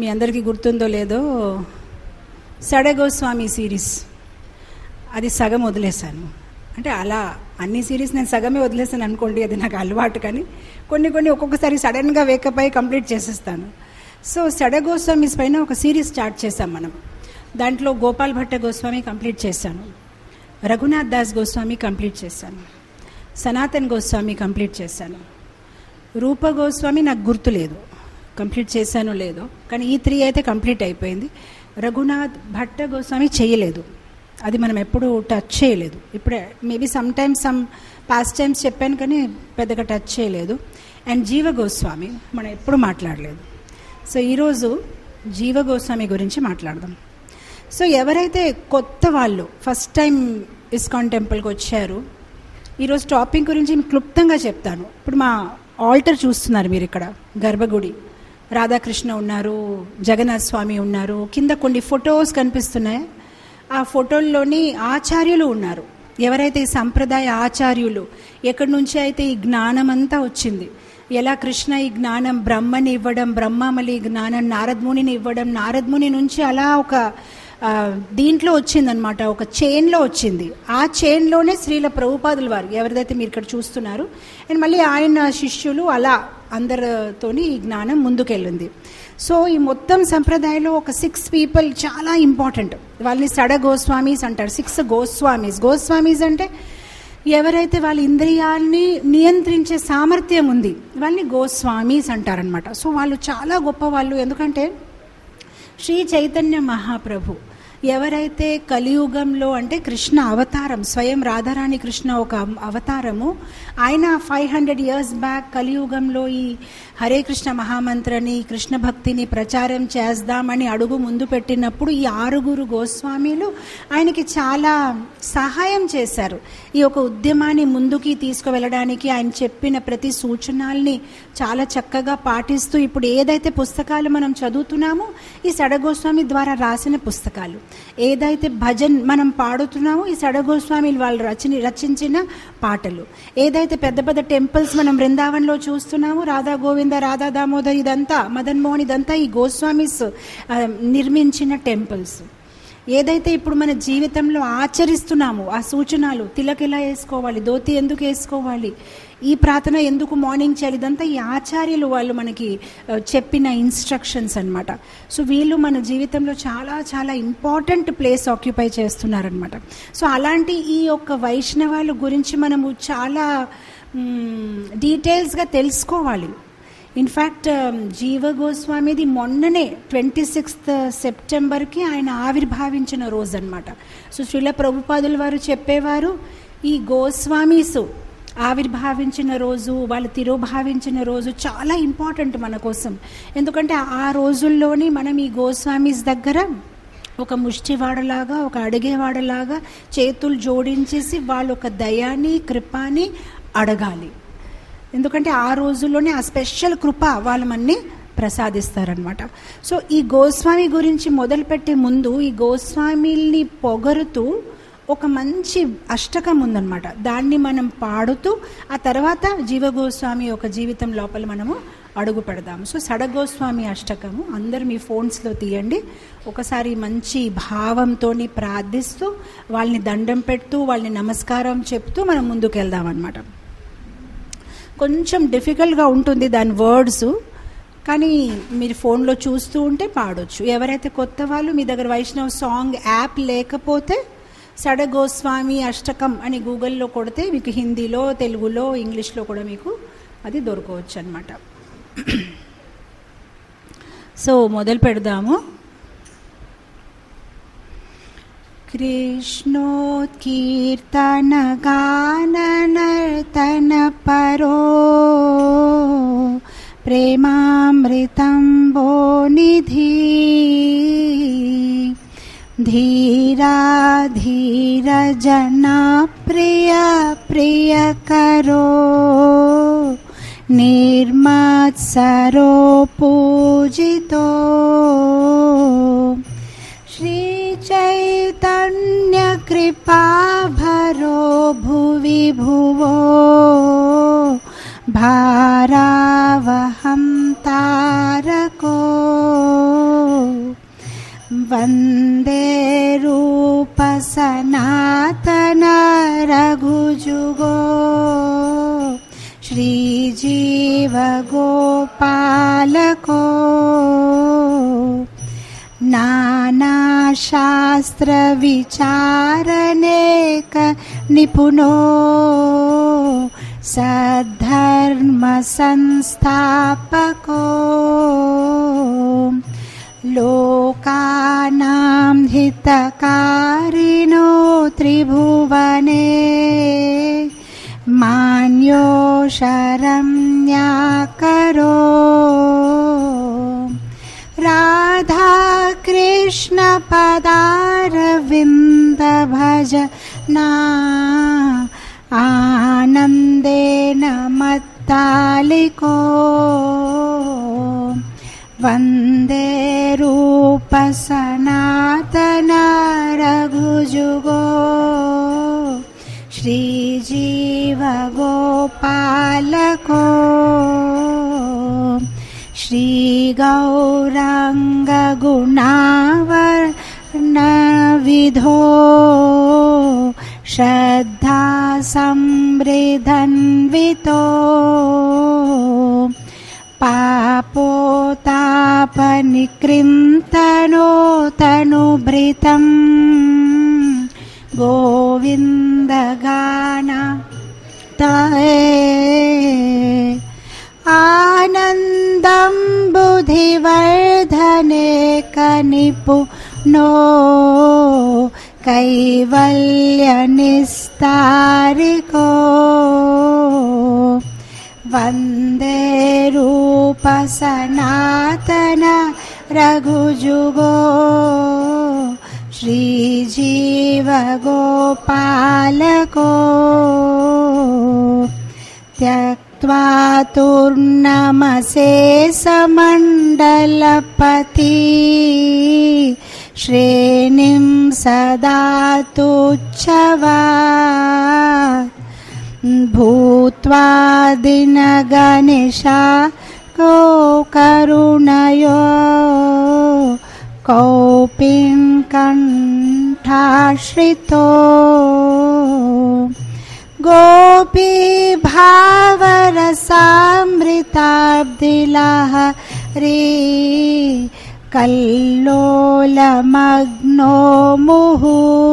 అందరికీ గుర్తుందో లేదో సడగోస్వామి సిరీస్ అది సగం వదిలేశాను అంటే అలా అన్ని సిరీస్ నేను సగమే వదిలేసాను అనుకోండి అది నాకు అలవాటు కానీ కొన్ని కొన్ని ఒక్కొక్కసారి సడన్గా వేకప్ అయి కంప్లీట్ చేసేస్తాను సో సడగోస్వామిస్ పైన ఒక సిరీస్ స్టార్ట్ చేశాం మనం దాంట్లో గోపాల్ భట్ట గోస్వామి కంప్లీట్ చేశాను రఘునాథ్ దాస్ గోస్వామి కంప్లీట్ చేశాను సనాతన్ గోస్వామి కంప్లీట్ చేశాను రూప గోస్వామి నాకు గుర్తు లేదు కంప్లీట్ చేశానో లేదో కానీ ఈ త్రీ అయితే కంప్లీట్ అయిపోయింది రఘునాథ్ భట్ట గోస్వామి చేయలేదు అది మనం ఎప్పుడు టచ్ చేయలేదు ఇప్పుడే maybe some times some past times చెప్పాను కానీ పెద్దగా టచ్ చేయలేదు అండ్ జీవ గోస్వామి మనం ఎప్పుడు మాట్లాడలేదు సో ఈరోజు జీవ గోస్వామి గురించి మాట్లాడదాం సో ఎవరైతే కొత్త వాళ్ళు ఫస్ట్ టైం ఇస్కాన్ టెంపుల్కి వచ్చారు ఈరోజు టాపిక్ గురించి నేను క్లుప్తంగా చెప్తాను ఇప్పుడు మా ఆల్టర్ చూస్తున్నారు మీరు ఇక్కడ గర్భగుడి రాధాకృష్ణ ఉన్నారు జగన్నాథ్ స్వామి ఉన్నారు కింద కొన్ని ఫొటోస్ కనిపిస్తున్నాయి ఆ ఫోటోల్లోని ఆచార్యులు ఉన్నారు ఎవరైతే ఈ సంప్రదాయ ఆచార్యులు ఎక్కడి నుంచి అయితే ఈ జ్ఞానం అంతా వచ్చింది ఎలా కృష్ణ ఈ జ్ఞానం బ్రహ్మని ఇవ్వడం బ్రహ్మమలి జ్ఞానం నారద్మునిని ఇవ్వడం నారద్ముని నుంచి అలా ఒక ఆ, దీంట్లో వచ్చిందనమాట ఒక చైన్లో వచ్చింది ఆ చైన్లోనే శ్రీల ప్రభుపాదుల వారు ఎవరిదైతే మీరు ఇక్కడ చూస్తున్నారు అండ్ మళ్ళీ ఆయన శిష్యులు అలా అందరితోని ఈ జ్ఞానం ముందుకెళ్ళింది సో ఈ మొత్తం సంప్రదాయంలో ఒక సిక్స్ పీపుల్ చాలా ఇంపార్టెంట్ వాళ్ళని సడ గోస్వామీస్ అంటారు సిక్స్ గోస్వామీస్ గోస్వామీస్ అంటే ఎవరైతే వాళ్ళ ఇంద్రియాల్ని నియంత్రించే సామర్థ్యం ఉంది వాళ్ళని గోస్వామీస్ అంటారనమాట సో వాళ్ళు చాలా గొప్ప వాళ్ళు ఎందుకంటే శ్రీ చైతన్య మహాప్రభు ఎవరైతే కలియుగంలో అంటే కృష్ణ అవతారం స్వయం రాధారాణి కృష్ణ ఒక అవతారము ఆయన ఫైవ్ హండ్రెడ్ ఇయర్స్ బ్యాక్ కలియుగంలో ఈ హరే కృష్ణ మహామంత్రని కృష్ణ భక్తిని ప్రచారం చేద్దామని అడుగు ముందు పెట్టినప్పుడు ఈ ఆరుగురు గోస్వామీలు ఆయనకి చాలా సహాయం చేశారు ఈ యొక్క ఉద్యమాన్ని ముందుకి తీసుకువెళ్ళడానికి ఆయన చెప్పిన ప్రతి సూచనల్ని చాలా చక్కగా పాటిస్తూ ఇప్పుడు ఏదైతే పుస్తకాలు మనం చదువుతున్నామో ఈ సడగోస్వామి ద్వారా రాసిన పుస్తకాలు ఏదైతే భజన్ మనం పాడుతున్నామో ఈ సడగోస్వామి వాళ్ళు రచని రచించిన పాటలు ఏదైతే పెద్ద పెద్ద టెంపుల్స్ మనం బృందావన్లో చూస్తున్నామో రాధా గోవింద రాధా దామోదర్ ఇదంతా మదన్ మోహన్ ఇదంతా ఈ గోస్వామిస్ ఆ, నిర్మించిన టెంపుల్స్ ఏదైతే ఇప్పుడు మన జీవితంలో ఆచరిస్తున్నామో ఆ సూచనలు తిలక్ ఎలా వేసుకోవాలి ధోతి ఎందుకు వేసుకోవాలి ఈ ప్రార్థన ఎందుకు మార్నింగ్ చేయాలి ఇదంతా ఈ ఆచార్యులు వాళ్ళు మనకి ఆ, చెప్పిన ఇన్స్ట్రక్షన్స్ అన్నమాట సో వీళ్ళు మన జీవితంలో చాలా చాలా ఇంపార్టెంట్ ప్లేస్ ఆక్యుపై చేస్తున్నారనమాట సో అలాంటి ఈ యొక్క వైష్ణవాల గురించి మనము చాలా డీటెయిల్స్గా తెలుసుకోవాలి ఇన్ఫ్యాక్ట్ జీవ గోస్వామిది మొన్ననే ట్వంటీ సిక్స్త్ సెప్టెంబర్కి ఆయన ఆవిర్భావించిన రోజు అనమాట సో శ్రీల ప్రభుపాదుల వారు చెప్పేవారు ఈ గోస్వామీసు ఆవిర్భావించిన రోజు వాళ్ళు తిరోభావించిన రోజు చాలా ఇంపార్టెంట్ మన కోసం ఎందుకంటే ఆ రోజుల్లోని మనం ఈ గోస్వామీస్ దగ్గర ఒక ముష్టివాడలాగా ఒక అడిగేవాడలాగా చేతులు జోడించేసి వాళ్ళు ఒక దయాన్ని కృపాని అడగాలి ఎందుకంటే ఆ రోజుల్లోనే ఆ స్పెషల్ కృప వాళ్ళు మన్ని ప్రసాదిస్తారనమాట సో ఈ గోస్వామి గురించి మొదలుపెట్టే ముందు ఈ గోస్వామిల్ని పొగరుతూ ఒక మంచి అష్టకం ఉందన్నమాట దాన్ని మనం పాడుతూ ఆ తర్వాత జీవ గోస్వామి యొక్క జీవితం లోపల మనము అడుగు పెడదాము సో సడగోస్వామి అష్టకము అందరు మీ ఫోన్స్లో తీయండి ఒకసారి మంచి భావంతో ప్రార్థిస్తూ వాళ్ళని దండం పెడుతూ వాళ్ళని నమస్కారం చెప్తూ మనం ముందుకు వెళ్దాం అనమాట కొంచెం డిఫికల్ట్గా ఉంటుంది దాని వర్డ్స్ కానీ మీరు ఫోన్లో చూస్తూ ఉంటే పాడొచ్చు ఎవరైతే కొత్త వాళ్ళు మీ దగ్గర వైష్ణవ్ సాంగ్ యాప్ లేకపోతే సడ గోస్వామి అష్టకం అని గూగుల్లో కొడితే మీకు హిందీలో తెలుగులో ఇంగ్లీష్లో కూడా మీకు అది దొరకవచ్చు అనమాట సో మొదలు పెడదాము कृष्णोत्कीर्तन गाननर्तन परो प्रेमामृतं वो निधि धीरा धीरजना प्रिय प्रिय करो निर्मत्सरो पूजितो श्रीचैतन्यकृपा भरो भुवि भुवो भारावहं तारको वन्दे रूपसनातन रघुजुगो श्रीजीवगोपालको नानाशास्त्रविचारनेक निपुणो सद्धर्मसंस्थापको लोकानां हितकारिणो त्रिभुवने मान्यो शरण्याकरो राधाकृष्णपदारविन्द भज ना आनन्देन मत्तालिको वन्दे रूपसनातन रघुजुगो श्रीजीवगोपालको श्रीगौराङ्गगुणावर्णविधो श्रद्धा संवृधन्वितो पापोतापनिकृन्तनो तनुभृतम् गोविन्दगान आनन्दं बुधिवर्धने कनिपुनो कैवल्यनिस्तारिको वन्दे रूपसनातन रघुजुगो श्रीजीवगोपालको त्यक्त्वा तूर्णमसे समण्डलपति श्रेणिं सदा तुच्छवा भूत्वा दिनगणेशा को करुणयो कौपिं कण्ठाश्रितो गोपीभावरसामृताब्दिलहरी कल्लोलमग्नो मुहुः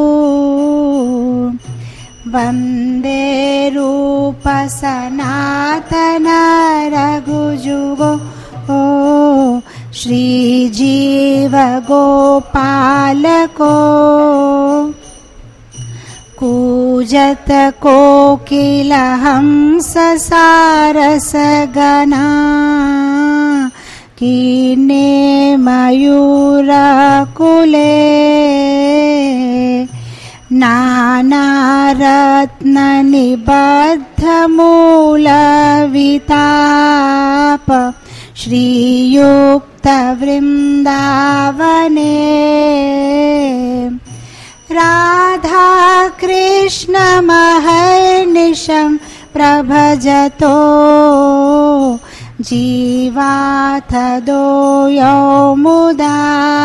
वन्दे रूपसनातन रघुजुगो ओ श्रीजीवगोपालको कूजत कोकिलहंससारसगना कीर्णे मयूरकुले नानारत्ननिबद्धमूलविताप श्रीयुक्तवृन्दावने राधाकृष्णमहर्निशं प्रभजतो जीवाथदो यौमुदा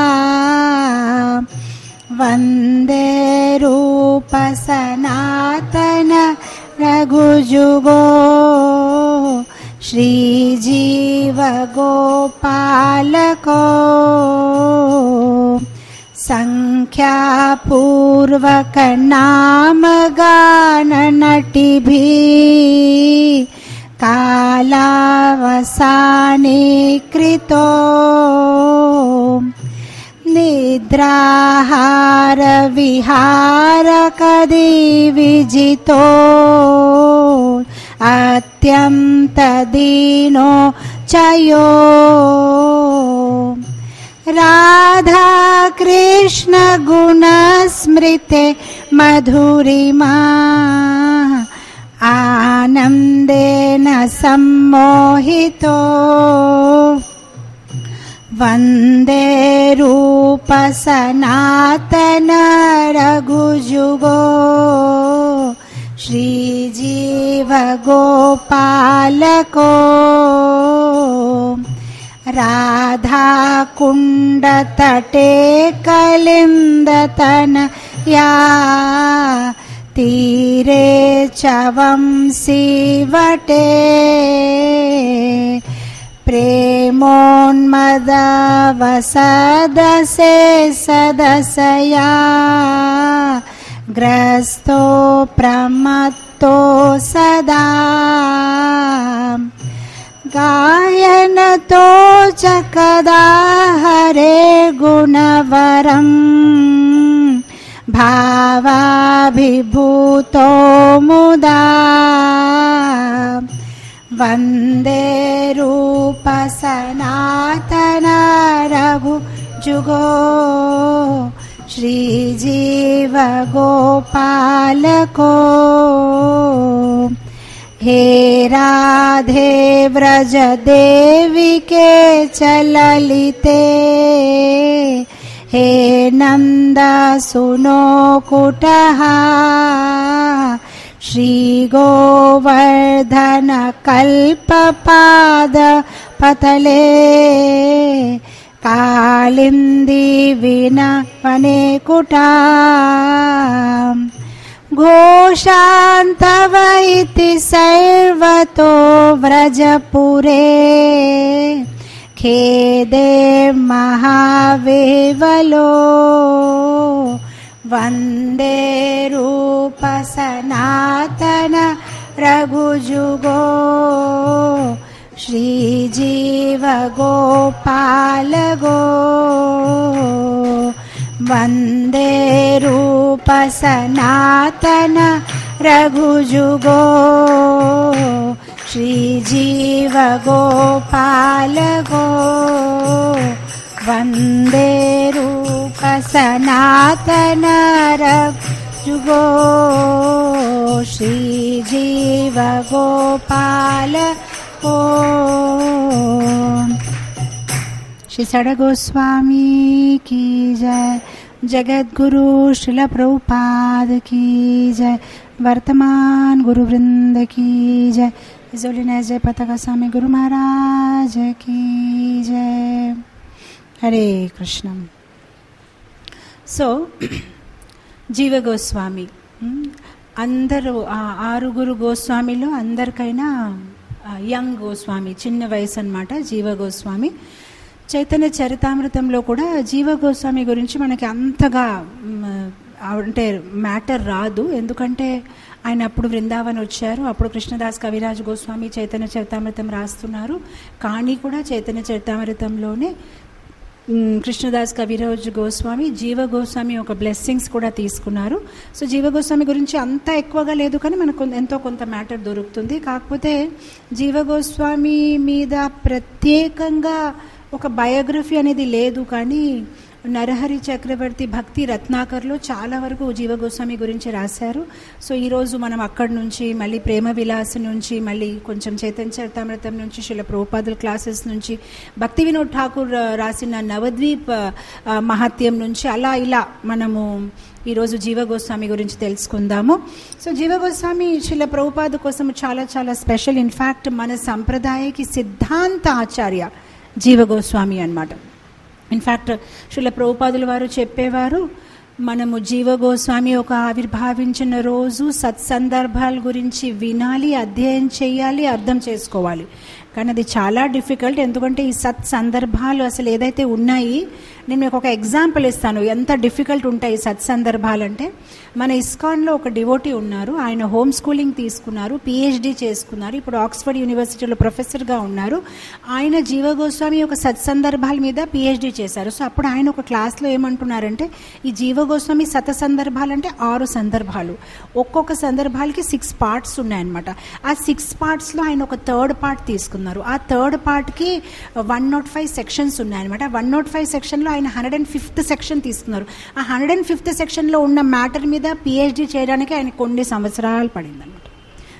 वन्दे रूपसनातन रघुजुगो श्रीजीवगोपालको सङ्ख्यापूर्वकनामगाननटिभिः कालावसानीकृतो निद्राहारविहारकदिविजितो अत्यन्तदीनो चयो राधाकृष्णगुणस्मृते मधुरिमा आनन्देन सम्मोहितो वन्दे रूपसनातन रघुजुगो श्रीजीवगोपालको राधाकुण्डतटे कलिन्दतन या तीरे च वंसीवटे प्रेमोन्मदवसदसे सदसया ग्रस्तो प्रमत्तो सदा गायनतो च कदा हरे गुणवरम् भावाभिभूतो मुदा वन्दे रूपसनातन रघु जुगो श्रीजीव गोपालको हे राधे व्रज देवी के चललिते हे नन्द सुनो कुटहा श्रीगोवर्धन कल्पपाद पतले कालिन्दी विना वने कुटा घोषान्तव इति सर्वतो व्रजपुरे खेदे महावेवलो वन्दे रूपसनातन रघुजुगो श्रीजीव गोपालगो वन्दे रूपसनातन रघुजुगो श्रीजीव गोपालगो वन्दे रूपसनातन रघुजुगो श्रीजीव गोपाल ओ श्री सड़ गोस्वामी की जय जगत गुरु शिल प्रभुपाद की जय वर्तमान गुरु वृंद की जय इजोलिन जय पताका स्वामी गुरु महाराज की जय హరే కృష్ణ సో జీవ గోస్వామి ఉమ్, అందరూ ఆ ఆరుగురు గోస్వామిలో అందరికైనా ఆ, యంగ్ గోస్వామి చిన్న వయసు అన్నమాట జీవ గోస్వామి చైతన్య చరితామృతంలో కూడా జీవ గోస్వామి గురించి మనకి అంతగా మ్, అంటే మ్యాటర్ రాదు ఎందుకంటే ఆయన అప్పుడు బృందావన్ వచ్చారు అప్పుడు కృష్ణదాస్ కవిరాజ్ గోస్వామి చైతన్య చరితామృతం రాస్తున్నారు కానీ కూడా చైతన్య చరితామృతంలోనే మ్, కృష్ణదాస్ కవిరాజ్ గోస్వామి జీవ గోస్వామి ఒక బ్లెస్సింగ్స్ కూడా తీసుకున్నారు సో జీవ గోస్వామి గురించి అంత ఎక్కువగా లేదు కానీ మనకు కొంత- ఎంతో కొంత మ్యాటర్ దొరుకుతుంది కాకపోతే జీవ గోస్వామి మీద ప్రత్యేకంగా ఒక బయోగ్రఫీ అనేది లేదు కానీ నరహరి చక్రవర్తి భక్తి రత్నాకర్లో చాలా వరకు జీవ గోస్వామి గురించి రాశారు సో ఈరోజు మనం అక్కడి నుంచి మళ్ళీ ప్రేమ విలాస్ నుంచి మళ్ళీ కొంచెం చైతన్య చరితామృతం నుంచి శిల ప్రోపాదుల క్లాసెస్ నుంచి భక్తి వినోద్ ఠాకూర్ ఆ, రాసిన నవద్వీప్ ఆ, మహత్యం నుంచి అలా ఇలా మనము ఈరోజు జీవ గోస్వామి గురించి తెలుసుకుందాము సో జీవ గోస్వామి శిల ప్రభుపాద కోసం చాలా చాలా స్పెషల్ ఇన్ఫ్యాక్ట్ మన సంప్రదాయకి సిద్ధాంత ఆచార్య జీవ గోస్వామి అన్నమాట ఇన్ఫ్యాక్ట్ శిల ప్రభుపాదుల వారు చెప్పేవారు మనము జీవ గోస్వామి ఒక ఆవిర్భావించిన రోజు సత్సందర్భాల గురించి వినాలి అధ్యయనం చేయాలి అర్థం చేసుకోవాలి కానీ అది చాలా డిఫికల్ట్ ఎందుకంటే ఈ సత్ సందర్భాలు అసలు ఏదైతే ఉన్నాయి నేను మీకు ఒక ఎగ్జాంపుల్ ఇస్తాను ఎంత డిఫికల్ట్ ఉంటాయి ఈ సత్ సందర్భాలు అంటే మన ఇస్కాన్లో ఒక డివోటీ ఉన్నారు ఆయన హోమ్ స్కూలింగ్ తీసుకున్నారు పిహెచ్డి చేసుకున్నారు ఇప్పుడు ఆక్స్ఫర్డ్ యూనివర్సిటీలో ప్రొఫెసర్గా ఉన్నారు ఆయన జీవ గోస్వామి యొక్క సత్సందర్భాల మీద పిహెచ్డి చేశారు సో అప్పుడు ఆయన ఒక క్లాస్లో ఏమంటున్నారంటే ఈ జీవ గోస్వామి సత సందర్భాలు అంటే ఆరు సందర్భాలు ఒక్కొక్క సందర్భాలకి సిక్స్ పార్ట్స్ ఉన్నాయన్నమాట ఆ సిక్స్ పార్ట్స్లో ఆయన ఒక థర్డ్ పార్ట్ తీసుకున్నారు ఆ థర్డ్ పార్ట్కి వన్ నాట్ ఫైవ్ సెక్షన్స్ ఉన్నాయన్నమాట వన్ నాట్ ఫైవ్ సెక్షన్లో ఆయన హండ్రెడ్ అండ్ ఫిఫ్త్ సెక్షన్ తీసుకున్నారు ఆ హండ్రెడ్ అండ్ ఫిఫ్త్ సెక్షన్లో ఉన్న మ్యాటర్ మీద పిహెచ్డి చేయడానికి ఆయన కొన్ని సంవత్సరాలు పడిందన్నమాట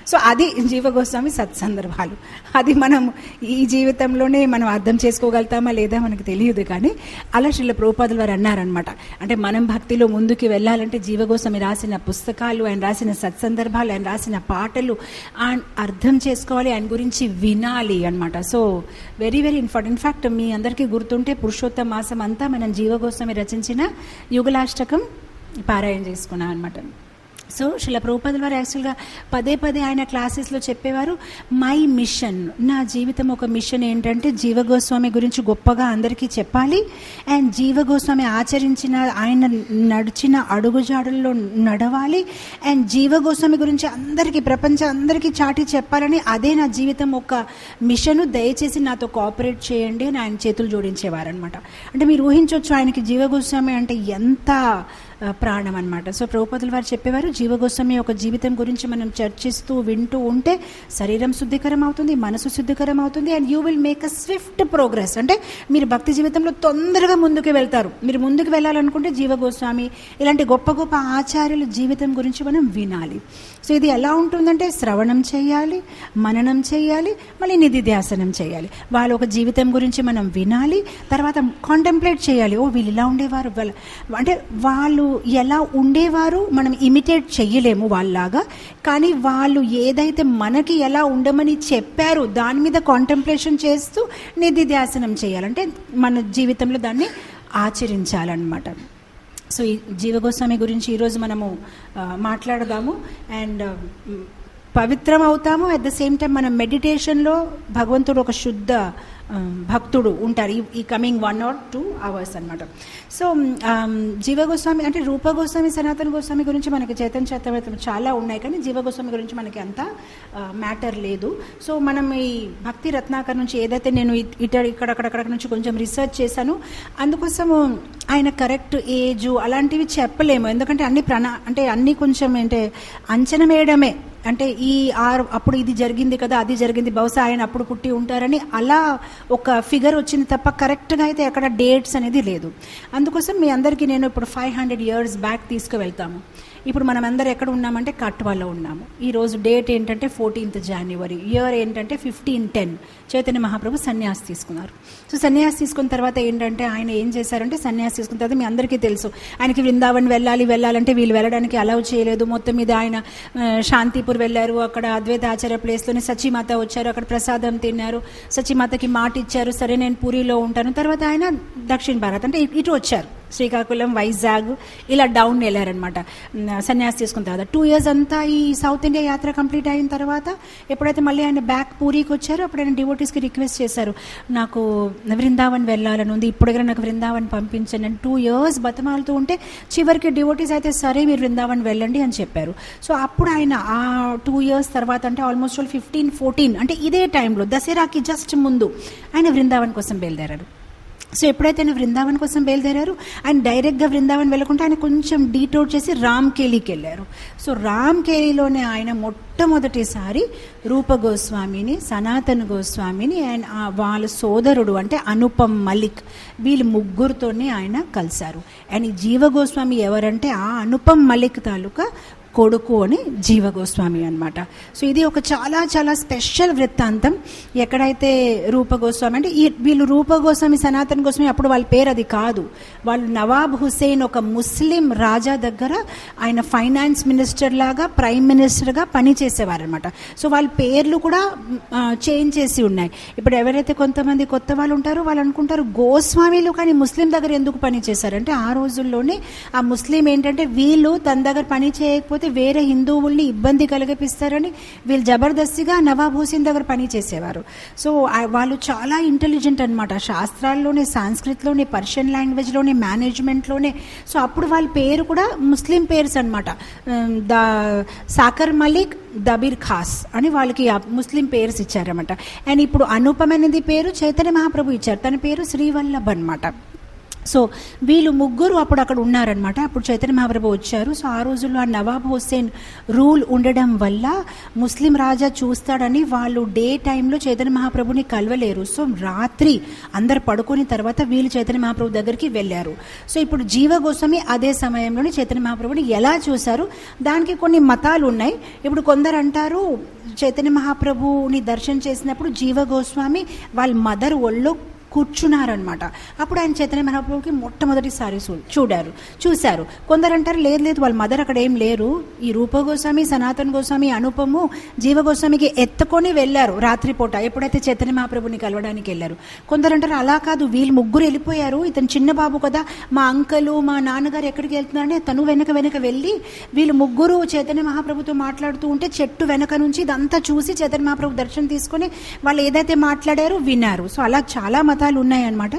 సో అది జీవగోస్వామి సత్సందర్భాలు అది మనం ఈ జీవితంలోనే మనం అర్థం చేసుకోగలుగుతామా లేదా మనకు తెలియదు కానీ అలా శ్రీల ప్రభుపాదులు వారు అన్నారనమాట అంటే మనం భక్తిలో ముందుకు వెళ్ళాలంటే జీవగోస్వామి రాసిన పుస్తకాలు ఆయన రాసిన సత్సందర్భాలు ఆయన రాసిన పాటలు ఆయన అర్థం చేసుకోవాలి ఆయన గురించి వినాలి అనమాట so very very important in fact మీ అందరికీ గుర్తుంటే పురుషోత్తమ మాసం అంతా మనం జీవగోస్వామి రచించిన యుగలాష్టకం పారాయణ చేసుకున్నాం అనమాట సో శిల ప్రభుపదుల వారు యాక్చువల్గా పదే పదే ఆయన క్లాసెస్లో చెప్పేవారు మై మిషన్ నా జీవితం ఒక మిషన్ ఏంటంటే జీవగోస్వామి గురించి గొప్పగా అందరికీ చెప్పాలి అండ్ జీవగోస్వామి ఆచరించిన ఆయన నడిచిన అడుగుజాడుల్లో నడవాలి అండ్ జీవగోస్వామి గురించి అందరికీ ప్రపంచం అందరికీ చాటి చెప్పాలని అదే నా జీవితం ఒక మిషను దయచేసి నాతో కోఆపరేట్ చేయండి అని ఆయన చేతులు జోడించేవారనమాట అంటే మీరు ఊహించవచ్చు ఆయనకి జీవగోస్వామి అంటే ఎంత ఆ, ప్రాణం అనమాట సో ప్రభుపదుల వారు చెప్పేవారు జీవగోస్వామి యొక్క జీవితం గురించి మనం చర్చిస్తూ వింటూ ఉంటే శరీరం శుద్ధికరం అవుతుంది మనసు శుద్ధికరం అవుతుంది and you will make a swift progress అంటే మీరు భక్తి జీవితంలో తొందరగా ముందుకు వెళ్తారు మీరు ముందుకు వెళ్ళాలనుకుంటే జీవగోస్వామి ఇలాంటి గొప్ప గొప్ప ఆచార్యుల జీవితం గురించి మనం వినాలి సో ఇది ఎలా ఉంటుందంటే శ్రవణం చేయాలి మననం చేయాలి మళ్ళీ నిధిధ్యాసనం చేయాలి వాళ్ళ ఒక జీవితం గురించి మనం వినాలి తర్వాత కాంటెంప్లేట్ చేయాలి ఓ వీళ్ళు ఇలా ఉండేవారు వాళ్ళ అంటే వాళ్ళు ఎలా ఉండేవారు మనం ఇమిటేట్ చెయ్యలేము వాళ్ళలాగా కానీ వాళ్ళు ఏదైతే మనకి ఎలా ఉండమని చెప్పారు దాని మీద కాంటెంప్లేషన్ చేస్తూ నిధిధ్యాసనం చేయాలంటే మన జీవితంలో దాన్ని ఆచరించాలన్నమాట సో ఈ జీవగోస్వామి గురించి ఈరోజు మనము ఆ, మాట్లాడదాము అండ్ పవిత్రం అవుతాము అట్ ద సేమ్ టైం మనం మెడిటేషన్లో భగవంతుడు ఒక శుద్ధ ఆ, భక్తుడు ఉంటారు ఈ ఈ coming one or two hours అనమాట సో ఆమ్, జీవగోస్వామి అంటే రూపగోస్వామి సనాతన గోస్వామి గురించి మనకి చైతన్య చైతన్య చాలా ఉన్నాయి కానీ జీవగోస్వామి గురించి మనకి అంత మ్యాటర్ లేదు సో మనం ఈ భక్తి రత్నాకర్ నుంచి ఏదైతే నేను ఇ- ఇట ఇక్కడక్కడక్కడ నుంచి కొంచెం రీసెర్చ్ చేశాను అందుకోసము ఆయన కరెక్ట్ ఏజ్ అలాంటివి చెప్పలేము ఎందుకంటే అన్ని ప్రణా అంటే అన్ని కొంచెం అంటే అంచనా వేయడమే అంటే ఈ ఆరు అప్పుడు ఇది జరిగింది కదా అది జరిగింది బహుశా ఆయన అప్పుడు పుట్టి ఉంటారని అలా ఒక ఫిగర్ వచ్చింది తప్ప కరెక్ట్గా అయితే ఎక్కడ డేట్స్ అనేది లేదు అందుకోసం మీ అందరికీ నేను ఇప్పుడు ఫైవ్ హండ్రెడ్ ఇయర్స్ బ్యాక్ తీసుకువెళ్తాము ఇప్పుడు మనం అందరం ఎక్కడ ఉన్నామంటే కట్వాలో ఉన్నాము ఈ రోజు డేట్ ఏంటంటే ఫోర్టీన్త్ జనవరి ఇయర్ ఏంటంటే ఫిఫ్టీన్ టెన్ చైతన్య మహాప్రభు సన్యాసి తీసుకున్నారు సో సన్యాసి తీసుకున్న తర్వాత ఏంటంటే ఆయన ఏం చేశారంటే సన్యాసి తీసుకున్న తర్వాత మీ అందరికీ తెలుసు ఆయనకి వృందావన్ వెళ్ళాలి వెళ్ళాలంటే వీళ్ళు వెళ్ళడానికి అలౌ చేయలేదు మొత్తం మీద ఆయన ఆ, శాంతిపూర్ వెళ్ళారు అక్కడ అద్వైత ఆచార్య ప్లేస్లోనే సచిమాత వచ్చారు అక్కడ ప్రసాదం తిన్నారు సచిమాతకి మాట ఇచ్చారు సరే నేను పూరిలో ఉంటాను తర్వాత ఆయన దక్షిణ భారత్ అంటే ఇ- ఇటు వచ్చారు శ్రీకాకుళం వైజాగ్ ఇలా డౌన్ వెళ్ళారనమాట సన్యాసి తీసుకున్న తర్వాత టూ ఇయర్స్ అంతా ఈ సౌత్ ఇండియా యాత్ర కంప్లీట్ అయిన తర్వాత ఎప్పుడైతే మళ్ళీ ఆయన బ్యాక్ పూరికి వచ్చారో అప్పుడు ఆయన డివోటీస్కి రిక్వెస్ట్ చేశారు నాకు వృందావన్ వెళ్ళాలని ఉంది ఇప్పుడు దగ్గర నాకు వృందావన్ పంపించండి అని టూ ఇయర్స్ బతమాలుతూ ఉంటే చివరికి డివోటీస్ అయితే సరే మీరు వృందావన్ వెళ్ళండి అని చెప్పారు సో అప్పుడు ఆయన ఆ టూ ఇయర్స్ తర్వాత అంటే ఆల్మోస్ట్ ఫిఫ్టీన్ ఫోర్టీన్ అంటే ఇదే టైంలో దసరాకి జస్ట్ ముందు ఆయన వృందావన్ కోసం బయలుదేరారు సో ఎప్పుడైతే ఆయన వృందావన్ కోసం బయలుదేరారు ఆయన డైరెక్ట్గా వృందావన్ వెళ్ళకుండా ఆయన కొంచెం డీటోర్ చేసి రామ్కేలీకి వెళ్ళారు సో రామ్కేలీలోనే ఆయన మొట్టమొదటిసారి రూప గోస్వామిని సనాతన గోస్వామిని అండ్ ఆ వాళ్ళ సోదరుడు అంటే అనుపమ్ మలిక్ వీళ్ళు ముగ్గురితోనే ఆయన కలిశారు అండ్ ఈ జీవ గోస్వామి ఎవరంటే ఆ అనుపమ్ మలిక్ తాలూకా కొడుకు అని జీవ గోస్వామి అనమాట సో ఇది ఒక చాలా చాలా స్పెషల్ వృత్తాంతం ఎక్కడైతే రూప గోస్వామి అంటే ఈ వీళ్ళు రూప గోస్వామి సనాతన గోస్వామి అప్పుడు వాళ్ళ పేరు అది కాదు వాళ్ళు నవాబ్ హుసేన్ ఒక ముస్లిం రాజా దగ్గర ఆయన ఫైనాన్స్ మినిస్టర్ లాగా ప్రైమ్ మినిస్టర్గా పనిచేసేవారు అనమాట సో వాళ్ళ పేర్లు కూడా చేంజ్ చేసి ఉన్నాయి ఇప్పుడు ఎవరైతే కొంతమంది కొత్త వాళ్ళు ఉంటారో వాళ్ళు అనుకుంటారు గోస్వామిలు కానీ ముస్లిం దగ్గర ఎందుకు పని చేశారంటే ఆ రోజుల్లోనే ఆ ముస్లిం ఏంటంటే వీళ్ళు తన దగ్గర పని చేయకపోతే వేరే హిందువుల్ని ఇబ్బంది కలిగిపిస్తారని వీళ్ళు జబర్దస్తిగా నవాబ్ హుసేన్ దగ్గర పని చేసేవారు సో ఆ- వాళ్ళు చాలా ఇంటెలిజెంట్ అనమాట శాస్త్రాల్లోనే సాంస్క్రిట్లోనే పర్షియన్ లాంగ్వేజ్లోనే మేనేజ్మెంట్లోనే సో అప్పుడు వాళ్ళ పేరు కూడా ముస్లిం పేర్స్ అనమాట ద సాకర్ మలిక్ దబీర్ ఖాస్ అని వాళ్ళకి ఆ ముస్లిం పేర్స్ ఇచ్చారన్నమాట అండ్ ఇప్పుడు అనుపమ్ అనేది పేరు చైతన్య మహాప్రభు ఇచ్చారు తన పేరు శ్రీవల్లభ్ అనమాట సో వీళ్ళు ముగ్గురు అప్పుడు అక్కడ ఉన్నారనమాట అప్పుడు చైతన్య మహాప్రభు వచ్చారు సో ఆ రోజుల్లో ఆ నవాబ్ హుస్సేన్ రూల్ ఉండడం వల్ల ముస్లిం రాజా చూస్తాడని వాళ్ళు డే టైంలో చైతన్య మహాప్రభుని కలవలేరు సో రాత్రి అందరు పడుకుని తర్వాత వీళ్ళు చైతన్య మహాప్రభు దగ్గరికి వెళ్ళారు సో ఇప్పుడు జీవ గోస్వామి అదే సమయంలోనే చైతన్య మహాప్రభుని ఎలా చూశారు దానికి కొన్ని మతాలు ఉన్నాయి ఇప్పుడు కొందరు అంటారు చైతన్య మహాప్రభుని దర్శనం చేసినప్పుడు జీవ గోస్వామి వాళ్ళ మదర్ ఒళ్ళో కూర్చున్నారనమాట అప్పుడు ఆయన చైతన్య మహాప్రభుకి మొట్టమొదటిసారి చూ- చూడారు చూశారు కొందరు అంటారు లేదు లేదు వాళ్ళ మదర్ అక్కడ ఏం లేరు ఈ రూప గోస్వామి సనాతన్ గోస్వామి అనుపము జీవ గోస్వామికి ఎత్తుకొని వెళ్ళారు రాత్రిపూట ఎప్పుడైతే చైతన్య మహాప్రభుని కలవడానికి వెళ్ళారు కొందరు అంటారు అలా కాదు వీళ్ళు ముగ్గురు వెళ్ళిపోయారు ఇతను చిన్న బాబు కదా మా అంకలు మా నాన్నగారు ఎక్కడికి వెళ్తున్నారని తను వెనక వెనక వెళ్ళి వీళ్ళు ముగ్గురు చైతన్య మహాప్రభుతో మాట్లాడుతూ ఉంటే చెట్టు వెనక నుంచి ఇదంతా చూసి చైతన్య మహాప్రభు దర్శనం తీసుకొని వాళ్ళు ఏదైతే మాట్లాడారో విన్నారు సో అలా చాలా మతాలు ఉన్నాయన్నమాట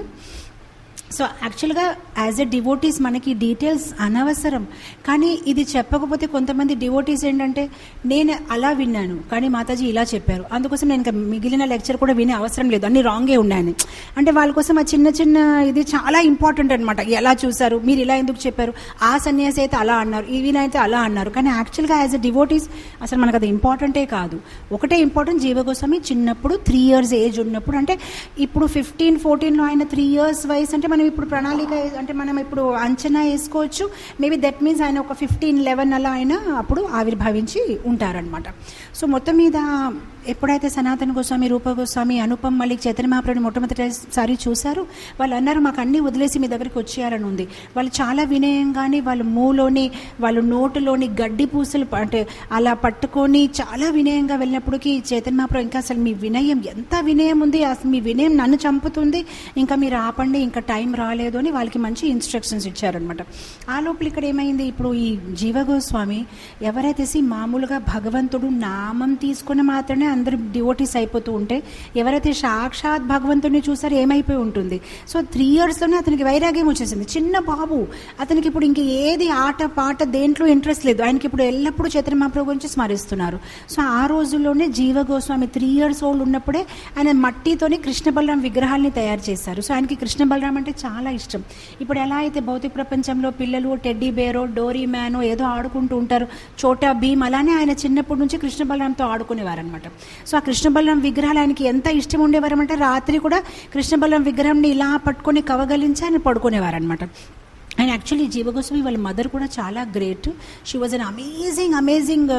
సో యాక్చువల్గా యాజ్ ఎ డివోటీస్ మనకి డీటెయిల్స్ అనవసరం కానీ ఇది చెప్పకపోతే కొంతమంది డివోటీస్ ఏంటంటే నేను అలా విన్నాను కానీ మాతాజీ ఇలా చెప్పారు అందుకోసం నేను ఇంకా మిగిలిన లెక్చర్ కూడా వినే అవసరం లేదు అన్ని రాంగే ఉన్నాయని అంటే వాళ్ళ కోసం ఆ చిన్న చిన్న ఇది చాలా ఇంపార్టెంట్ అనమాట ఎలా చూసారు మీరు ఇలా ఎందుకు చెప్పారు ఆ సన్యాసి అయితే అలా అన్నారు ఈవినైతే అలా అన్నారు కానీ యాక్చువల్గా యాజ్ ఎ డివోటీస్ అసలు మనకు అది ఇంపార్టెంటే కాదు ఒకటే ఇంపార్టెంట్ జీవగోస్వామి చిన్నప్పుడు త్రీ ఇయర్స్ ఏజ్ ఉన్నప్పుడు అంటే ఇప్పుడు ఫిఫ్టీన్ ఫోర్టీన్లో ఆయన త్రీ ఇయర్స్ వయసు అంటే మనం ఇప్పుడు ప్రణాళిక అంటే మనం ఇప్పుడు అంచనా వేసుకోవచ్చు మేబీ దట్ మీన్స్ ఆయన ఒక ఫిఫ్టీన్ లెవెన్ అలా అయినా అప్పుడు ఆవిర్భవించి ఉంటారనమాట సో మొత్తం మీద ఎప్పుడైతే సనాతన గోస్వామి రూప గోస్వామి అనుపమ్ మళ్ళీ చైతన్య మహాప్రభుని మొట్టమొదటిసారి చూశారు వాళ్ళు అన్నారు మాకు అన్ని వదిలేసి మీ దగ్గరికి వచ్చేయాలని ఉంది వాళ్ళు చాలా వినయంగానే వాళ్ళ మూలోని వాళ్ళ నోటులోని గడ్డి పూసలు ప- అంటే అలా పట్టుకొని చాలా వినయంగా వెళ్ళినప్పటికీ చైతన్య మహాప్రభు ఇంకా అసలు మీ వినయం ఎంత వినయం ఉంది అసలు మీ వినయం నన్ను చంపుతుంది ఇంకా మీరు ఆపండి ఇంకా టైం రాలేదు అని వాళ్ళకి మంచి ఇన్స్ట్రక్షన్స్ ఇచ్చారనమాట ఆ లోపల ఇక్కడ ఏమైంది ఇప్పుడు ఈ జీవగోస్వామి ఎవరైతే సి మామూలుగా భగవంతుడు నామం తీసుకుని మాత్రమే అందరు డివోటీస్ అయిపోతూ ఉంటే ఎవరైతే సాక్షాత్ భగవంతుడిని చూసారో ఏమైపోయి ఉంటుంది సో త్రీ ఇయర్స్లోనే అతనికి వైరాగ్యం వచ్చేసింది చిన్న బాబు అతనికి ఇప్పుడు ఇంక ఏది ఆట పాట దేంట్లో ఇంట్రెస్ట్ లేదు ఆయనకి ఇప్పుడు ఎల్లప్పుడూ చైతన్య మహాప్రభు గురించి స్మరిస్తున్నారు సో ఆ రోజుల్లోనే జీవ గోస్వామి త్రీ ఇయర్స్ ఓల్డ్ ఉన్నప్పుడే ఆయన మట్టితోని కృష్ణ బలరాం విగ్రహాల్ని తయారు చేశారు సో ఆయనకి కృష్ణ బలరాం అంటే చాలా ఇష్టం ఇప్పుడు ఎలా అయితే భౌతిక ప్రపంచంలో పిల్లలు టెడ్డీ బేరో డోరీ మ్యానో ఏదో ఆడుకుంటూ ఉంటారు చోటా భీమ్ అలానే ఆయన చిన్నప్పటి నుంచి కృష్ణ బలరాంతో ఆడుకునేవారనమాట సో ఆ కృష్ణ బలరాం విగ్రహాలు ఆయనకి ఎంత ఇష్టం ఉండేవారమంటే రాత్రి కూడా కృష్ణ బలరాం విగ్రహంని ఇలా పట్టుకొని కవగలించి ఆయన పడుకునేవారనమాట అండ్ యాక్చువల్లీ జీవగోస్వామి వాళ్ళ మదర్ కూడా చాలా great she was an amazing amazing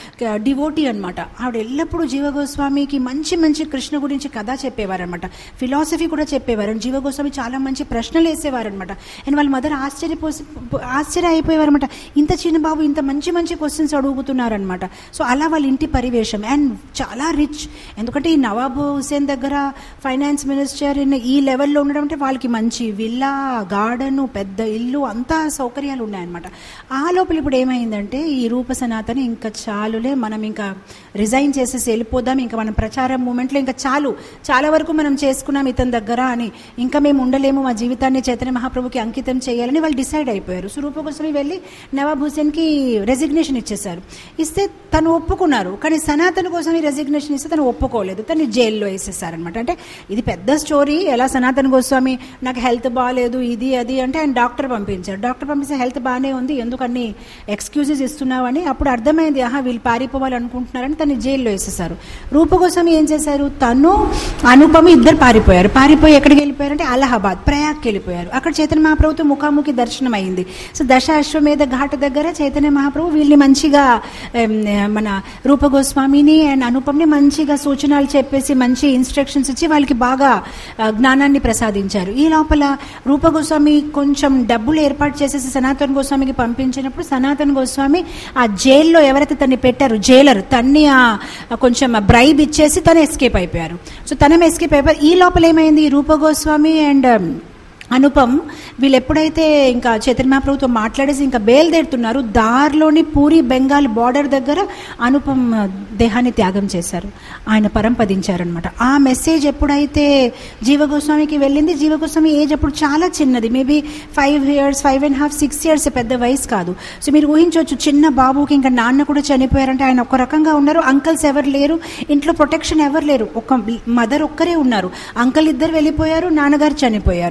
devotee అనమాట ఆవిడ ఎల్లప్పుడూ జీవగోస్వామికి మంచి మంచి కృష్ణ గురించి కథ చెప్పేవారనమాట ఫిలాసఫీ కూడా చెప్పేవారు అండ్ జీవగోస్వామి చాలా మంచి ప్రశ్నలు వేసేవారనమాట అండ్ వాళ్ళ మదర్ ఆశ్చర్యపో ఆశ్చర్య అయిపోయేవారనమాట ఇంత చిన్న బాబు ఇంత మంచి మంచి క్వశ్చన్స్ అడుగుతున్నారనమాట సో అలా వాళ్ళ ఇంటి పరివేశం అండ్ చాలా రిచ్ ఎందుకంటే ఈ నవాబ్ హుసేన్ దగ్గర ఫైనాన్స్ మినిస్టర్ ఇన్ ఈ లెవెల్లో ఉండడం అంటే వాళ్ళకి మంచి విల్లా గార్డెన్ పెద్ద ఇల్లు అంతా సౌకర్యాలు ఉన్నాయన్నమాట ఆ లోపల ఇప్పుడు ఏమైందంటే ఈ రూప సనాతని ఇంకా చాలులే మనం ఇంకా రిజైన్ చేసేసి వెళ్ళిపోదాం ఇంకా మనం ప్రచారం మూమెంట్లో ఇంకా చాలు చాలా వరకు మనం చేసుకున్నాం ఇతని దగ్గర అని ఇంకా మేము ఉండలేము మా జీవితాన్ని చైతన్య మహాప్రభుకి అంకితం చేయాలని వాళ్ళు డిసైడ్ అయిపోయారు సో రూప కోసమే వెళ్ళి నవాబ్ హుసేన్కి రెసిగ్నేషన్ ఇచ్చేశారు ఇస్తే తను ఒప్పుకున్నారు కానీ సనాతన కోసం ఈ రెసిగ్నేషన్ ఇస్తే తను ఒప్పుకోలేదు తను జైల్లో వేసేసారనమాట అంటే ఇది పెద్ద స్టోరీ ఎలా సనాతన గోస్వామి నాకు హెల్త్ బాగాలేదు ఇది అది అంటే ఆయన డాక్టర్ పంపించారు డాక్టర్ పంపిస్తే హెల్త్ బాగానే ఉంది ఎందుకు అన్ని ఎక్స్క్యూజెస్ ఇస్తున్నావని అప్పుడు అర్థమైంది ఆహా వీళ్ళు పారిపోవాలనుకుంటున్నారని తను జైల్లో వేసేసారు రూప గోస్వామి ఏం చేశారు తను అనుపమ ఇద్దరు పారిపోయారు పారిపోయి ఎక్కడికి వెళ్ళిపోయారంటే అలహాబాద్ ప్రయాగ్కి వెళ్ళిపోయారు అక్కడ చైతన్య మహాప్రభుతో ముఖాముఖి దర్శనం అయింది సో దశ అశ్వమేధ ఘాట్ దగ్గర చైతన్య మహాప్రభు వీళ్ళని మంచిగా ఎం, మన రూప గోస్వామిని అండ్ అనుపమ్ని మంచిగా సూచనలు చెప్పేసి మంచి ఇన్స్ట్రక్షన్స్ ఇచ్చి వాళ్ళకి బాగా ఆ, జ్ఞానాన్ని ప్రసాదించారు ఈ లోపల రూప గోస్వామి కొంచెం డబ్బులు ఏర్పాటు చేసేసి సనాతన్ గోస్వామికి పంపించినప్పుడు సనాతన్ గోస్వామి ఆ జైల్లో ఎవరైతే తన్ని పెట్టారు జైలర్ తన్ని ఆ ఆ కొంచెం బ్రైబ్ ఇచ్చేసి తను ఎస్కేప్ అయిపోయారు సో తనం ఎస్కేప్ అయిపోయారు ఈ లోపల ఏమైంది రూప గోస్వామి అండ్ అనుపమ్ వీళ్ళు ఎప్పుడైతే ఇంకా చైతన్య మహాప్రభుతో మాట్లాడేసి ఇంకా బయలుదేరుతున్నారు దారిలోని పూరి బెంగాల్ బార్డర్ దగ్గర అనుపమ్ దేహాన్ని త్యాగం చేశారు ఆయన పరంపదించారనమాట ఆ మెసేజ్ ఎప్పుడైతే జీవగోస్వామికి వెళ్ళింది జీవగోస్వామి ఏజ్ అప్పుడు చాలా చిన్నది maybe five years five and half six years పెద్ద వయసు కాదు సో మీరు ఊహించవచ్చు చిన్న బాబుకి ఇంకా నాన్న కూడా చనిపోయారంటే ఆయన ఒక రకంగా ఉన్నారు అంకల్స్ ఎవరు లేరు ఇంట్లో ప్రొటెక్షన్ ఎవరు లేరు ఒక మదర్ ఒక్కరే ఉన్నారు అంకల్ ఇద్దరు వెళ్ళిపోయారు నాన్నగారు చనిపోయారు సో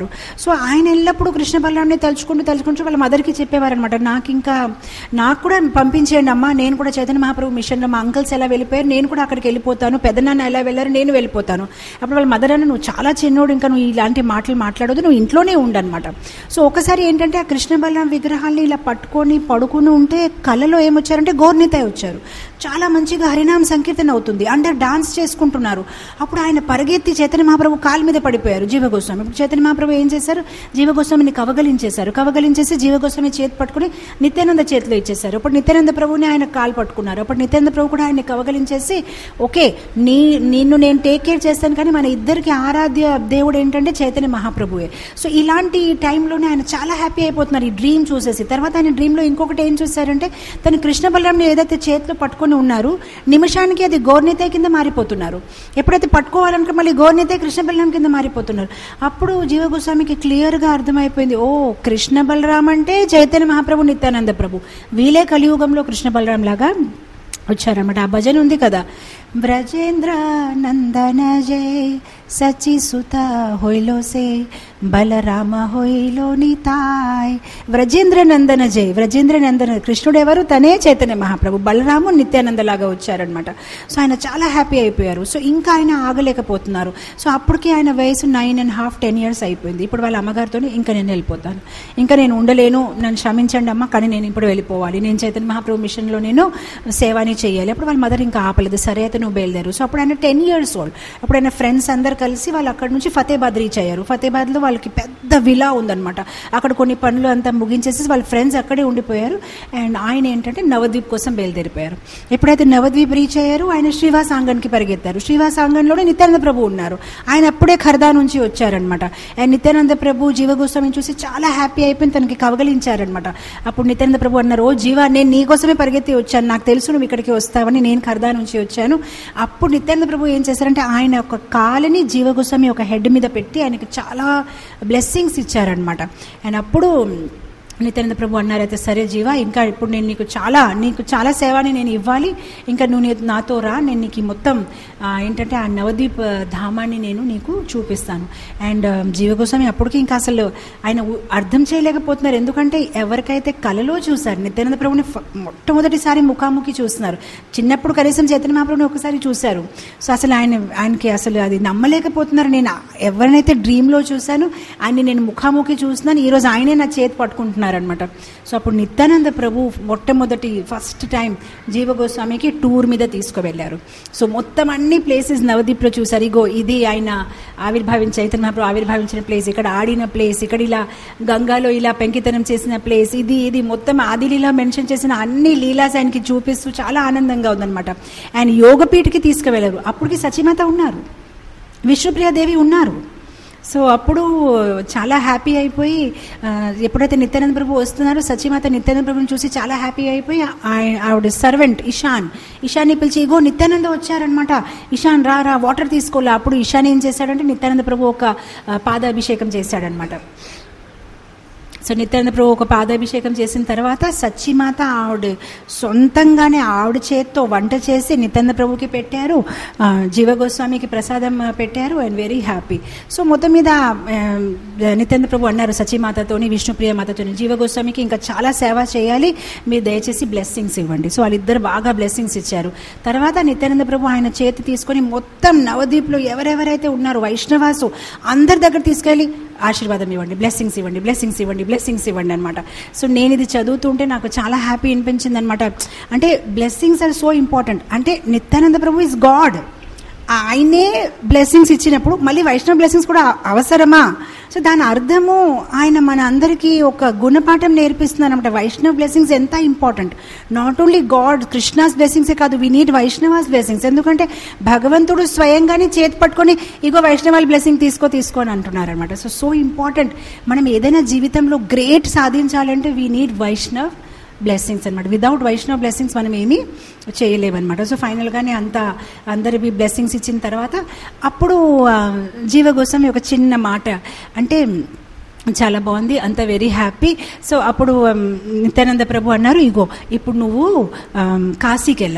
సో ఆయన ఎల్లప్పుడూ కృష్ణ బలరాంని తలుచుకుంటూ తలుచుకుంటూ వాళ్ళ మదర్కి చెప్పేవారనమాట నాకు ఇంకా నాకు కూడా పంపించేయండి అమ్మా నేను కూడా చైతన్య మహాప్రభు మిషన్లో మా అంకల్స్ ఎలా వెళ్ళిపోయారు నేను కూడా అక్కడికి వెళ్ళిపోతాను పెద్దనాన్న ఎలా వెళ్ళారు నేను వెళ్ళిపోతాను అప్పుడు వాళ్ళ మదర్ అన్న నువ్వు చాలా చిన్నోడు ఇంకా నువ్వు ఇలాంటి మాటలు మాట్లాడొద్దు నువ్వు ఇంట్లోనే ఉండనమాట సో ఒకసారి ఏంటంటే ఆ కృష్ణ బలరాం విగ్రహాల్ని ఇలా పట్టుకొని పడుకుని ఉంటే కళ్ళలో ఏమొచ్చారంటే గోర్నితాయ్ వచ్చారు చాలా మంచిగా హరినామ సంకీర్తన అవుతుంది అందరు డాన్స్ చేసుకుంటున్నారు అప్పుడు ఆయన పరిగెత్తి చైతన్య మహాప్రభు కాలు మీద పడిపోయారు జీవగోస్వామి ఇప్పుడు చైతన్య మహాప్రభు ఏం చేశారు జీవగోస్వామిని కవగలించేశారు కవగలించేసి జీవగోస్వామి చేతి పట్టుకుని నిత్యానంద చేతిలో ఇచ్చేశారు అప్పుడు నిత్యానంద ప్రభుని ఆయన కాలు పట్టుకున్నారు అప్పుడు నిత్యానంద ప్రభు కూడా ఆయన్ని కవగలించేసి ఓకే నీ నిన్ను నేను టేక్ కేర్ చేస్తాను కానీ మన ఇద్దరికి ఆరాధ్య దేవుడు ఏంటంటే చైతన్య మహాప్రభువే సో ఇలాంటి టైంలోనే ఆయన చాలా హ్యాపీ అయిపోతున్నారు ఈ డ్రీమ్ చూసేసి తర్వాత ఆయన డ్రీమ్లో ఇంకొకటి ఏం చూశారంటే తను కృష్ణ బలరాంని ఏదైతే చేతిలో పట్టుకొని ఉన్నారు నిమిషానికి అది గోర్నితే కింద మారిపోతున్నారు ఎప్పుడైతే పట్టుకోవాలనుకో మళ్ళీ గోర్నితే కృష్ణ బలరాం కింద మారిపోతున్నారు అప్పుడు జీవగోస్వామికి క్లియర్గా అర్థమైపోయింది ఓ కృష్ణ బలరాం అంటే చైతన్య మహాప్రభు నిత్యానంద ప్రభు వీలే కలియుగంలో కృష్ణ బలరాం లాగా వచ్చారన్నమాట ఆ భజన ఉంది కదా బ్రజేంద్ర నందన జయ సచి సుత హొయ్లో సే బలరామ హొయ్లో నితాయ్ వ్రజేంద్ర నందన జై వ్రజేంద్ర నందన కృష్ణుడు ఎవరు తనే చైతన్య మహాప్రభు బలరాము నిత్యానంద లాగా వచ్చారనమాట సో ఆయన చాలా హ్యాపీ అయిపోయారు సో ఇంకా ఆయన ఆగలేకపోతున్నారు సో అప్పటికి ఆయన వయసు nine and half ten years అయిపోయింది ఇప్పుడు వాళ్ళ అమ్మగారితో ఇంకా నేను వెళ్ళిపోతాను ఇంకా నేను ఉండలేను నన్ను క్షమించండి అమ్మ కానీ నేను ఇప్పుడు వెళ్ళిపోవాలి నేను చైతన్య మహాప్రభు మిషన్లో నేను సేవాని చేయాలి అప్పుడు వాళ్ళ మదర్ ఇంకా ఆపలేదు సరే అయితే నువ్వు బయలుదేరు సో అప్పుడు ఆయన టెన్ ఇయర్స్ ఓల్డ్ అప్పుడు ఆయన ఫ్రెండ్స్ అందరు కలిసి వాళ్ళు అక్కడ నుంచి ఫతేబాద్ రీచ్ అయ్యారు ఫతేబాద్లో వాళ్ళకి పెద్ద విలా ఉందన్నమాట అక్కడ కొన్ని పనులు అంతా ముగించేసి వాళ్ళ ఫ్రెండ్స్ అక్కడే ఉండిపోయారు అండ్ ఆయన ఏంటంటే నవద్వీప్ కోసం బయలుదేరిపోయారు ఎప్పుడైతే నవద్వీప్ రీచ్ అయ్యారు ఆయన శ్రీవాస్ ఆంగన్కి పరిగెత్తారు శ్రీవాస్ ఆంగన్లోనే నిత్యానంద ప్రభు ఉన్నారు ఆయన అప్పుడే ఖర్దా నుంచి వచ్చారనమాట అండ్ నిత్యానంద ప్రభు జీవగోస్వామిని చూసి చాలా హ్యాపీ అయిపోయి తనకి కవగలించారనమాట అప్పుడు నిత్యానంద ప్రభు అన్నారు ఓ జీవా నేను నీకోసమే పరిగెత్తి వచ్చాను నాకు తెలుసు నువ్వు ఇక్కడికి వస్తావని నేను ఖర్దా నుంచి వచ్చాను అప్పుడు నిత్యానంద ప్రభు ఏం చేశారంటే ఆయన ఒక కాలుని జీవగోస్వామి ఒక హెడ్ మీద పెట్టి ఆయనకి చాలా బ్లెస్సింగ్స్ ఇచ్చారనమాట అండ్ అప్పుడు నిత్యానంద ప్రభు అన్నారైతే సరే జీవా ఇంకా ఇప్పుడు నేను నీకు చాలా నీకు చాలా సేవని నేను ఇవ్వాలి ఇంకా నువ్వు నీ- నాతో రా నేను నీకు ఈ మొత్తం ఆ, ఏంటంటే ఆ నవదీప్ ధామాన్ని నేను నీకు చూపిస్తాను అండ్ జీవగోస్వామి అప్పటికి ఇంకా అసలు ఆయన ఉ- అర్థం చేయలేకపోతున్నారు ఎందుకంటే ఎవరికైతే కలలో చూశారు నిత్యానంద ప్రభుని ఫ- మొట్టమొదటిసారి ముఖాముఖి చూస్తున్నారు చిన్నప్పుడు కనీసం చైతన్య మహాప్రభుని ఒకసారి చూశారు సో అసలు ఆయన ఆయనకి అసలు అది నమ్మలేకపోతున్నారు నేను ఎవరినైతే డ్రీమ్లో చూశాను ఆయన్ని నేను ముఖాముఖి చూస్తున్నాను ఈరోజు ఆయనే నా చేతి పట్టుకుంటున్నారనమాట సో అప్పుడు నిత్యానంద ప్రభు మొట్టమొదటి ఫస్ట్ టైం జీవగోస్వామికి టూర్ మీద తీసుకువెళ్ళారు సో మొత్తం అన్ని ప్లేసెస్ నవదీప్లో చూశారు ఇగో ఇది ఆయన ఆవిర్భావించ చైతన్య మహాప్రభు ఆవిర్భావించిన ప్లేస్ ఇక్కడ ఆడిన ప్లేస్ ఇక్కడ ఇలా గంగాలో ఇలా పెంకితనం చేసిన ప్లేస్ ఇది ఇది మొత్తం ఆదిలీలా మెన్షన్ చేసిన అన్ని లీలాస్ ఆయనకి చూపిస్తూ చాలా ఆనందంగా ఉందన్నమాట ఆయన యోగపీఠకి తీసుకువెళ్ళారు అప్పటికి సచిమాత ఉన్నారు విష్ణుప్రియాదేవి ఉన్నారు సో అప్పుడు చాలా హ్యాపీ అయిపోయి ఆ, ఎప్పుడైతే నిత్యానంద ప్రభు వస్తున్నారో సచిమాత నిత్యానంద ప్రభుని చూసి చాలా హ్యాపీ అయిపోయి ఆయ- ఆవిడ సర్వెంట్ ఇషాన్ ఇషాన్ని పిలిచి ఇగో నిత్యానంద వచ్చారనమాట ఇషాన్ రా రా వాటర్ తీసుకోలే అప్పుడు ఇషాన్ ఏం చేశాడంటే నిత్యానంద ప్రభు ఒక ఆ, పాదాభిషేకం చేశాడనమాట సో నిత్యానంద ప్రభు ఒక పాదాభిషేకం చేసిన తర్వాత సచ్చిమాత ఆవిడ సొంతంగానే ఆవిడ చేత్తో వంట చేసి నిత్యానంద ప్రభుకి పెట్టారు ఆ, జీవగోస్వామికి ప్రసాదం ఆ, పెట్టారు అండ్ వెరీ హ్యాపీ సో మొత్తం మీద ఆ, నిత్యానంద ప్రభు అన్నారు సచిమాతతోని విష్ణుప్రియ మాతతోని జీవగోస్వామికి ఇంకా చాలా సేవ చేయాలి మీరు దయచేసి బ్లెస్సింగ్స్ ఇవ్వండి సో వాళ్ళిద్దరు బాగా బ్లెస్సింగ్స్ ఇచ్చారు తర్వాత నిత్యానంద ప్రభు ఆయన చేతి తీసుకొని మొత్తం నవదీప్లో ఎవరెవరైతే ఉన్నారో వైష్ణవాసు అందరి దగ్గర తీసుకెళ్ళి ఆశీర్వాదం ఇవ్వండి బ్లెస్సింగ్స్ ఇవ్వండి బ్లెస్సింగ్స్ ఇవ్వండి బ్లెస్సింగ్స్ ఇవ్వండి అనమాట సో నేను ఇది చదువుతుంటే నాకు చాలా హ్యాపీ అనిపించింది అనమాట అంటే బ్లెస్సింగ్స్ ఆర్ సో ఇంపార్టెంట్ అంటే నిత్యానంద ప్రభు ఇస్ గాడ్ ఆయనే బ్లెస్సింగ్స్ ఇచ్చినప్పుడు మళ్ళీ వైష్ణవ బ్లెస్సింగ్స్ కూడా అవసరమా సో దాని అర్థము ఆయన మన అందరికీ ఒక గుణపాఠం నేర్పిస్తున్నారు అనమాట వైష్ణవ్ బ్లెస్సింగ్స్ ఎంత important not only God Krishna's బ్లెస్సింగ్సే కాదు వీ నీడ్ వైష్ణవాస్ బ్లెస్సింగ్స్ ఎందుకంటే భగవంతుడు స్వయంగానే చేతి పట్టుకొని ఇగో వైష్ణవాల బ్లెస్సింగ్ తీసుకో తీసుకో అని అంటున్నారు అనమాట సో సో ఇంపార్టెంట్ మనం ఏదైనా జీవితంలో గ్రేట్ సాధించాలంటే వీ నీడ్ వైష్ణవ్ బ్లెస్సింగ్స్ అనమాట వితౌట్ వైష్ణవ్ బ్లెస్సింగ్స్ మనం ఏమీ చేయలేమన్నమాట సో ఫైనల్గానే అంత అందరికి బ్లెస్సింగ్స్ ఇచ్చిన తర్వాత అప్పుడు ఆ, జీవగోస్వామి ఒక చిన్న మాట అంటే చాలా బాగుంది అంత వెరీ హ్యాపీ సో అప్పుడు ఉమ్, నిత్యానంద ప్రభు అన్నారు ఇగో ఇప్పుడు నువ్వు ఉమ్, కాశీకి వెళ్ళాలి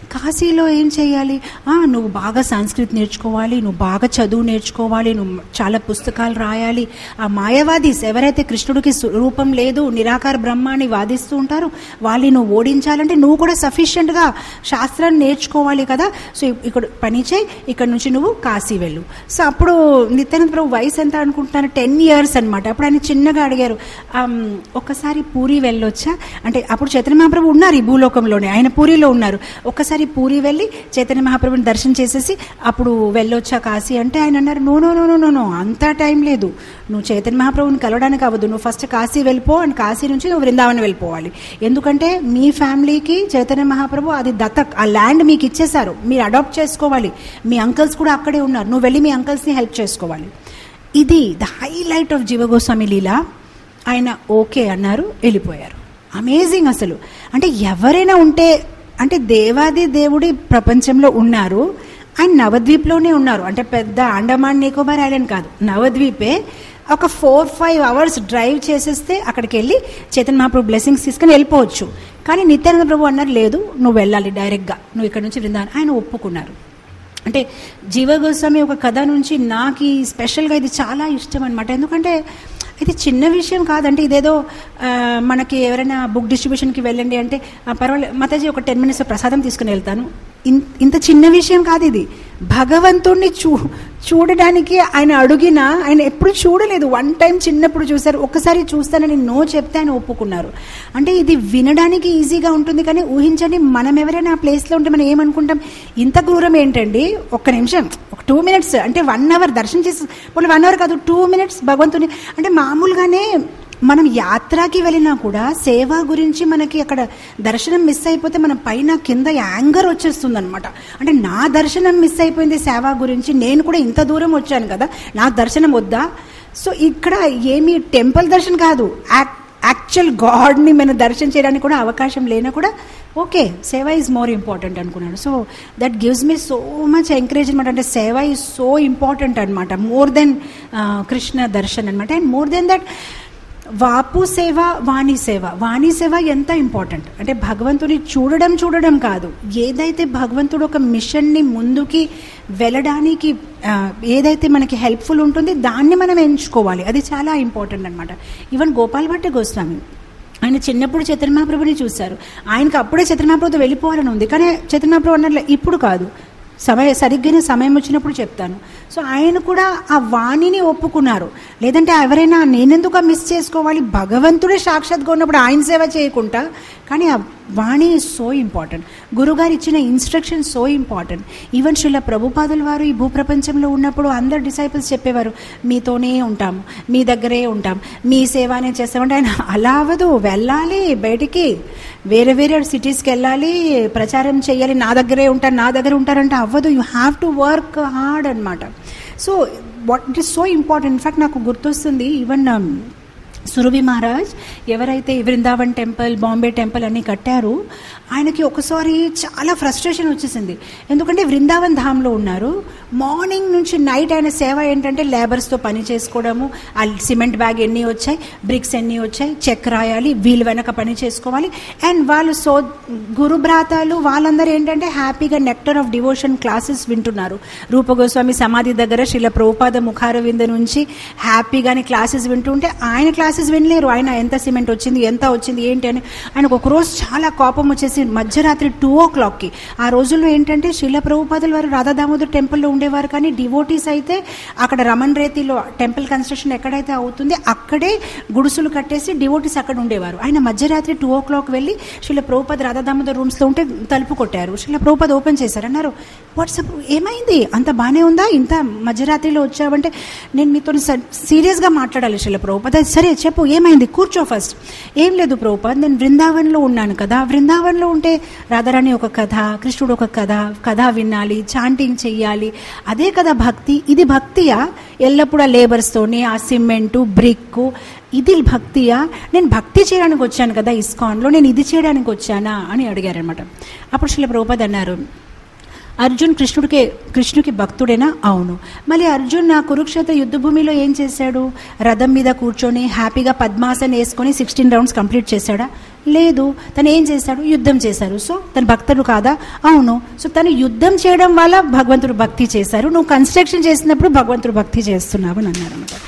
కాశీలో ఏం చేయాలి ఆ, నువ్వు బాగా సంస్కృత్ నేర్చుకోవాలి నువ్వు బాగా చదువు నేర్చుకోవాలి నువ్వు చాలా పుస్తకాలు రాయాలి ఆ మాయావాదీస్ ఎవరైతే కృష్ణుడికి సు- రూపం లేదు నిరాకార బ్రహ్మ అని వాదిస్తూ ఉంటారు వాళ్ళని నువ్వు ఓడించాలంటే నువ్వు కూడా సఫిషియెంట్గా శాస్త్రాన్ని నేర్చుకోవాలి కదా సో ఇ- ఇక్కడ పని చేయి ఇక్కడ నుంచి నువ్వు కాశీ వెళ్ళు సో అప్పుడు నిత్యానంద ప్రభు వయసు ఎంత అనుకుంటున్నాను టెన్ ఇయర్స్ అనమాట అప్పుడు ఆయన చిన్నగా అడిగారు "ఆమ్, ఒక్కసారి పూరి వెళ్ళొచ్చా అంటే అప్పుడు చైతన్య మహాప్రభు ఉన్నారు ఈ భూలోకంలోనే ఆయన పూరిలో ఉన్నారు ఒక్కసారి పూరి వెళ్ళి చైతన్య మహాప్రభుని దర్శనం చేసేసి అప్పుడు వెళ్ళొచ్చా కాశీ అంటే ఆయన అన్నారు no no no no no no అంతా టైం లేదు నువ్వు చైతన్య మహాప్రభుని కలవడానికి అవ్వదు నువ్వు ఫస్ట్ కాశీ వెళ్ళిపో అండ్ కాశీ నుంచి నువ్వు వృందావనం వెళ్ళిపోవాలి ఎందుకంటే మీ ఫ్యామిలీకి చైతన్య మహాప్రభు అది దత్తక్ ఆ ల్యాండ్ మీకు ఇచ్చేశారు మీరు అడాప్ట్ చేసుకోవాలి మీ అంకల్స్ కూడా అక్కడే ఉన్నారు నువ్వు వెళ్ళి మీ అంకల్స్ని హెల్ప్ చేసుకోవాలి ఇది ద హైలైట్ ఆఫ్ జీవగోస్వామి లీలా ఆయన ఓకే అన్నారు వెళ్ళిపోయారు అమేజింగ్ అసలు అంటే ఎవరైనా ఉంటే అంటే దేవాది దేవుడి ప్రపంచంలో ఉన్నారు ఆయన నవద్వీప్లోనే ఉన్నారు అంటే పెద్ద అండమాన్ నికోబార్ ఐలాండ్ కాదు నవద్వీపే ఒక ఫోర్ ఫైవ్ అవర్స్ డ్రైవ్ చేసేస్తే అక్కడికి వెళ్ళి చైతన్య మహాప్రభు బ్లెస్సింగ్స్ తీసుకుని వెళ్ళిపోవచ్చు కానీ నిత్యానంద ప్రభు అన్నారు లేదు నువ్వు వెళ్ళాలి డైరెక్ట్గా నువ్వు ఇక్కడ నుంచి బృందావనం ఆయన ఒప్పుకున్నారు అంటే జీవ గోస్వామి ఒక కథ నుంచి నాకు ఈ స్పెషల్గా ఇది చాలా ఇష్టం అనమాట ఎందుకంటే ఇది చిన్న విషయం కాదంటే ఇదేదో ఆ, మనకి ఎవరైనా బుక్ డిస్ట్రిబ్యూషన్కి వెళ్ళండి అంటే "ఆ, పర్వాలేదు మాతాజీ ఒక టెన్ మినిట్స్ ప్రసాదం తీసుకుని వెళ్తాను ఇన్- ఇంత చిన్న విషయం కాదు ఇది భగవంతుణ్ణి చూ చూడడానికి ఆయన అడిగినా ఆయన ఎప్పుడు చూడలేదు వన్ టైం చిన్నప్పుడు చూశారు ఒక్కసారి చూస్తానని నో చెప్తే ఆయన ఒప్పుకున్నారు అంటే ఇది వినడానికి ఈజీగా ఉంటుంది కానీ ఊహించండి మనం ఎవరైనా ఆ ప్లేస్లో ఉంటే మనం ఏమనుకుంటాం ఇంత దూరం ఏంటండి ఒక్క నిమిషం ఒక టూ మినిట్స్ అంటే వన్ అవర్ దర్శనం చేసి పోనీ వన్ అవర్ కాదు టూ మినిట్స్ భగవంతుని అంటే మామూలుగానే మనం యాత్రకి వెళ్ళినా కూడా సేవ గురించి మనకి అక్కడ దర్శనం మిస్ అయిపోతే మన పైన కింద యాంగర్ వచ్చేస్తుంది అనమాట అంటే నా దర్శనం మిస్ అయిపోయింది సేవ గురించి నేను కూడా ఇంత దూరం వచ్చాను కదా నాకు దర్శనం వద్దా సో ఇక్కడ ఏమి టెంపుల్ దర్శనం కాదు యాక్చువల్ గాడ్ని మనం దర్శనం చేయడానికి కూడా అవకాశం లేనా కూడా ఓకే సేవ ఈజ్ మోర్ ఇంపార్టెంట్ అనుకున్నాడు so that gives me so much encourage అనమాట అంటే సేవ ఈజ్ సో ఇంపార్టెంట్ అనమాట మోర్ దెన్ కృష్ణ దర్శన్ అనమాట అండ్ మోర్ దెన్ దట్ వాపు సేవ వాణి సేవ వాణి సేవ ఎంత ఇంపార్టెంట్ అంటే భగవంతుని చూడడం చూడడం కాదు ఏదైతే భగవంతుడు ఒక మిషన్ని ముందుకి వెళ్ళడానికి ఆ, ఏదైతే మనకి హెల్ప్ఫుల్ ఉంటుందో దాన్ని మనం ఎంచుకోవాలి అది చాలా ఇంపార్టెంట్ అనమాట ఈవెన్ గోపాల్ భట్ట గోస్వామి ఆయన చిన్నప్పుడు చైతన్య మహాప్రభుని చూశారు ఆయనకు అప్పుడే చైతన్య మహాప్రభుతో వెళ్ళిపోవాలని ఉంది కానీ చైతన్య మహాప్రభు అన్నట్లే ఇప్పుడు కాదు సమయ సరిగ్గానే సమయం వచ్చినప్పుడు చెప్తాను సో ఆయన కూడా ఆ వాణిని ఒప్పుకున్నారు లేదంటే ఎవరైనా నేనెందుకు మిస్ చేసుకోవాలి భగవంతుడే సాక్షాత్గా ఉన్నప్పుడు ఆయన సేవ చేయకుండా కానీ ఆ వాణి సో ఇంపార్టెంట్ గురుగారు ఇచ్చిన instruction so important even Srila ప్రభుపాదుల వారు ఈ భూప్రపంచంలో ఉన్నప్పుడు అందరు డిసైపుల్స్ చెప్పేవారు మీతోనే ఉంటాము మీ దగ్గరే ఉంటాం మీ సేవనే చేస్తామంటే ఆయన అలా అవ్వదు వెళ్ళాలి బయటికి వేరే వేరే సిటీస్కి వెళ్ళాలి ప్రచారం చేయాలి నా దగ్గరే ఉంటారు నా దగ్గర ఉంటారంటే అవ్వదు you have to work hard అనమాట so what it is so important in fact నాకు గుర్తొస్తుంది ఈవెన్ సురభి మహారాజ్ ఎవరైతే ఈ వృందావన్ టెంపుల్ బాంబే టెంపుల్ అన్ని కట్టారు ఆయనకి ఒకసారి చాలా ఫ్రస్ట్రేషన్ వచ్చేసింది ఎందుకంటే వృందావన్ ధామ్లో ఉన్నారు మార్నింగ్ నుంచి నైట్ ఆయన సేవ ఏంటంటే లేబర్స్తో పని చేసుకోవడము ఆ సిమెంట్ బ్యాగ్ ఎన్ని వచ్చాయి బ్రిక్స్ ఎన్ని వచ్చాయి చెక్ రాయాలి వీళ్ళు వెనక పని చేసుకోవాలి అండ్ వాళ్ళు సో గురుభ్రాతాలు వాళ్ళందరూ ఏంటంటే హ్యాపీగా నెక్టర్ ఆఫ్ డివోషన్ క్లాసెస్ వింటున్నారు రూపగోస్వామి సమాధి దగ్గర శ్రీల ప్రభుపాద ముఖార వింద నుంచి హ్యాపీగానే క్లాసెస్ వింటుంటే ఆయన క్లాసెస్ వినలేరు ఆయన ఎంత సిమెంట్ వచ్చింది ఎంత వచ్చింది ఏంటి అని ఆయనకు ఒక రోజు చాలా కోపం వచ్చేసి మధ్యరాత్రి టూ ఓ క్లాక్కి ఆ రోజుల్లో ఏంటంటే శ్రీల ప్రభుపాదుల వారు రాధా దామోదర్ టెంపుల్లో ఉండేవారు కానీ డివోటీస్ అయితే అక్కడ రమన్ రేతిలో టెంపుల్ కన్స్ట్రక్షన్ ఎక్కడైతే అవుతుంది అక్కడే గుడుసులు కట్టేసి డివోటీస్ అక్కడ ఉండేవారు ఆయన మధ్యరాత్రి టూ ఓ క్లాక్ వెళ్ళి శ్రీల ప్రభుపద రాధా దామోదర్ రూమ్స్లో ఉంటే తలుపు కొట్టారు శ్రీల ప్రభుపద ఓపెన్ చేశారు అన్నారు వాట్సాప్ ఏమైంది అంత బాగానే ఉందా ఇంత మధ్యరాత్రిలో వచ్చావంటే నేను మీతో సీరియస్గా మాట్లాడాలి శ్రీల ప్రభుపద సరే చెప్పు ఏమైంది కూర్చో ఫస్ట్ ఏం లేదు ప్రభుపద్ నేను బృందావన్లో ఉన్నాను కదా బృందావన్లో ఉంటే రాధారాణి ఒక కథ కృష్ణుడు ఒక కథ కథ వినాలి చాంటింగ్ చెయ్యాలి అదే కదా భక్తి ఇది భక్తియా ఎల్లప్పుడూ ఆ లేబర్స్తోని ఆ సిమెంటు బ్రిక్ ఇది భక్తియా నేను భక్తి చేయడానికి వచ్చాను కదా ఇస్కాన్లో నేను ఇది చేయడానికి వచ్చానా అని అడిగారనమాట అప్పుడు శ్రీల ప్రభుపద్ అన్నారు అర్జున్ కృష్ణుడికి కృష్ణుడికి భక్తుడేనా అవును మళ్ళీ అర్జున్ నా కురుక్షేత్ర యుద్ధ భూమిలో ఏం చేశాడు రథం మీద కూర్చొని హ్యాపీగా పద్మాసన్ వేసుకొని సిక్స్టీన్ రౌండ్స్ కంప్లీట్ చేశాడా లేదు తను ఏం చేశాడు యుద్ధం చేశారు సో తన భక్తుడు కాదా అవును సో తను యుద్ధం చేయడం వల్ల భగవంతుడు భక్తి చేశారు నువ్వు కన్స్ట్రక్షన్ చేసినప్పుడు భగవంతుడు భక్తి చేస్తున్నావు అని అన్నారు అనమాట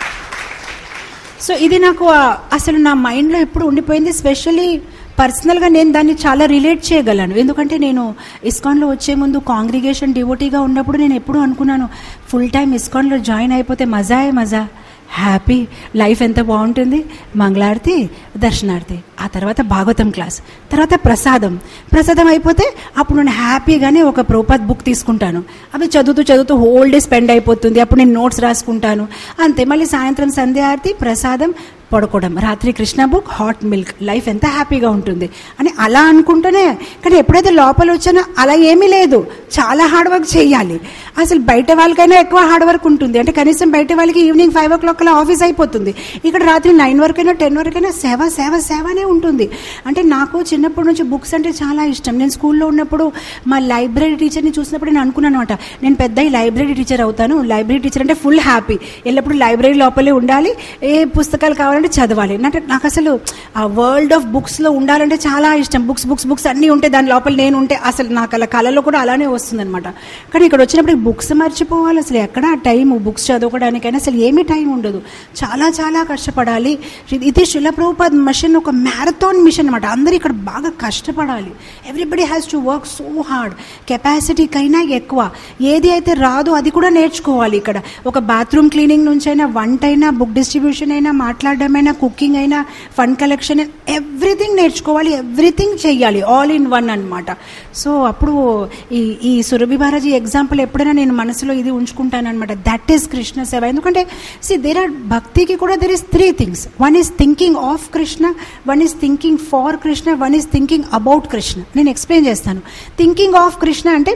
సో ఇది నాకు ఆ- అసలు నా మైండ్లో ఎప్పుడు ఉండిపోయింది స్పెషల్లీ పర్సనల్గా నేను దాన్ని చాలా రిలేట్ చేయగలను ఎందుకంటే నేను ఇస్కాన్లో వచ్చే ముందు కాంగ్రిగేషన్ డివోటీగా ఉన్నప్పుడు నేను ఎప్పుడు అనుకున్నాను ఫుల్ టైం ఇస్కాన్లో జాయిన్ అయిపోతే మజాయే మజా హ్యాపీ లైఫ్ ఎంత బాగుంటుంది మంగళారతి దర్శనార్థి ఆ తర్వాత భాగవతం క్లాస్ తర్వాత ప్రసాదం ప్రసాదం అయిపోతే అప్పుడు నేను హ్యాపీగానే ఒక ప్రోపాత్ బుక్ తీసుకుంటాను అవి చదువుతూ చదువుతూ హోల్ డే స్పెండ్ అయిపోతుంది అప్పుడు నేను నోట్స్ రాసుకుంటాను అంతే మళ్ళీ సాయంత్రం సంధ్య ఆరతి ప్రసాదం పడుకోవడం రాత్రి Krishna book hot milk life ఎంత హ్యాపీగా ఉంటుంది అని అలా అనుకుంటూనే కానీ ఎప్పుడైతే లోపల వచ్చానో అలా ఏమీ లేదు చాలా హార్డ్ వర్క్ చేయాలి అసలు బయట వాళ్ళకైనా ఎక్కువ హార్డ్ వర్క్ ఉంటుంది అంటే కనీసం బయట వాళ్ళకి ఈవినింగ్ ఫైవ్ ఓ క్లాక్ అలా ఆఫీస్ అయిపోతుంది ఇక్కడ రాత్రి నైన్ వరకైనా టెన్ వరకైనా సేవ సేవ సేవనే ఉంటుంది అంటే నాకు చిన్నప్పటి నుంచి బుక్స్ అంటే చాలా ఇష్టం నేను స్కూల్లో ఉన్నప్పుడు మా లైబ్రరీ టీచర్ని చూసినప్పుడు నేను అనుకున్నాను అనమాట నేను పెద్ద ఈ లైబ్రరీ టీచర్ అవుతాను లైబ్రరీ టీచర్ అంటే ఫుల్ హ్యాపీ ఎల్లప్పుడూ లైబ్రరీ లోపలే ఉండాలి ఏ పుస్తకాలు కావాలంటే చదవాలి అంటే నాకు అసలు ఆ వరల్డ్ ఆఫ్ బుక్స్లో ఉండాలంటే చాలా ఇష్టం బుక్స్ బుక్స్ బుక్స్ అన్నీ ఉంటే దాని లోపల నేను ఉంటే అసలు నాకు అలా కళలో కూడా అలానే వస్తుందన్నమాట కానీ ఇక్కడ వచ్చినప్పుడు బుక్స్ మర్చిపోవాలి అసలు ఎక్కడ టైం బుక్స్ చదువుకోవడానికైనా అసలు ఏమీ టైం ఉండదు చాలా చాలా కష్టపడాలి ఇది శిలప్రభుపాద్ మిషన్ ఒక మ్యారథాన్ మిషన్ అనమాట అందరూ ఇక్కడ బాగా కష్టపడాలి everybody has to work so hard కెపాసిటీకైనా ఎక్కువ ఏది అయితే రాదో అది కూడా నేర్చుకోవాలి ఇక్కడ ఒక బాత్రూమ్ క్లీనింగ్ నుంచైనా వంట అయినా బుక్ డిస్ట్రిబ్యూషన్ అయినా మాట్లాడడమైనా కుకింగ్ అయినా ఫండ్ కలెక్షన్ ఎవ్రీథింగ్ నేర్చుకోవాలి ఎవ్రీథింగ్ చెయ్యాలి ఆల్ ఇన్ వన్ అన్నమాట సో అప్పుడు ఈ ఈ సురభి బాలాజీ ఎగ్జాంపుల్ ఎప్పుడైనా నేను మనసులో ఇది ఉంచుకుంటాను అనమాట దట్ ఈస్ కృష్ణ సేవ ఎందుకంటే సి దేర్ ఆర్ భక్తికి కూడా there is three things one is thinking of Krishna one is thinking for Krishna one is thinking about Krishna నేను ఎక్స్ప్లెయిన్ చేస్తాను థింకింగ్ ఆఫ్ కృష్ణ అంటే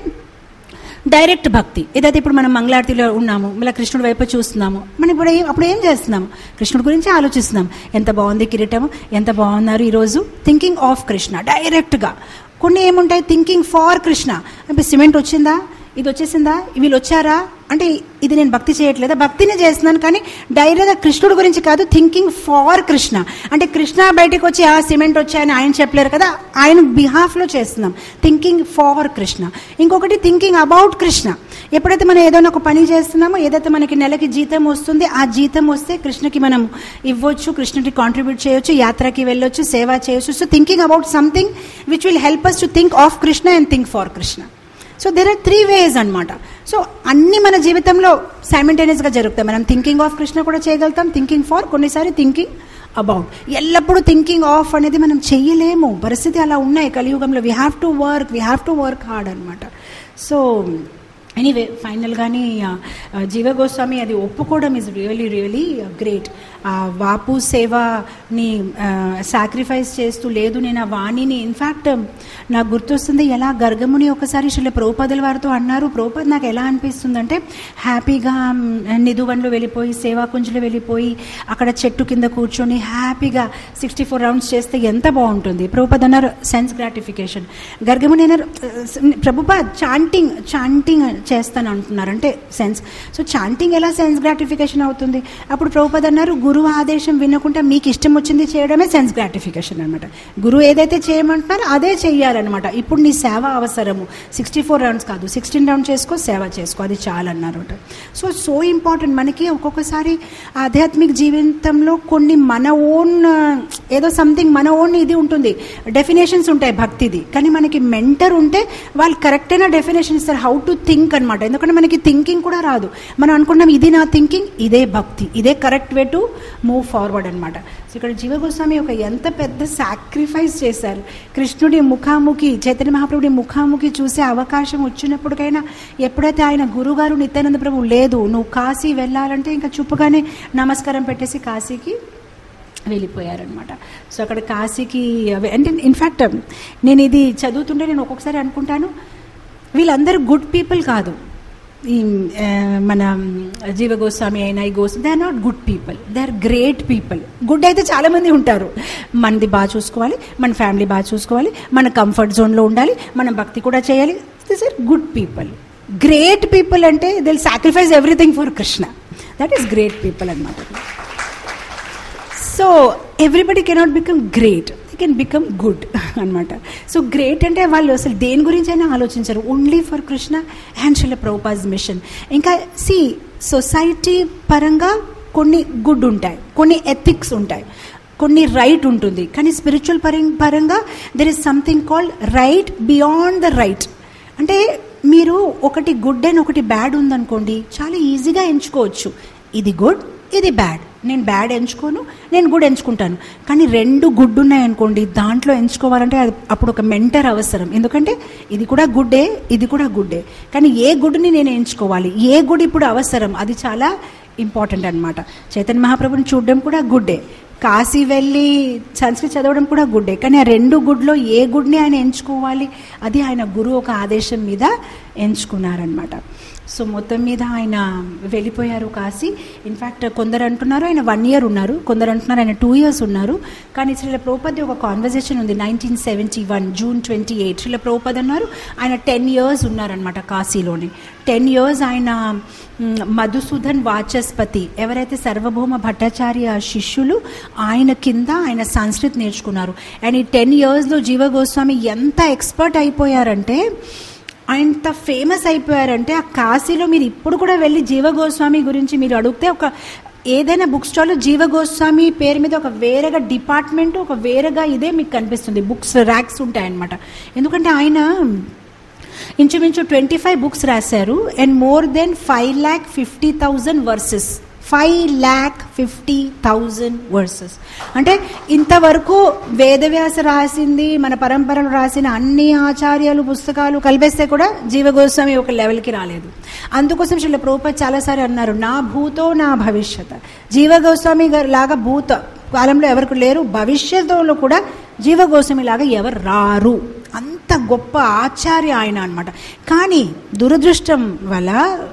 డైరెక్ట్ భక్తి ఏదైతే ఇప్పుడు మనం మంగళారతిలో ఉన్నాము మళ్ళీ కృష్ణుడి వైపు చూస్తున్నాము మనం ఇప్పుడు ఏం అప్పుడు ఏం చేస్తున్నాము కృష్ణుడి గురించి ఆలోచిస్తున్నాం ఎంత బాగుంది కిరీటం ఎంత బాగున్నారు ఈరోజు థింకింగ్ ఆఫ్ కృష్ణ డైరెక్ట్గా కొన్ని ఏముంటాయి థింకింగ్ ఫార్ కృష్ణ అంటే సిమెంట్ వచ్చిందా ఇది వచ్చేసిందా వీళ్ళు వచ్చారా అంటే ఇది నేను భక్తి చేయట్లేదా భక్తినే చేస్తున్నాను కానీ డైరెక్ట్గా కృష్ణుడి గురించి కాదు థింకింగ్ ఫార్ కృష్ణ అంటే కృష్ణ బయటకు వచ్చి ఆ సిమెంట్ వచ్చాయని ఆయన చెప్పలేరు కదా ఆయన బిహాఫ్లో చేస్తున్నాం థింకింగ్ ఫార్ కృష్ణ ఇంకొకటి థింకింగ్ అబౌట్ కృష్ణ ఎప్పుడైతే మనం ఏదైనా ఒక పని చేస్తున్నామో ఏదైతే మనకి నెలకి జీతం వస్తుంది ఆ జీతం వస్తే కృష్ణకి మనం ఇవ్వచ్చు కృష్ణుడికి కాంట్రిబ్యూట్ చేయొచ్చు యాత్రకి వెళ్ళొచ్చు సేవ చేయొచ్చు so thinking about something which will help us to think of Krishna and think for Krishna so there are three ways అనమాట సో అన్ని మన జీవితంలో సైమింటేనియస్గా జరుగుతాయి మనం థింకింగ్ ఆఫ్ కృష్ణ కూడా చేయగలుగుతాం థింకింగ్ ఫార్ కొన్నిసారి థింకింగ్ అబౌట్ ఎల్లప్పుడూ థింకింగ్ ఆఫ్ అనేది మనం చెయ్యలేము పరిస్థితి అలా ఉన్నాయి కలియుగంలో we have to work we have to work hard అనమాట సో ఎనీవే ఫైనల్ కానీ జీవ గోస్వామి అది ఒప్పుకోవడం ఇస్ రియలీ రియలీ గ్రేట్ ఆ వాపు సేవని సాక్రిఫైస్ చేస్తూ లేదు నేను ఆ వాణిని ఇన్ఫ్యాక్ట్ నాకు గుర్తొస్తుంది ఎలా గర్గముని ఒకసారి శిల ప్రోపదుల వారితో అన్నారు ప్రోపద్ నాకు ఎలా అనిపిస్తుందంటే హ్యాపీగా నిధువన్లో వెళ్ళిపోయి సేవాకుంజులు వెళ్ళిపోయి అక్కడ చెట్టు కింద కూర్చొని హ్యాపీగా సిక్స్టీ ఫోర్ రౌండ్స్ చేస్తే ఎంత బాగుంటుంది ప్రభుపద్ అన్నారు సెన్స్ గ్రాటిఫికేషన్ గర్గముని అన్నారు ప్రభుపాద్ చాంటింగ్ చాంటింగ్ చేస్తాను అంటున్నారు అంటే సెన్స్ సో చాంటింగ్ ఎలా సెన్స్ గ్రాటిఫికేషన్ అవుతుంది అప్పుడు ప్రభుపద్ అన్నారు గురువు ఆదేశం వినకుండా మీకు ఇష్టం వచ్చింది చేయడమే సెన్స్ గ్రాటిఫికేషన్ అనమాట గురువు ఏదైతే చేయమంటున్నారో అదే చెయ్యాలన్నమాట ఇప్పుడు నీ సేవ అవసరము సిక్స్టీ ఫోర్ రౌండ్స్ కాదు సిక్స్టీన్ రౌండ్స్ చేసుకో సేవ చేసుకో అది చాలన్నారు సో సో ఇంపార్టెంట్ మనకి ఒక్కొక్కసారి ఆధ్యాత్మిక జీవితంలో కొన్ని మన ఓన్ ఏదో సంథింగ్ మన ఓన్ ఇది ఉంటుంది డెఫినేషన్స్ ఉంటాయి భక్తిది కానీ మనకి మెంటర్ ఉంటే వాళ్ళు కరెక్ట్ అయిన డెఫినేషన్ ఇస్తారు హౌ టు థింక్ అనమాట ఎందుకంటే మనకి థింకింగ్ కూడా రాదు మనం అనుకున్నాం ఇది నా థింకింగ్ ఇదే భక్తి ఇదే correct way to move forward అనమాట సో ఇక్కడ జీవగోస్వామి ఒక ఎంత పెద్ద సాక్రిఫైస్ చేశారు కృష్ణుడి ముఖాముఖి చైతన్య మహాప్రభుడి ముఖాముఖి చూసే అవకాశం వచ్చినప్పటికైనా ఎప్పుడైతే ఆయన గురుగారు నిత్యానంద ప్రభు లేదు నువ్వు కాశీ వెళ్ళాలంటే ఇంకా చూపుగానే నమస్కారం పెట్టేసి కాశీకి వెళ్ళిపోయారనమాట సో అక్కడ కాశీకి అంటే ఇన్ఫ్యాక్ట్ నేను ఇది చదువుతుంటే నేను ఒక్కొక్కసారి అనుకుంటాను వీళ్ళందరూ గుడ్ పీపుల్ కాదు ఈ మన జీవ గోస్వామి అయినా ఈ Goswami they are not good people they are great people good అయితే చాలామంది ఉంటారు మనది బాగా చూసుకోవాలి మన ఫ్యామిలీ బాగా చూసుకోవాలి మన కంఫర్ట్ జోన్లో ఉండాలి మనం భక్తి కూడా చేయాలి this are good people great people అంటే they'll sacrifice everything for Krishna that is great people అనమాట so everybody cannot become great they can become good అనమాట సో గ్రేట్ అంటే వాళ్ళు అసలు దేని గురించి అయినా ఆలోచించరు only for Krishna and Srila Prabhupada's mission ఇంకా సి సొసైటీ పరంగా కొన్ని గుడ్ ఉంటాయి కొన్ని ఎథిక్స్ ఉంటాయి కొన్ని రైట్ ఉంటుంది కానీ స్పిరిచువల్ పరం పరంగా there is something called right beyond the right అంటే మీరు ఒకటి గుడ్ అండ్ ఒకటి బ్యాడ్ ఉందనుకోండి చాలా ఈజీగా ఎంచుకోవచ్చు ఇది గుడ్ ఇది బ్యాడ్ నేను బ్యాడ్ ఎంచుకోను నేను గుడ్ ఎంచుకుంటాను కానీ రెండు గుడ్ ఉన్నాయనుకోండి దాంట్లో ఎంచుకోవాలంటే అది అప్పుడు ఒక మెంటర్ అవసరం ఎందుకంటే ఇది కూడా గుడ్డే ఇది కూడా గుడ్డే కానీ ఏ గుడ్ని నేను ఎంచుకోవాలి ఏ గుడ్ ఇప్పుడు అవసరం అది చాలా ఇంపార్టెంట్ అనమాట చైతన్య మహాప్రభుని చూడడం కూడా గుడ్డే కాశీ వెళ్ళి సంస్కృత్ చదవడం కూడా గుడ్డే కానీ ఆ రెండు గుడ్లో ఏ గుడ్ని ఆయన ఎంచుకోవాలి అది ఆయన గురువు ఒక ఆదేశం మీద ఎంచుకున్నారనమాట సో మొత్తం మీద ఆయన వెళ్ళిపోయారు కాశీ ఇన్ఫ్యాక్ట్ కొందరు అంటున్నారు ఆయన వన్ ఇయర్ ఉన్నారు కొందరు అంటున్నారు ఆయన టూ ఇయర్స్ ఉన్నారు కానీ శ్రీల ప్రోపది ఒక కాన్వర్జేషన్ ఉంది nineteen seventy one June twenty eight Srila Prabhupada అన్నారు ఆయన టెన్ ఇయర్స్ ఉన్నారనమాట కాశీలోని టెన్ ఇయర్స్ ఆయన మ్, మధుసూదన్ వాచస్పతి ఎవరైతే సర్వభౌమ భట్టాచార్య శిష్యులు ఆయన కింద ఆయన సంస్కృత్ నేర్చుకున్నారు అండ్ ఈ టెన్ ఇయర్స్లో జీవ గోస్వామి ఎంత ఎక్స్పర్ట్ అయిపోయారంటే అంత ఫేమస్ అయిపోయారంటే ఆ కాశీలో మీరు ఇప్పుడు కూడా వెళ్ళి జీవ గోస్వామి గురించి మీరు అడిగితే ఒక ఏదైనా బుక్ స్టాల్లో జీవ గోస్వామి పేరు మీద ఒక వేరేగా డిపార్ట్మెంట్ ఒక వేరేగా ఇదే మీకు కనిపిస్తుంది బుక్స్ ర్యాక్స్ ఉంటాయన్నమాట ఎందుకంటే ఆయన ఇంచుమించు ట్వంటీ ఫైవ్ బుక్స్ రాశారు and more than five lakh fifty thousand verses five lakh fifty thousand verses అంటే ఇంతవరకు వేదవ్యాస రాసింది మన పరంపరలు రాసిన అన్ని ఆచార్యాలు పుస్తకాలు కలిపేస్తే కూడా జీవగోస్వామి ఒక లెవెల్కి రాలేదు అందుకోసం శ్రీల ప్రభుపాద్ చాలాసారి అన్నారు నా భూతో నా భవిష్యత్ జీవగోస్వామి గారు లాగా భూత కాలంలో ఎవరికి లేరు భవిష్యత్తులో కూడా జీవగోస్వామి లాగా ఎవరు రారు అంత గొప్ప ఆచార్య ఆయన అనమాట కానీ దురదృష్టం వల్ల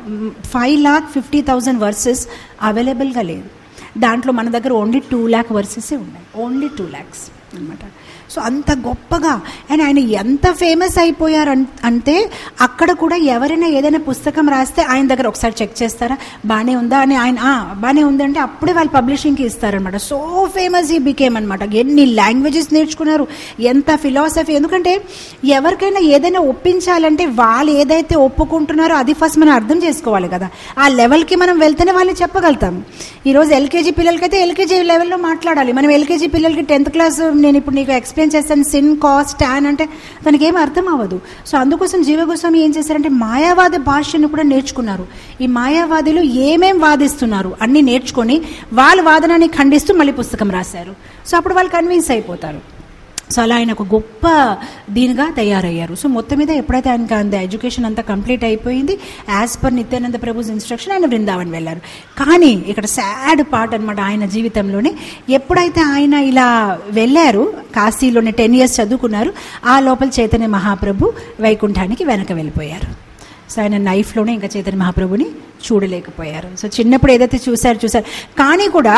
five lakh fifty thousand verses అవైలబుల్గా లేదు దాంట్లో మన దగ్గర ఓన్లీ టూ ల్యాక్ వర్సెసే ఉన్నాయి ఓన్లీ టూ ల్యాక్స్ అనమాట సో అంత గొప్పగా అండ్ ఆయన ఎంత ఫేమస్ అయిపోయారు అన్- అంటే అక్కడ కూడా ఎవరైనా ఏదైనా పుస్తకం రాస్తే ఆయన దగ్గర ఒకసారి చెక్ చేస్తారా బాగానే ఉందా అని ఆయన "ఆ, బాగానే ఉంది అంటే అప్పుడే వాళ్ళు పబ్లిషింగ్కి ఇస్తారనమాట సో ఫేమస్ ఈ బికేమ్ అనమాట ఎన్ని లాంగ్వేజెస్ నేర్చుకున్నారు ఎంత ఫిలాసఫీ ఎందుకంటే ఎవరికైనా ఏదైనా ఒప్పించాలంటే వాళ్ళు ఏదైతే ఒప్పుకుంటున్నారో అది ఫస్ట్ మనం అర్థం చేసుకోవాలి కదా ఆ లెవెల్కి మనం వెళ్తేనే వాళ్ళు చెప్పగలుగుతాం ఈరోజు ఎల్కేజీ పిల్లలకైతే ఎల్కేజీ లెవెల్లో మాట్లాడాలి మనం ఎల్కేజీ పిల్లలకి టెన్త్ క్లాస్ నేను ఇప్పుడు నీకు ఎక్స్ప్లెయిన్ చేస్తాను సిన్ కాస్ టాన్ అంటే తనకి ఏం అర్థం అవ్వదు సో అందుకోసం జీవగోస్వామి ఏం చేశారంటే మాయావాద భాషను కూడా నేర్చుకున్నారు ఈ మాయావాదులు ఏమేం వాదిస్తున్నారు అన్ని నేర్చుకొని వాళ్ళ వాదనాన్ని ఖండిస్తూ మళ్ళీ పుస్తకం రాశారు సో అప్పుడు వాళ్ళు కన్విన్స్ అయిపోతారు సో అలా ఆయన ఒక గొప్ప దీనిగా తయారయ్యారు సో మొత్తం మీద ఎప్పుడైతే ఆయనకి అంత ఎడ్యుకేషన్ అంతా కంప్లీట్ అయిపోయింది as per Nityananda Prabhu's instruction ఆయన బృందావన్ వెళ్ళారు కానీ ఇక్కడ సాడ్ పార్ట్ అనమాట ఆయన జీవితంలోనే ఎప్పుడైతే ఆయన ఇలా వెళ్ళారు కాశీలోనే టెన్ ఇయర్స్ చదువుకున్నారు ఆ లోపల చైతన్య మహాప్రభు వైకుంఠానికి వెనక వెళ్ళిపోయారు సో ఆయన లైఫ్లోనే ఇంకా చైతన్య మహాప్రభుని చూడలేకపోయారు సో చిన్నప్పుడు ఏదైతే చూశారు చూశారు కానీ కూడా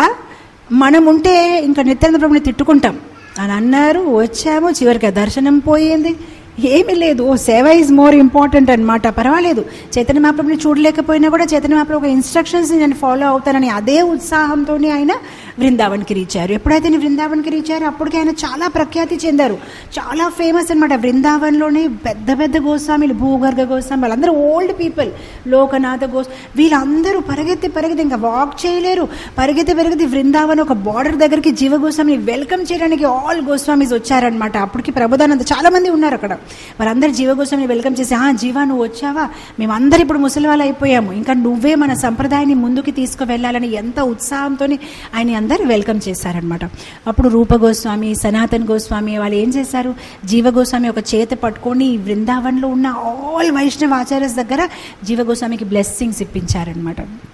మనం ఉంటే ఇంకా నిత్యానంద ప్రభుని తిట్టుకుంటాం అని అన్నారు వచ్చాము చివరికి ఆ దర్శనం పోయింది ఏమీ లేదు ఓ సేవ ఈజ్ మోర్ ఇంపార్టెంట్ అనమాట పర్వాలేదు చైతన్య మహాప్రభుని చూడలేకపోయినా కూడా చైతన్య మహాప్రభు ఒక ఇన్స్ట్రక్షన్స్ నేను ఫాలో అవుతానని అదే ఉత్సాహంతో ఆయన బృందావన్కి రీచారు ఎప్పుడైతే నేను బృందావన్కి రీచారు అప్పటికి ఆయన చాలా ప్రఖ్యాతి చెందారు చాలా ఫేమస్ అనమాట బృందావన్లోనే పెద్ద పెద్ద గోస్వామిలు భూగర్గ గోస్వామి వాళ్ళందరూ ఓల్డ్ పీపుల్ లోకనాథ గోస్ వీళ్ళందరూ పరిగెత్తి పరిగెత్తి ఇంకా వాక్ చేయలేరు పరిగెత్తి పరిగెత్తి బృందావన్ ఒక బార్డర్ దగ్గరికి జీవ గోస్వామిని వెల్కమ్ చేయడానికి ఆల్ గోస్వామీస్ వచ్చారనమాట అప్పటికి ప్రభుదానంద చాలా మంది ఉన్నారు అక్కడ వాళ్ళందరూ జీవ గోస్వామిని వెల్కమ్ చేసి ఆ జీవా నువ్వు వచ్చావా మేమందరూ ఇప్పుడు ముసలి వాళ్ళు అయిపోయాము ఇంకా నువ్వే మన సంప్రదాయాన్ని ముందుకు తీసుకువెళ్ళాలని ఎంత ఉత్సాహంతో ఆయన అందరూ వెల్కమ్ చేశారనమాట అప్పుడు రూప గోస్వామి సనాతన్ గోస్వామి వాళ్ళు ఏం చేశారు జీవ గోస్వామి ఒక చేత పట్టుకొని బృందావన్లో ఉన్న ఆల్ వైష్ణవ ఆచార్యస్ దగ్గర జీవ గోస్వామికి బ్లెస్సింగ్స్ ఇప్పించారనమాట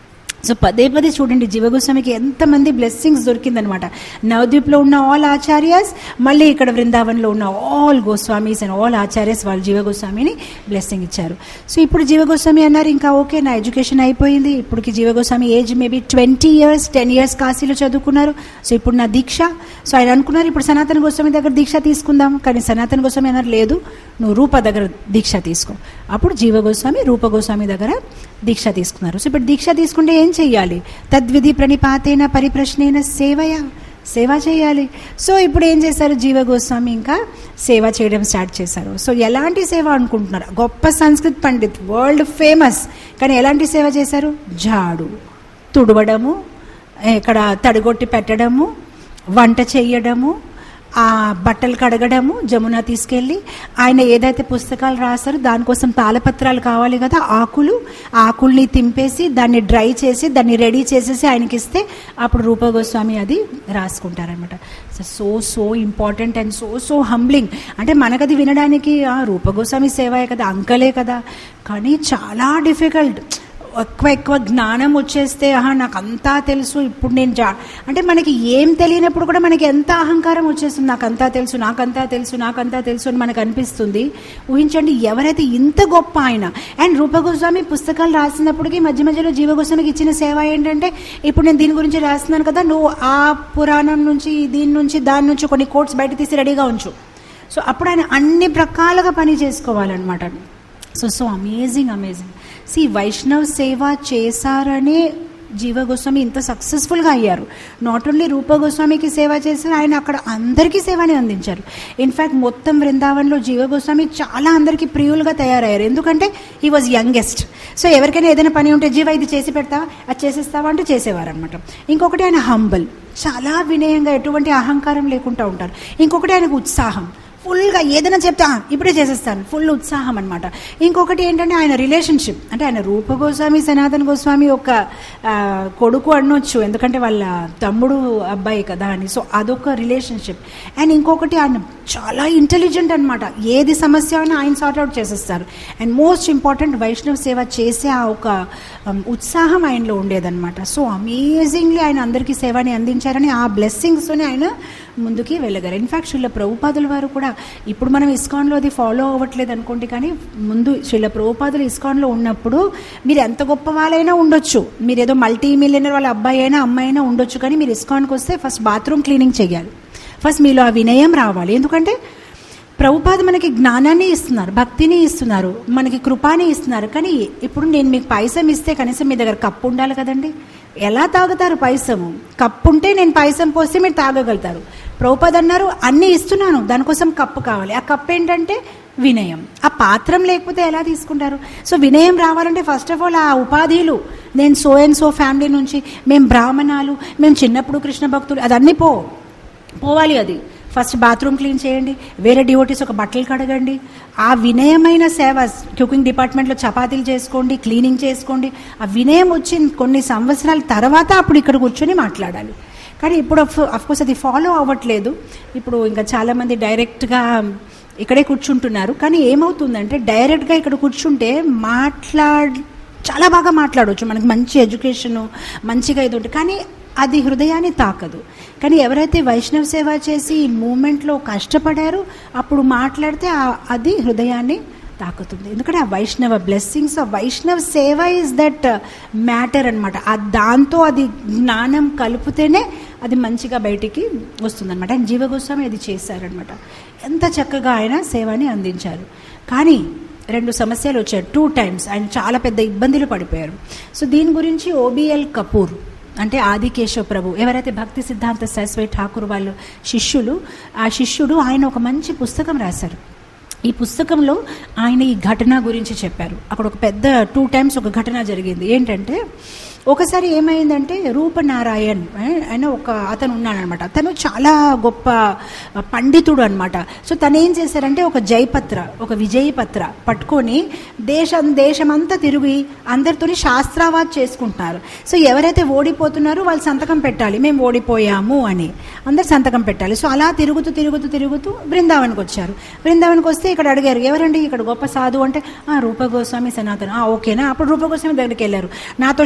సో పదే పదే చూడండి జీవగోస్వామికి ఎంతమంది బ్లెస్సింగ్స్ దొరికిందనమాట నవద్వీప్లో ఉన్న ఆల్ ఆచార్యస్ మళ్ళీ ఇక్కడ బృందావన్లో ఉన్న all Goswamis and all Acharyas వాళ్ళు జీవగోస్వామిని బ్లెస్సింగ్ ఇచ్చారు సో ఇప్పుడు జీవగోస్వామి అన్నారు ఇంకా ఓకే నా ఎడ్యుకేషన్ అయిపోయింది ఇప్పటికి Jiva Goswami age maybe twenty years ten years కాశీలో చదువుకున్నారు సో ఇప్పుడు నా దీక్ష సో ఆయన అనుకున్నారు ఇప్పుడు సనాతన గోస్వామి దగ్గర దీక్ష తీసుకుందాం కానీ సనాతన గోస్వామి అన్నారు లేదు నువ్వు రూప దగ్గర దీక్ష తీసుకో అప్పుడు జీవ గోస్వామి రూప గోస్వామి దగ్గర దీక్ష తీసుకున్నారు సో ఇప్పుడు దీక్ష తీసుకుంటే ఏం చెయ్యాలి తద్విధి ప్రణిపాతేన పరిప్రశ్నేన సేవయ సేవ చేయాలి సో ఇప్పుడు ఏం చేశారు జీవ గోస్వామి ఇంకా సేవ చేయడం స్టార్ట్ చేశారు సో ఎలాంటి సేవ అనుకుంటున్నారు గొప్ప సంస్కృత్ పండిత్ వరల్డ్ ఫేమస్ కానీ ఎలాంటి సేవ చేశారు జాడు తుడవడము ఇక్కడ తడిగొట్టి పెట్టడము వంట చెయ్యడము ఆ బట్టలు కడగడము జమున తీసుకెళ్ళి ఆయన ఏదైతే పుస్తకాలు రాశారో దానికోసం తాళపత్రాలు కావాలి కదా ఆకులు ఆకుల్ని తింపేసి దాన్ని డ్రై చేసి దాన్ని రెడీ చేసేసి ఆయనకి ఇస్తే అప్పుడు రూప గోస్వామి అది రాసుకుంటారనమాట so so important and so so humbling అంటే మనకది వినడానికి ఆ రూప గోస్వామి సేవయే కదా అంకలే కదా కానీ చాలా డిఫికల్ట్ ఎక్కువ ఎక్కువ జ్ఞానం వచ్చేస్తే ఆహా నాకు అంతా తెలుసు ఇప్పుడు నేను జా అంటే మనకి ఏం తెలియనప్పుడు కూడా మనకి ఎంత అహంకారం వచ్చేస్తుంది నాకు అంతా తెలుసు నాకంతా తెలుసు నాకంతా తెలుసు అని మనకు అనిపిస్తుంది ఊహించండి ఎవరైతే ఇంత గొప్ప ఆయన అండ్ రూపగోస్వామి పుస్తకాలు రాసినప్పటికీ మధ్య మధ్యలో జీవగోస్వామికి ఇచ్చిన సేవ ఏంటంటే ఇప్పుడు నేను దీని గురించి రాస్తున్నాను కదా నువ్వు ఆ పురాణం నుంచి దీని నుంచి దాని నుంచి కొన్ని కోట్స్ బయట తీసి రెడీగా ఉంచు సో అప్పుడు ఆయన అన్ని ప్రకాలుగా పని చేసుకోవాలన్నమాట సో సో అమేజింగ్ అమేజింగ్ సి వైష్ణవ్ సేవ చేశారనే జీవ గోస్వామి ఇంత సక్సెస్ఫుల్గా అయ్యారు నాట్ ఓన్లీ రూప గోస్వామికి సేవ చేశారు ఆయన అక్కడ అందరికీ సేవని అందించారు ఇన్ఫ్యాక్ట్ మొత్తం బృందావన్లో జీవ గోస్వామి చాలా అందరికీ ప్రియులుగా తయారయ్యారు ఎందుకంటే హీ వాజ్ యంగెస్ట్ సో ఎవరికైనా ఏదైనా పని ఉంటే జీవ ఇది చేసి పెడతావా అది చేసేస్తావా అంటే చేసేవారు అనమాట ఇంకొకటి ఆయన హంబల్ చాలా వినయంగా ఎటువంటి అహంకారం లేకుండా ఉంటారు ఇంకొకటి ఆయనకు ఉత్సాహం ఫుల్గా ఏదైనా చెప్తే "ఆ, ఇప్పుడే చేసేస్తాను ఫుల్ ఉత్సాహం అనమాట ఇంకొకటి ఏంటంటే ఆయన రిలేషన్షిప్ అంటే ఆయన రూప గోస్వామి సనాతన గోస్వామి ఒక ఆ, కొడుకు అనొచ్చు ఎందుకంటే వాళ్ళ తమ్ముడు అబ్బాయి కదా అని సో అదొక రిలేషన్షిప్ అండ్ ఇంకొకటి ఆయన చాలా ఇంటెలిజెంట్ అనమాట ఏది సమస్య అయినా ఆయన సార్ట్ అవుట్ చేసేస్తారు అండ్ మోస్ట్ ఇంపార్టెంట్ వైష్ణవ్ సేవ చేసే ఆ ఒక um, ఉత్సాహం ఆయనలో ఉండేదన్నమాట సో అమేజింగ్లీ ఆయన అందరికీ సేవని అందించారని ఆ బ్లెస్సింగ్స్తోనే ఆయన ముందుకి వెళ్ళగారు ఇన్ఫ్యాక్ట్ శ్రీల ప్రభుపాదుల వారు కూడా ఇప్పుడు మనం ఇస్కాన్లో అది ఫాలో అవ్వట్లేదు అనుకోండి కానీ ముందు శ్రీల ప్రభుపాదులు ఇస్కాన్లో ఉన్నప్పుడు మీరు ఎంత గొప్ప వాళ్ళైనా ఉండొచ్చు మీరు ఏదో మల్టీ మిలియనర్ వాళ్ళ అబ్బాయి అయినా అమ్మాయి అయినా ఉండొచ్చు కానీ మీరు ఇస్కాన్కి వస్తే ఫస్ట్ బాత్రూమ్ క్లీనింగ్ చేయాలి ఫస్ట్ మీలో ఆ వినయం రావాలి ఎందుకంటే ప్రభుపాద మనకి జ్ఞానాన్ని ఇస్తున్నారు భక్తిని ఇస్తున్నారు మనకి కృపాని ఇస్తున్నారు కానీ ఇప్పుడు నేను మీకు పైసం ఇస్తే కనీసం మీ దగ్గర కప్పు ఉండాలి కదండి ఎలా తాగుతారు పైసము కప్పు ఉంటే నేను పైసం పోస్తే మీరు తాగగలుగుతారు ప్రభుపాద అన్నారు అన్నీ ఇస్తున్నాను దానికోసం కప్పు కావాలి ఆ కప్పు ఏంటంటే వినయం ఆ పాత్రం లేకపోతే ఎలా తీసుకుంటారు సో వినయం రావాలంటే ఫస్ట్ ఆఫ్ ఆల్ ఆ ఉపాధులు నేను సో అండ్ సో ఫ్యామిలీ నుంచి మేము బ్రాహ్మణాలు మేము చిన్నప్పుడు కృష్ణ భక్తులు అదన్నీ పో పోవాలి అది ఫస్ట్ బాత్రూమ్ క్లీన్ చేయండి వేరే డివోటీస్ ఒక బట్టలు కడగండి ఆ వినయమైన సేవ కుకింగ్ డిపార్ట్మెంట్లో చపాతీలు చేసుకోండి క్లీనింగ్ చేసుకోండి ఆ వినయం వచ్చి కొన్ని సంవత్సరాల తర్వాత అప్పుడు ఇక్కడ కూర్చొని మాట్లాడాలి కానీ ఇప్పుడు కోర్స్ అది ఫాలో అవ్వట్లేదు ఇప్పుడు ఇంకా చాలామంది డైరెక్ట్గా ఇక్కడే కూర్చుంటున్నారు కానీ ఏమవుతుందంటే డైరెక్ట్గా ఇక్కడ కూర్చుంటే మాట్లాడ్ చాలా బాగా మాట్లాడవచ్చు మనకి మంచి ఎడ్యుకేషను మంచిగా ఇది ఉంటుంది కానీ అది హృదయాన్ని తాకదు కానీ ఎవరైతే వైష్ణవ సేవ చేసి ఈ మూమెంట్లో కష్టపడారో అప్పుడు మాట్లాడితే ఆ- అది హృదయాన్ని తాకుతుంది ఎందుకంటే ఆ వైష్ణవ బ్లెస్సింగ్స్ ఆ వైష్ణవ సేవ ఇస్ దట్ మ్యాటర్ అనమాట ఆ దాంతో అది జ్ఞానం కలిపితేనే అది మంచిగా బయటికి వస్తుందన్నమాట ఆయన జీవగోస్వామి అది చేశారనమాట ఎంత చక్కగా ఆయన సేవని అందించారు కానీ రెండు సమస్యలు వచ్చాయి టూ టైమ్స్ ఆయన చాలా పెద్ద ఇబ్బందులు పడిపోయారు సో దీని గురించి ఓబిఎల్ కపూర్ అంటే ఆదికేశవ ప్రభు ఎవరైతే భక్తి సిద్ధాంత సరస్వతి ఠాకూర్ వాళ్ళు శిష్యులు ఆ శిష్యుడు ఆయన ఒక మంచి పుస్తకం రాశారు ఈ పుస్తకంలో ఆయన ఈ ఘటన గురించి చెప్పారు అక్కడ ఒక పెద్ద టూ టైమ్స్ ఒక ఘటన జరిగింది ఏంటంటే ఒకసారి ఏమైందంటే రూపనారాయణ్ ఏ, ఆయన ఒక అతను ఉన్నాడనమాట తను చాలా గొప్ప పండితుడు అనమాట సో తను ఏం చేశారంటే ఒక జయపత్ర ఒక విజయపత్ర పట్టుకొని దేశం దేశమంతా తిరిగి అందరితోని శాస్త్రావాద్ చేసుకుంటున్నారు సో ఎవరైతే ఓడిపోతున్నారో వాళ్ళు సంతకం పెట్టాలి మేము ఓడిపోయాము అని అందరు సంతకం పెట్టాలి సో అలా తిరుగుతూ తిరుగుతూ తిరుగుతూ బృందావన్కి వచ్చారు బృందావన్కి వస్తే ఇక్కడ అడిగారు ఎవరండి ఇక్కడ గొప్ప సాధు అంటే "ఆ, రూప గోస్వామి సనాతన "ఆ, ఓకేనా అప్పుడు రూప గోస్వామి దగ్గరికి వెళ్ళారు నాతో శాస్త్రవాదం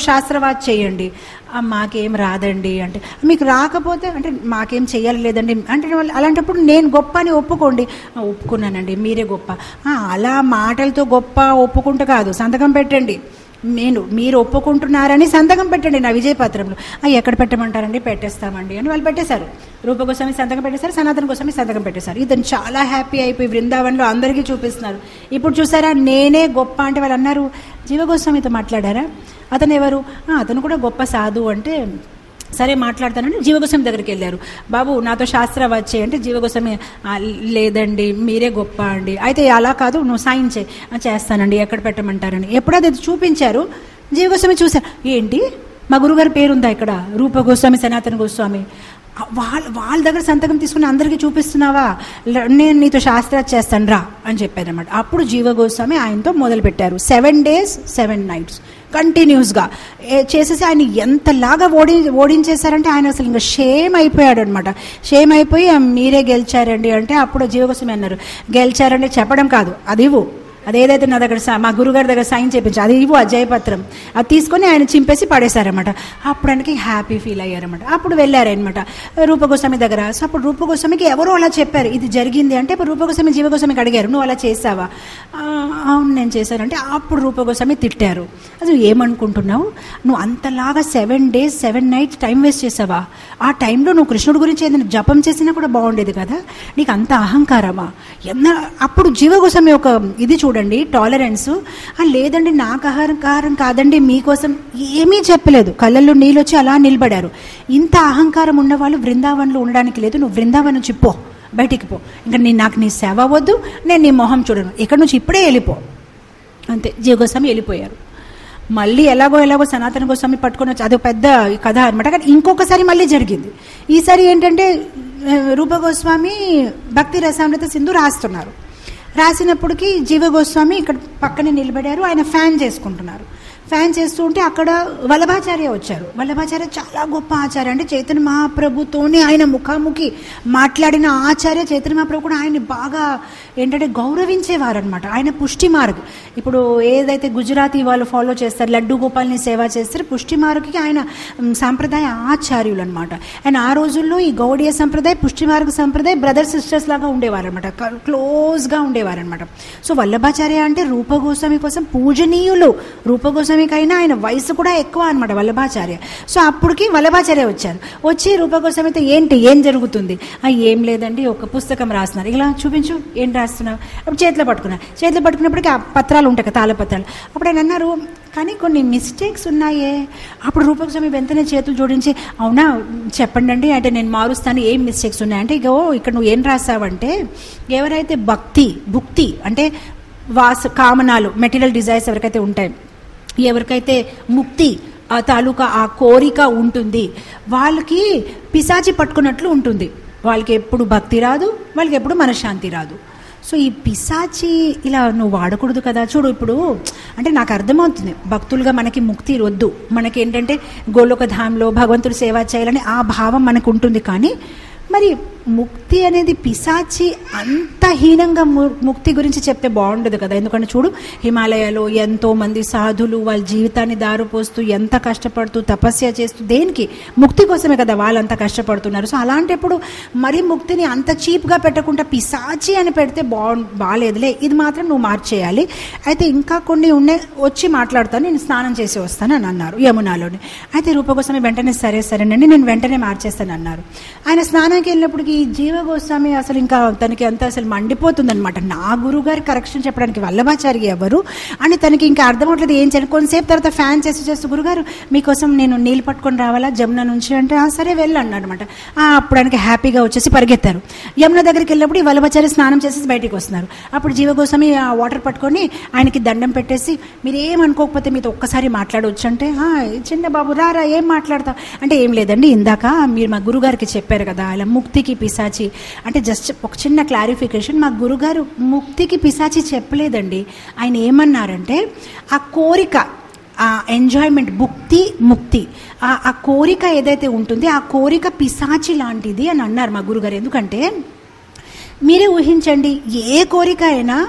శురువాత్ చేయండి "ఆ, మాకేం రాదండి అంటే మీకు రాకపోతే అంటే మాకేం చేయాలి లేదండి అంటే వాళ్ళు అలాంటప్పుడు నేను గొప్ప అని ఒప్పుకోండి "ఆ, ఒప్పుకున్నానండి మీరే గొప్ప "ఆ, అలా మాటలతో గొప్ప ఒప్పుకుంటూ కాదు సంతకం పెట్టండి నేను మీరు ఒప్పుకుంటున్నారని సంతకం పెట్టండి నా విజయపత్రంలో "ఆ, ఎక్కడ పెట్టమంటారండి పెట్టేస్తామండి అని వాళ్ళు పెట్టేశారు రూపగోస్వామి సంతకం పెట్టేశారు సనాతన గోస్వామి సంతకం పెట్టేశారు ఇతను చాలా హ్యాపీ అయిపోయి బృందావనంలో అందరికీ చూపిస్తున్నారు ఇప్పుడు చూసారా నేనే గొప్ప అంటే వాళ్ళు అన్నారు జీవగోస్వామితో మాట్లాడారా అతను ఎవరు "ఆ, అతను కూడా గొప్ప సాధు అంటే సరే మాట్లాడతానండి జీవగోస్వామి దగ్గరికి వెళ్ళారు బాబు నాతో శాస్త్ర వచ్చే అంటే జీవగోస్వామి "ఆ, లేదండి మీరే గొప్ప అండి అయితే అలా కాదు నువ్వు సాయం చేయి "ఆ, చేస్తానండి ఎక్కడ పెట్టమంటారని ఎప్పుడైతే అది చూపించారు జీవగోస్వామి చూశారు ఏంటి మా గురుగారి పేరుందా ఇక్కడ రూప గోస్వామి సనాతన గోస్వామి ఆ, వాళ్ళ వాళ్ళ దగ్గర సంతకం తీసుకుని అందరికీ చూపిస్తున్నావా ల- నేను నీతో శాస్త్రాలు చేస్తాను రా అని చెప్పారన్నమాట అప్పుడు జీవ గోస్వామి ఆయనతో మొదలుపెట్టారు సెవెన్ డేస్ సెవెన్ నైట్స్ కంటిన్యూస్గా చేసేసి ఆయన ఎంతలాగా ఓడి ఓడించేశారంటే ఆయన అసలు ఇంకా షేమ్ అయిపోయాడు అనమాట షేమ్ అయిపోయి "ఆ, మీరే గెలిచారండి అంటే అప్పుడు జీవగోస్వామి అన్నారు గెలిచారండి చెప్పడం కాదు అది ఇవ్వు అదేదైతే నా దగ్గర సా- మా గురుగారి దగ్గర సైన్ చేయించి అది ఇవ్వు అజయపత్రం అది తీసుకొని ఆయన చింపేసి పడేశారనమాట అప్పుడు ఆయనకి హ్యాపీ ఫీల్ అయ్యారనమాట అప్పుడు వెళ్ళారనమాట రూపగోస్వామి దగ్గర సో అప్పుడు రూపగోస్వామికి ఎవరో అలా చెప్పారు ఇది జరిగింది అంటే ఇప్పుడు రూపగోస్వామి జీవగోస్వామికి అడిగారు నువ్వు అలా చేసావా "ఆ, అవును నేను చేశానంటే అప్పుడు రూపగోస్వామి తిట్టారు అసలు ఏమనుకుంటున్నావు నువ్వు అంతలాగా seven days seven nights time waste చేసావా ఆ టైంలో నువ్వు కృష్ణుడి గురించి ఏదైనా జపం చేసినా కూడా బాగుండేది కదా నీకు అంత అహంకారమా ఎన్న అప్పుడు జీవగోస్వామి ఒక ఇది చూడండి టాలరెన్స్ లేదండి నాకు అహంకారం కాదండి మీకోసం ఏమీ చెప్పలేదు కళ్ళల్లో నీళ్ళు వచ్చి అలా నిలబడారు ఇంత అహంకారం ఉన్నవాళ్ళు బృందావనంలో ఉండడానికి లేదు నువ్వు బృందావనం చిప్పో బయటికి పో ఇంకా నీ నాకు నీ సేవ వద్దు నేను నీ మొహం చూడను ఇక్కడ నుంచి ఇప్పుడే వెళ్ళిపో అంతే జీవగోస్వామి వెళ్ళిపోయారు మళ్ళీ ఎలాగో ఎలాగో సనాతన గోస్వామి పట్టుకొని వచ్చి అది ఒక పెద్ద కథ అనమాట కానీ ఇంకొకసారి మళ్ళీ జరిగింది ఈసారి ఏంటంటే ఆ, రూప గోస్వామి భక్తి రసామృత సింధు రాస్తున్నారు రాసినప్పటికీ జీవ గోస్వామి ఇక్కడ పక్కనే నిలబడారు ఆయన ఫ్యాన్ చేసుకుంటున్నారు ఫ్యాన్ చేస్తూ ఉంటే అక్కడ వల్లభాచార్య వచ్చారు వల్లభాచార్య చాలా గొప్ప ఆచార్య అంటే చైతన్య మహాప్రభుతోనే ఆయన ముఖాముఖి మాట్లాడిన ఆచార్య చైతన్య మహాప్రభు కూడా ఆయన్ని బాగా ఏంటంటే గౌరవించేవారు అనమాట ఆయన పుష్టి మార్గ్ ఇప్పుడు ఏదైతే గుజరాతీ వాళ్ళు ఫాలో చేస్తారు లడ్డు గోపాల్ని సేవ చేస్తారు పుష్టి మార్గ్కి ఆయన మ్, సాంప్రదాయ ఆచార్యులు అనమాట అండ్ ఆ రోజుల్లో ఈ గౌడీయ సంప్రదాయ పుష్టి మార్గ సంప్రదాయ బ్రదర్ సిస్టర్స్ లాగా ఉండేవారు అనమాట క్లోజ్గా ఉండేవారు అనమాట సో వల్లభాచార్య అంటే రూపగోస్వామి కోసం పూజనీయులు రూపగోస్వామికైనా ఆయన వయసు కూడా ఎక్కువ అనమాట వల్లభాచార్య సో అప్పటికి వల్లభాచార్య వచ్చారు వచ్చి రూపగోస్వామితో ఏంటి ఏం జరుగుతుంది "ఆ, ఏం లేదండి ఒక పుస్తకం రాస్తున్నారు ఇలా చూపించు ఏం రాస్తున్నావు అప్పుడు చేతిలో పట్టుకున్నా చేతిలో పట్టుకున్నప్పటికీ ఆ పత్రాలు ఉంటాయి కదా తాళపత్రాలు అప్పుడు ఆయన అన్నారు కానీ కొన్ని మిస్టేక్స్ ఉన్నాయే అప్పుడు రూపగోస్వామి వెంటనే చేతులు జోడించి అవునా చెప్పండి అండి అంటే నేను మారుస్తాను ఏం మిస్టేక్స్ ఉన్నాయంటే ఇక ఓ ఇక్కడ నువ్వు ఏం రాసావంటే ఎవరైతే భక్తి భుక్తి అంటే వాస కామనాలు మెటీరియల్ డిజైర్స్ ఎవరికైతే ఉంటాయి ఎవరికైతే ముక్తి ఆ తాలూకా ఆ కోరిక ఉంటుంది వాళ్ళకి పిశాచి పట్టుకున్నట్లు ఉంటుంది వాళ్ళకి ఎప్పుడు భక్తి రాదు వాళ్ళకి ఎప్పుడు మనశ్శాంతి రాదు సో ఈ పిశాచి ఇలా నువ్వు వాడకూడదు కదా చూడు ఇప్పుడు అంటే నాకు అర్థమవుతుంది భక్తులుగా మనకి ముక్తి వద్దు మనకి ఏంటంటే గోలోక ధాంలో భగవంతుడి సేవ చేయాలని ఆ భావం మనకు ఉంటుంది కానీ మరి ముక్తి అనేది పిశాచి అంత హీనంగా ము- ముక్తి గురించి చెప్తే బాగుండదు కదా ఎందుకంటే చూడు హిమాలయాలో ఎంతో మంది సాధులు వాళ్ళ జీవితాన్ని దారిపోస్తూ ఎంత కష్టపడుతూ తపస్య చేస్తూ దేనికి ముక్తి కోసమే కదా వాళ్ళంతా కష్టపడుతున్నారు సో అలాంటప్పుడు మరి ముక్తిని అంత చీప్గా పెట్టకుండా పిశాచి అని పెడితే బాగు బాగాలేదులే ఇది మాత్రం నువ్వు మార్చేయాలి అయితే ఇంకా కొన్ని ఉన్నాయి వచ్చి మాట్లాడతాను నేను స్నానం చేసి వస్తాను అని అన్నారు యమునాలోని అయితే రూపగోస్వామి వెంటనే సరే సరేనండి నేను వెంటనే మార్చేస్తాను అన్నారు ఆయన స్నానానికి వెళ్ళినప్పటికి ఈ జీవ గోస్వామి అసలు ఇంకా తనకి అంత అసలు మండిపోతుంది అనమాట నా గురువు గారి కరెక్షన్ చెప్పడానికి వల్లభాచారి ఎవరు అని తనకి ఇంకా అర్థం అవట్లేదు ఏం చేయాలి కొంతసేపు తర్వాత ఫ్యాన్ చేసి చేస్తూ గురుగారు మీకోసం నేను నీళ్ళు పట్టుకొని రావాలా జమున నుంచి అంటే "ఆ, సరే వెళ్ళు అన్నాడు అనమాట అప్పుడు ఆయనకి హ్యాపీగా వచ్చేసి పరిగెత్తారు యమున దగ్గరికి వెళ్ళినప్పుడు ఈ వల్లభాచారి స్నానం చేసేసి బయటికి వస్తున్నారు అప్పుడు జీవ గోస్వామి ఆ వాటర్ పట్టుకొని ఆయనకి దండం పెట్టేసి మీరు ఏమనుకోకపోతే మీతో ఒక్కసారి మాట్లాడవచ్చు అంటే "ఆ, చిన్న బాబు రారా ఏం మాట్లాడతావు అంటే ఏం లేదండి ఇందాక మీరు మా గురుగారికి చెప్పారు కదా అలా ముక్తికి పిశాచి అంటే జస్ట్ ఒక చిన్న క్లారిఫికేషన్ మా గురుగారు ముక్తికి పిశాచి చెప్పలేదండి ఆయన ఏమన్నారంటే ఆ కోరిక ఆ ఎంజాయ్మెంట్ భుక్తి ముక్తి ఆ ఆ కోరిక ఏదైతే ఉంటుందో ఆ కోరిక పిశాచి లాంటిది అని అన్నారు మా గురుగారు ఎందుకంటే మీరే ఊహించండి ఏ కోరిక అయినా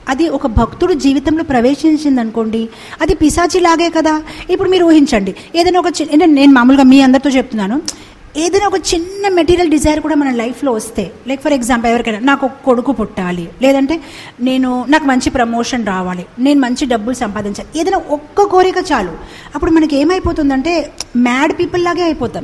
అది ఒక భక్తుడు జీవితంలో ప్రవేశించింది అనుకోండి అది పిశాచిలాగే కదా ఇప్పుడు మీరు ఊహించండి ఏదైనా ఒక చిన్న అంటే నేను మామూలుగా మీ అందరితో చెప్తున్నాను ఏదైనా ఒక చిన్న మెటీరియల్ డిజైర్ కూడా మన లైఫ్లో వస్తే లైక్ ఫర్ ఎగ్జాంపుల్ ఎవరికైనా నాకు ఒక కొడుకు పుట్టాలి లేదంటే నేను నాకు మంచి ప్రమోషన్ రావాలి నేను మంచి డబ్బులు సంపాదించాలి ఏదైనా ఒక్క కోరిక చాలు అప్పుడు మనకి ఏమైపోతుందంటే మ్యాడ్ పీపుల్ లాగే అయిపోతాం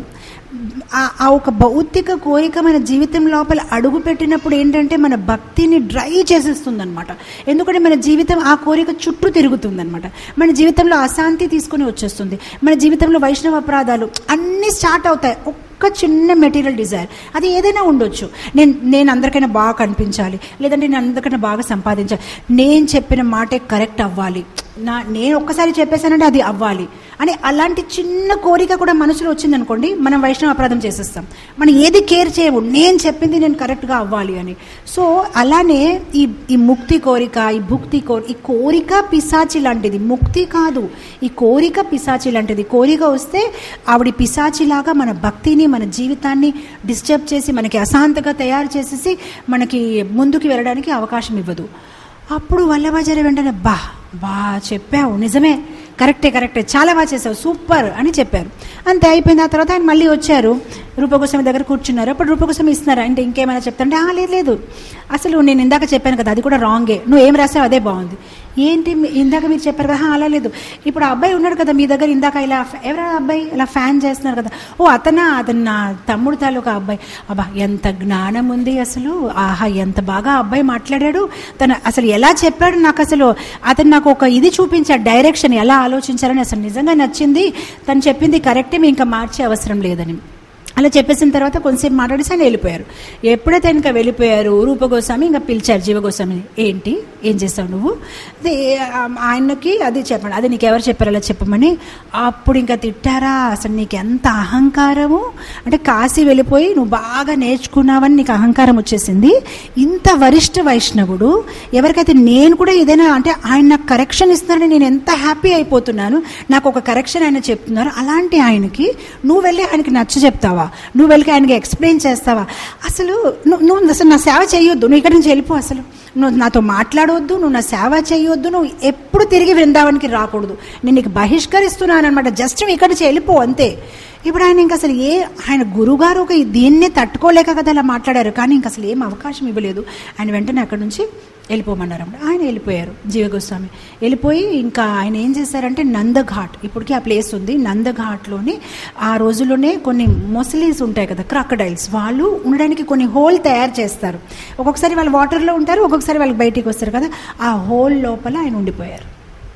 ఆ- ఆ ఒక భౌతిక కోరిక మన జీవితం లోపల అడుగు పెట్టినప్పుడు ఏంటంటే మన భక్తిని డ్రై చేసేస్తుంది అనమాట ఎందుకంటే మన జీవితం ఆ కోరిక చుట్టూ తిరుగుతుంది అనమాట మన జీవితంలో అశాంతి తీసుకొని వచ్చేస్తుంది మన జీవితంలో వైష్ణవ అపరాధాలు అన్నీ స్టార్ట్ అవుతాయి ఒక్క చిన్న మెటీరియల్ డిజైర్ అది ఏదైనా ఉండొచ్చు నేను నేను అందరికైనా బాగా కనిపించాలి లేదంటే నేను అందరికైనా బాగా సంపాదించాలి నేను చెప్పిన మాటే కరెక్ట్ అవ్వాలి నా నేను ఒక్కసారి చెప్పేశానంటే అది అవ్వాలి అని అలాంటి చిన్న కోరిక కూడా మనసులో వచ్చిందనుకోండి మనం వైష్ణవ అపరాధం చేసేస్తాం మనం ఏది కేర్ చేయము నేను చెప్పింది నేను కరెక్ట్గా అవ్వాలి అని సో అలానే ఈ ఈ ముక్తి కోరిక ఈ భుక్తి కోరిక ఈ కోరిక పిశాచి లాంటిది ముక్తి కాదు ఈ కోరిక పిశాచి లాంటిది కోరిక వస్తే ఆవిడ పిశాచిలాగా మన భక్తిని మన జీవితాన్ని డిస్టర్బ్ చేసి మనకి అశాంతగా తయారు చేసేసి మనకి ముందుకు వెళ్ళడానికి అవకాశం ఇవ్వదు అప్పుడు వల్లభాచార్య వెంటనే బా బా చెప్పావు నిజమే కరెక్టే కరెక్టే చాలా బాగా చేసావు సూపర్ అని చెప్పారు అంతే అయిపోయింది ఆ తర్వాత ఆయన మళ్ళీ వచ్చారు రూపగోస్వామి దగ్గర కూర్చున్నారు అప్పుడు రూపగోస్వామి ఇస్తున్నారు అంటే ఇంకేమైనా చెప్తాంటే "ఆ, లేదు లేదు అసలు నేను ఇందాక చెప్పాను కదా అది కూడా రాంగే నువ్వు ఏం రాసావు అదే బాగుంది ఏంటి మీ- ఇందాక మీరు చెప్పారు కదా "ఆ, అలా లేదు ఇప్పుడు ఆ అబ్బాయి ఉన్నాడు కదా మీ దగ్గర ఇందాక ఇలా ఎవరా అబ్బాయి ఇలా ఫ్యాన్ చేస్తున్నారు కదా ఓ అతనా అతను నా తమ్ముడు తాలూకా అబ్బాయి అబ్బా ఎంత జ్ఞానం ఉంది అసలు ఆహా ఎంత బాగా ఆ అబ్బాయి మాట్లాడాడు తను అసలు ఎలా చెప్పాడు నాకు అసలు అతను నాకు ఒక ఇది చూపించాడు డైరెక్షన్ ఎలా ఆలోచించాలని అసలు నిజంగా నచ్చింది తను చెప్పింది కరెక్టే మీ ఇంకా మార్చే అవసరం లేదని అలా చెప్పేసిన తర్వాత కొంతసేపు మాట్లాడేసి ఆయన వెళ్ళిపోయారు ఎప్పుడైతే ఇంకా వెళ్ళిపోయారు రూపగోస్వామి ఇంకా పిలిచారు జీవగోస్వామిని ఏంటి ఏం చేస్తావు నువ్వు అదే ఆ- ఆయనకి అది చెప్పండి అది నీకు ఎవరు చెప్పారు అలా చెప్పమని అప్పుడు ఇంకా తిట్టారా అసలు నీకు ఎంత అహంకారము అంటే కాశీ వెళ్ళిపోయి నువ్వు బాగా నేర్చుకున్నావని నీకు అహంకారం వచ్చేసింది ఇంత వరిష్ఠ వైష్ణవుడు ఎవరికైతే నేను కూడా ఏదైనా అంటే ఆయన నాకు కరెక్షన్ ఇస్తున్నారని నేను ఎంత హ్యాపీ అయిపోతున్నాను నాకు ఒక కరెక్షన్ ఆయన చెప్తున్నారు అలాంటి ఆయనకి నువ్వు వెళ్ళి ఆయనకి నచ్చ చెప్తావా నువ్వు వెళ్ళి ఆయనకి ఎక్స్ప్లెయిన్ చేస్తావా అసలు నువ్వు నువ్వు అసలు నా సేవ చేయొద్దు నువ్వు ఇక్కడి నుంచి వెళ్ళిపో అసలు నువ్వు నాతో మాట్లాడవద్దు నువ్వు నా సేవ చేయొద్దు నువ్వు ఎప్పుడు తిరిగి బృందావనికి రాకూడదు నేను నీకు బహిష్కరిస్తున్నాను అనమాట జస్ట్ నువ్వు ఇక్కడి నుంచి వెళ్ళిపో అంతే ఇప్పుడు ఆయన ఇంకా అసలు ఏ ఆయన గురుగారు ఒక దీన్నే తట్టుకోలేక కదా అలా మాట్లాడారు కానీ ఇంకా అసలు ఏం అవకాశం ఇవ్వలేదు ఆయన వెంటనే అక్కడి నుంచి వెళ్ళిపోమన్నారు అన్నమాట. ఆయన వెళ్ళిపోయారు జీవగోస్వామి వెళ్ళిపోయి ఇంకా ఆయన ఏం చేశారంటే నందఘాట్ ఇప్పటికీ ఆ ప్లేస్ ఉంది నందఘాట్లోని ఆ రోజుల్లోనే కొన్ని మొసలీస్ ఉంటాయి కదా క్రాకడైల్స్ వాళ్ళు ఉండడానికి కొన్ని హోల్ తయారు చేస్తారు ఒక్కొక్కసారి వాళ్ళు వాటర్లో ఉంటారు ఒక్కొక్కసారి వాళ్ళు బయటికి వస్తారు కదా ఆ హోల్ లోపల ఆయన ఉండిపోయారు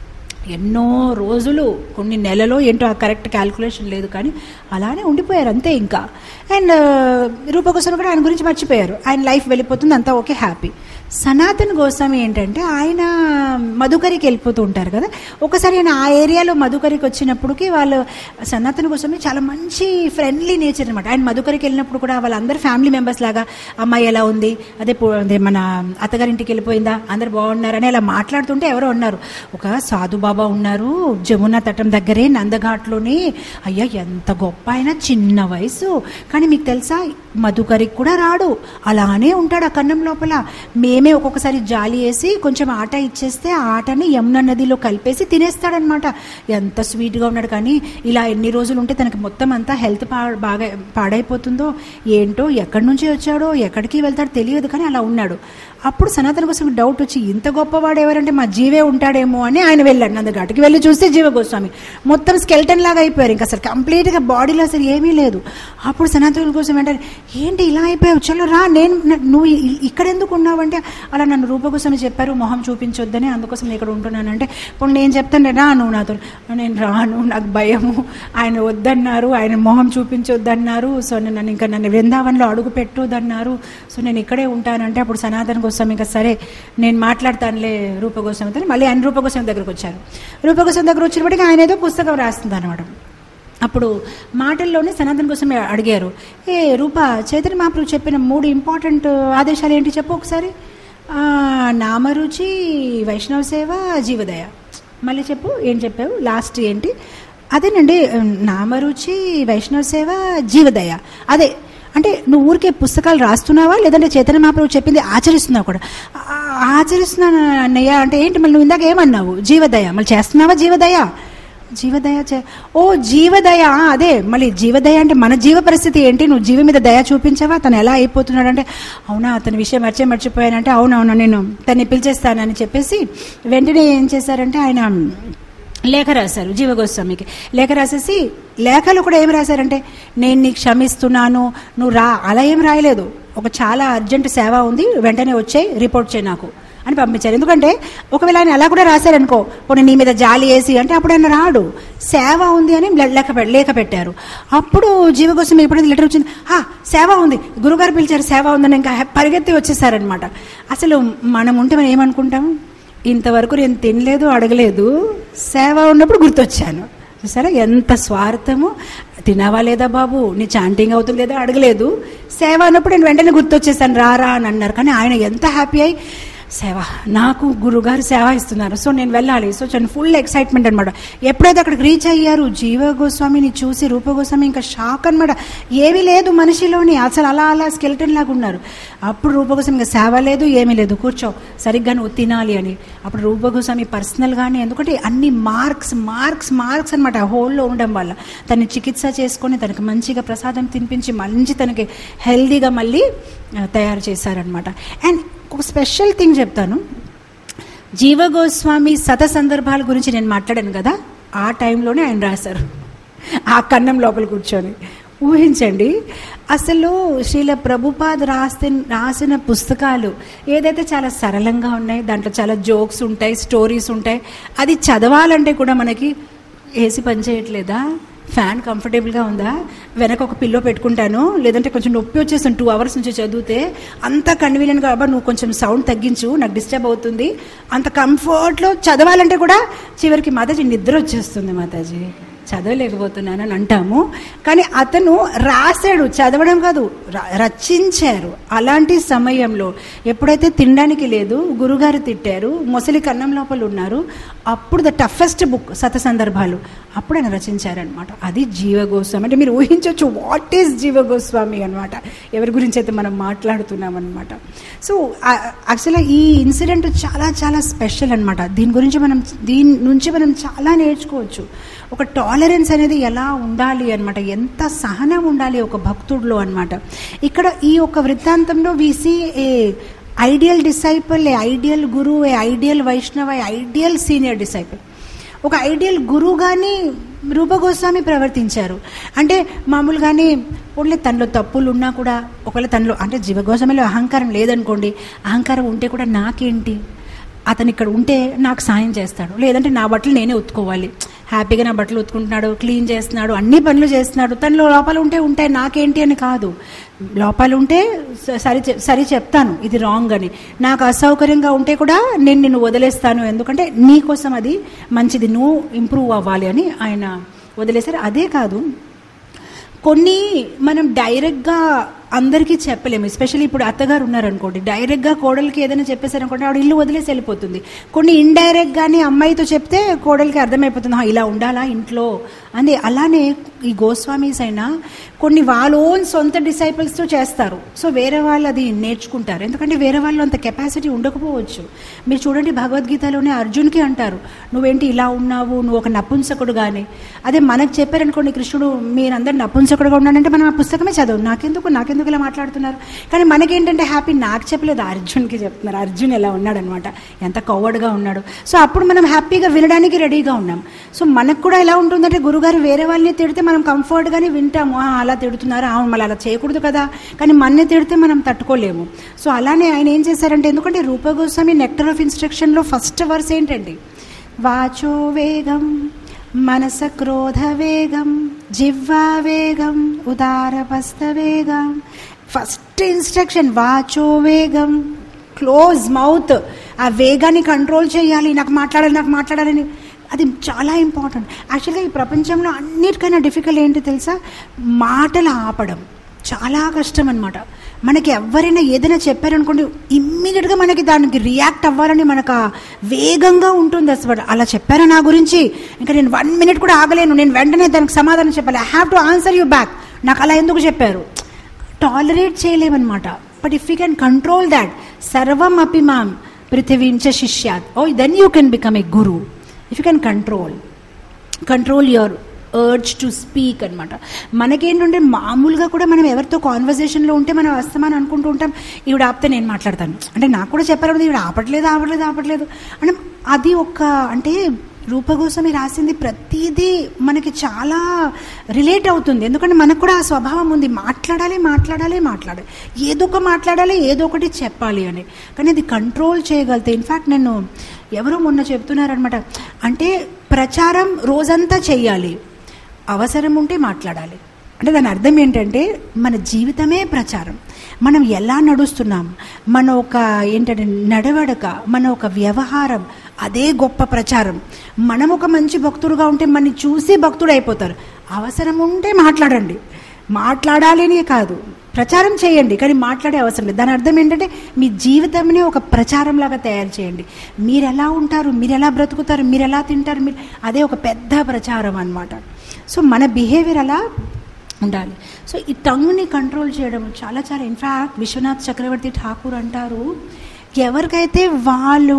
ఎన్నో రోజులు కొన్ని నెలలో ఏంటో ఆ కరెక్ట్ క్యాల్కులేషన్ లేదు కానీ అలానే ఉండిపోయారు అంతే ఇంకా అండ్ రూపగోస్వామి కూడా ఆయన గురించి మర్చిపోయారు ఆయన లైఫ్ వెళ్ళిపోతుంది అంతా ఓకే హ్యాపీ సనాతన్ గోస్వామి ఏంటంటే ఆయన మధుకరికి వెళ్ళిపోతూ ఉంటారు కదా ఒకసారి ఆయన ఆ ఏరియాలో మధుకరికి వచ్చినప్పటికి వాళ్ళు సనాతన్ గోస్వామి చాలా మంచి ఫ్రెండ్లీ నేచర్ అనమాట ఆయన మధుకరికి వెళ్ళినప్పుడు కూడా వాళ్ళందరూ ఫ్యామిలీ మెంబర్స్ లాగా అమ్మాయి ఎలా ఉంది అదే పో- అదే మన అత్తగారింటికి వెళ్ళిపోయిందా అందరు బాగున్నారని అలా మాట్లాడుతుంటే ఎవరో ఉన్నారు ఒక సాధు బాబా ఉన్నారు జమునా తటం దగ్గరే నందఘాట్లోని అయ్యా ఎంత గొప్ప ఆయన చిన్న వయసు కానీ మీకు తెలుసా మధుకరికి కూడా రాడు అలానే ఉంటాడు ఆ కన్నం లోపల మేమే ఒక్కొక్కసారి జాలి వేసి కొంచెం ఆట ఇచ్చేస్తే ఆ ఆటని యమున నదిలో కలిపేసి తినేస్తాడనమాట ఎంత స్వీట్గా ఉన్నాడు కానీ ఇలా ఎన్ని రోజులు ఉంటే తనకి మొత్తం అంతా హెల్త్ పా బాగా పాడైపోతుందో ఏంటో ఎక్కడి నుంచి వచ్చాడో ఎక్కడికి వెళ్తాడో తెలియదు కానీ అలా ఉన్నాడు అప్పుడు సనాతన కోసం డౌట్ వచ్చి ఇంత గొప్పవాడు ఎవరంటే మా జీవే ఉంటాడేమో అని ఆయన వెళ్ళాడు నందఘాట్కి వెళ్ళి చూస్తే జీవ గోస్వామి మొత్తం స్కెల్టన్ లాగా అయిపోయారు ఇంకా అసలు కంప్లీట్గా బాడీలో అసలు ఏమీ లేదు అప్పుడు సనాతన కోసం వెంటనే ఏంటి ఇలా అయిపోయావు చలో రా నేను న- నువ్వు ఇ- ఇక్కడ ఎందుకు ఉన్నావంటే అలా నన్ను రూపకోసమే చెప్పారు మొహం చూపించొద్దని అందుకోసం నేను ఇక్కడ ఉంటున్నానంటే ఇప్పుడు నేను చెప్తాను రా నువ్వు నాతో నేను రాను నాకు భయము ఆయన వద్దన్నారు ఆయన మొహం చూపించొద్దన్నారు సో నన్ను ఇంకా నన్ను వృందావనంలో అడుగు పెట్టొద్దన్నారు సో నేను ఇక్కడే ఉంటానంటే అప్పుడు సనాతన కోసం ఇంకా సరే నేను మాట్లాడతానులే రూపగోస్వామితో మళ్ళీ ఆయన రూపగోస్వామి దగ్గరకు వచ్చారు రూపగోస్వామి దగ్గర వచ్చినప్పటికీ ఆయన ఏదో పుస్తకం రాస్తుంది అనమాట అప్పుడు మాటల్లోనే సనాతన కోసం అడిగారు ఏ రూప చైతన్య మహాప్రభు చెప్పిన మూడు ఇంపార్టెంట్ ఆదేశాలు ఏంటి చెప్పు ఒకసారి ఆ, నామరుచి వైష్ణవ సేవ జీవదయ మళ్ళీ చెప్పు ఏం చెప్పావు లాస్ట్ ఏంటి అదేనండి నామరుచి వైష్ణవ సేవ జీవదయ అదే అంటే నువ్వు ఊరికే పుస్తకాలు రాస్తున్నావా లేదంటే చైతన్య మహాప్రభు చెప్పింది ఆచరిస్తున్నావు కూడా "ఆ, ఆచరిస్తున్నాను అన్నయ్య అంటే ఏంటి మళ్ళీ నువ్వు ఇందాక ఏమన్నావు జీవదయ మళ్ళీ చేస్తున్నావా జీవదయ జీవదయ చే ఓ జీవదయ అదే మళ్ళీ జీవదయ అంటే మన జీవ పరిస్థితి ఏంటి నువ్వు జీవ మీద దయ చూపించావా తను ఎలా అయిపోతున్నాడు అంటే అవునా అతని విషయం మర్చే మర్చిపోయానంటే అవునవును నేను తన్ని పిలిచేస్తానని చెప్పేసి వెంటనే ఏం చేశారంటే ఆయన లేఖ రాశారు జీవగోస్వామికి లేఖ రాసేసి లేఖలు కూడా ఏం రాశారంటే నేను నీకు క్షమిస్తున్నాను నువ్వు రా అలా ఏం రాయలేదు ఒక చాలా అర్జెంట్ సేవ ఉంది వెంటనే వచ్చాయి రిపోర్ట్ చేయి నాకు అని పంపించారు ఎందుకంటే ఒకవేళ ఆయన అలా కూడా రాశారనుకో పోనీ నీ మీద జాలి వేసి అంటే అప్పుడు ఆయన రాడు సేవ ఉంది అని లేఖ పె- లేఖ పెట్టారు అప్పుడు జీవగోస్వామి ఎప్పుడైతే లెటర్ వచ్చింది "ఆ, సేవ ఉంది గురుగారు పిలిచారు సేవ ఉందని ఇంకా పరిగెత్తి వచ్చేసారనమాట అసలు మనం ఉంటే మనం ఏమనుకుంటాం ఇంతవరకు నేను తినలేదు అడగలేదు సేవ ఉన్నప్పుడు గుర్తొచ్చాను సరే ఎంత స్వార్థము తినవా లేదా బాబు నీ చాంటింగ్ అవుతుంది లేదా అడగలేదు సేవ అన్నప్పుడు నేను వెంటనే గుర్తొచ్చేసాను రారా అని అన్నారు కానీ ఆయన ఎంత హ్యాపీ అయి సేవ నాకు గురుగారు సేవ ఇస్తున్నారు సో నేను వెళ్ళాలి సో నేను ఫుల్ ఎక్సైట్మెంట్ అనమాట ఎప్పుడైతే అక్కడికి రీచ్ అయ్యారు జీవ గోస్వామిని చూసి రూప గోస్వామి ఇంకా షాక్ అనమాట ఏమీ లేదు మనిషిలోని అసలు అలా అలా స్కెల్టన్ లాగా ఉన్నారు అప్పుడు రూప గోస్వామి ఇంకా సేవ లేదు ఏమీ లేదు కూర్చో సరిగ్గా నువ్వు తినాలి అని అప్పుడు రూప గోస్వామి పర్సనల్గానే ఎందుకంటే అన్ని మార్క్స్ మార్క్స్ మార్క్స్ అనమాట హోల్లో ఉండడం వల్ల తను చికిత్స చేసుకొని తనకి మంచిగా ప్రసాదం తినిపించి మంచి తనకి హెల్దీగా మళ్ళీ ఆ, తయారు చేశారనమాట అండ్ ఒక స్పెషల్ థింగ్ చెప్తాను జీవ గోస్వామి శత సందర్భాల గురించి నేను మాట్లాడాను కదా ఆ టైంలోనే ఆయన రాశారు ఆ కన్నం లోపల కూర్చొని ఊహించండి అసలు శ్రీల ప్రభుపాద్ రాసిన రాసిన పుస్తకాలు ఏదైతే చాలా సరళంగా ఉన్నాయి దాంట్లో చాలా జోక్స్ ఉంటాయి స్టోరీస్ ఉంటాయి అది చదవాలంటే కూడా మనకి ఏసీ పనిచేయట్లేదా ఫ్యాన్ కంఫర్టబుల్గా ఉందా వెనక ఒక పిల్లో పెట్టుకుంటాను లేదంటే కొంచెం నొప్పి వచ్చేస్తాను టూ అవర్స్ నుంచి చదివితే అంత కన్వీనియంట్గా అబ్బా నువ్వు కొంచెం సౌండ్ తగ్గించు నాకు డిస్టర్బ్ అవుతుంది అంత కంఫర్ట్లో చదవాలంటే కూడా చివరికి మాతాజీ నిద్ర వచ్చేస్తుంది మాతాజీ చదవలేకపోతున్నాను అని అంటాము కానీ అతను రాశాడు చదవడం కాదు ర- రచించారు అలాంటి సమయంలో ఎప్పుడైతే తినడానికి లేదు గురుగారు తిట్టారు మొసలి కన్నం లోపల ఉన్నారు అప్పుడు ద టఫెస్ట్ బుక్ శత సందర్భాలు అప్పుడు ఆయన రచించారనమాట అది జీవగోస్వామి అంటే మీరు ఊహించవచ్చు వాట్ ఈస్ జీవగోస్వామి అనమాట ఎవరి గురించి అయితే మనం మాట్లాడుతున్నాం అనమాట సో యాక్చువల్గా ఈ ఇన్సిడెంట్ చాలా చాలా స్పెషల్ అనమాట దీని గురించి మనం దీని నుంచి మనం చాలా నేర్చుకోవచ్చు ఒక టాలరెన్స్ అనేది ఎలా ఉండాలి అనమాట ఎంత సహనం ఉండాలి ఒక భక్తుడిలో అనమాట ఇక్కడ ఈ యొక్క వృత్తాంతంలో we see a ideal disciple a ideal guru a ideal Vaishnava a ideal senior disciple ఒక ఐడియల్ గురువుగాని రూపగోస్వామి ప్రవర్తించారు అంటే మామూలుగానే ఓన్లీ తనలో తప్పులు ఉన్నా కూడా ఒకవేళ తనలో అంటే జీవగోస్వామిలో అహంకారం లేదనుకోండి అహంకారం ఉంటే కూడా నాకేంటి అతను ఇక్కడ ఉంటే నాకు సాయం చేస్తాడు లేదంటే నా బట్టలు నేనే ఉతుకోవాలి హ్యాపీగా నా బట్టలు ఉతుకుంటున్నాడు క్లీన్ చేస్తున్నాడు అన్ని పనులు చేస్తున్నాడు తనలో లోపాలు ఉంటే ఉంటాయి నాకేంటి అని కాదు లోపాలు ఉంటే స- సరి చె- సరి చెప్తాను ఇది రాంగ్ అని నాకు అసౌకర్యంగా ఉంటే కూడా నేను నిన్ను వదిలేస్తాను ఎందుకంటే నీ కోసం అది మంచిది నువ్వు ఇంప్రూవ్ అవ్వాలి అని ఆయన వదిలేశారు అదే కాదు కొన్ని మనం డైరెక్ట్గా అందరికీ చెప్పలేము ఎస్పెషల్లీ ఇప్పుడు అత్తగారు ఉన్నారనుకోండి డైరెక్ట్గా కోడలికి ఏదైనా చెప్పేశారనుకోండి ఆవిడ ఇల్లు వదిలేసి వెళ్ళిపోతుంది కొన్ని ఇండైరెక్ట్గానే అమ్మాయితో చెప్తే కోడలికి అర్థమైపోతుంది "హా, ఇలా ఉండాలా ఇంట్లో అని అలానే ఈ గోస్వామీస్ అయినా కొన్ని వాళ్ళ ఓన్ సొంత డిసైపుల్స్తో చేస్తారు సో వేరే వాళ్ళు అది నేర్చుకుంటారు ఎందుకంటే వేరే వాళ్ళు అంత కెపాసిటీ ఉండకపోవచ్చు మీరు చూడండి భగవద్గీతలోనే అర్జున్కి అంటారు నువ్వేంటి ఇలా ఉన్నావు నువ్వు ఒక నపుంసకుడు కానీ అదే మనకు చెప్పారనుకోండి కృష్ణుడు మీరందరూ నపుంసకుడుగా ఉన్నాడంటే మనం ఆ పుస్తకమే చదవు నాకెందుకు నాకెందుకు ఇలా మాట్లాడుతున్నారు కానీ మనకేంటంటే హ్యాపీ నాకు చెప్పలేదు అర్జున్కి చెప్తున్నారు అర్జున్ ఎలా ఉన్నాడనమాట ఎంత కవ్వడుగా ఉన్నాడు సో అప్పుడు మనం హ్యాపీగా వినడానికి రెడీగా ఉన్నాం సో మనకు కూడా ఎలా ఉంటుందంటే గురుగారు వేరే వాళ్ళని తిడితే మనం కంఫర్ట్గానే వింటాము "ఆ, అలా తిడుతున్నారు అవును మళ్ళీ అలా చేయకూడదు కదా కానీ మన్ని తిడితే మనం తట్టుకోలేము సో అలానే ఆయన ఏం చేశారంటే ఎందుకంటే రూపగోస్వామి నెక్టర్ ఆఫ్ ఇన్స్ట్రక్షన్లో ఫస్ట్ వర్స్ ఏంటండి వాచో వేగం మనస క్రోధ వేగం జివ్వా వేగం ఉదారపస్త వేగం ఫస్ట్ ఇన్స్ట్రక్షన్ వాచో వేగం క్లోజ్ మౌత్ ఆ వేగాన్ని కంట్రోల్ చేయాలి నాకు మాట్లాడాలి నాకు మాట్లాడాలని అది చాలా ఇంపార్టెంట్ యాక్చువల్గా ఈ ప్రపంచంలో అన్నిటికైనా డిఫికల్ట్ ఏంటి తెలుసా మాటలు ఆపడం చాలా కష్టం అనమాట మనకి ఎవరైనా ఏదైనా చెప్పారనుకోండి ఇమ్మీడియట్గా మనకి దానికి రియాక్ట్ అవ్వాలని మనకు ఆ వేగంగా ఉంటుంది అసలు అలా చెప్పారా నా గురించి ఇంకా నేను వన్ మినిట్ కూడా ఆగలేను నేను వెంటనే దానికి సమాధానం చెప్పాలి I have to answer you back నాకు అలా ఎందుకు చెప్పారు టాలరేట్ చేయలేమన్నమాట but if you can control that సర్వం అపి మాం పృథివీంచ శిష్యాత్ ఓ then you can become a guru if you can control control your urge to speak అనమాట మనకేంటంటే మామూలుగా కూడా మనం ఎవరితో కాన్వర్జేషన్లో ఉంటే మనం వస్తామని అనుకుంటూ ఉంటాం ఈవిడ ఆపితే నేను మాట్లాడతాను అంటే నాకు కూడా చెప్పారు ఈవిడ ఆపట్లేదు ఆపట్లేదు ఆపట్లేదు అంటే అది ఒక అంటే రూపగోస్వామి రాసింది ప్రతిదీ మనకి చాలా రిలేట్ అవుతుంది ఎందుకంటే మనకు కూడా ఆ స్వభావం ఉంది మాట్లాడాలి మాట్లాడాలి మాట్లాడాలి ఏదో ఒక మాట్లాడాలి ఏదో ఒకటి చెప్పాలి అని కానీ అది కంట్రోల్ చేయగలితే ఇన్ఫ్యాక్ట్ నేను ఎవరో మొన్న చెప్తున్నారనమాట అంటే ప్రచారం రోజంతా చెయ్యాలి అవసరం ఉంటే మాట్లాడాలి అంటే దాని అర్థం ఏంటంటే మన జీవితమే ప్రచారం మనం ఎలా నడుస్తున్నాం మన ఒక ఏంటంటే నడవడక మన ఒక వ్యవహారం అదే గొప్ప ప్రచారం మనం ఒక మంచి భక్తుడుగా ఉంటే మనని చూసి భక్తుడు అయిపోతారు అవసరం ఉంటే మాట్లాడండి మాట్లాడాలి అనే కాదు ప్రచారం చేయండి కానీ మాట్లాడే అవసరం లేదు దాని అర్థం ఏంటంటే మీ జీవితంని ఒక ప్రచారంలాగా తయారు చేయండి మీరు ఎలా ఉంటారు మీరు ఎలా బ్రతుకుతారు మీరు ఎలా తింటారు మీరు అదే ఒక పెద్ద ప్రచారం అనమాట సో మన బిహేవియర్ అలా ఉండాలి సో ఈ టంగ్ని కంట్రోల్ చేయడం చాలా చాలా ఇన్ఫ్యాక్ట్ విశ్వనాథ్ చక్రవర్తి ఠాకూర్ అంటారు ఎవరికైతే వాళ్ళు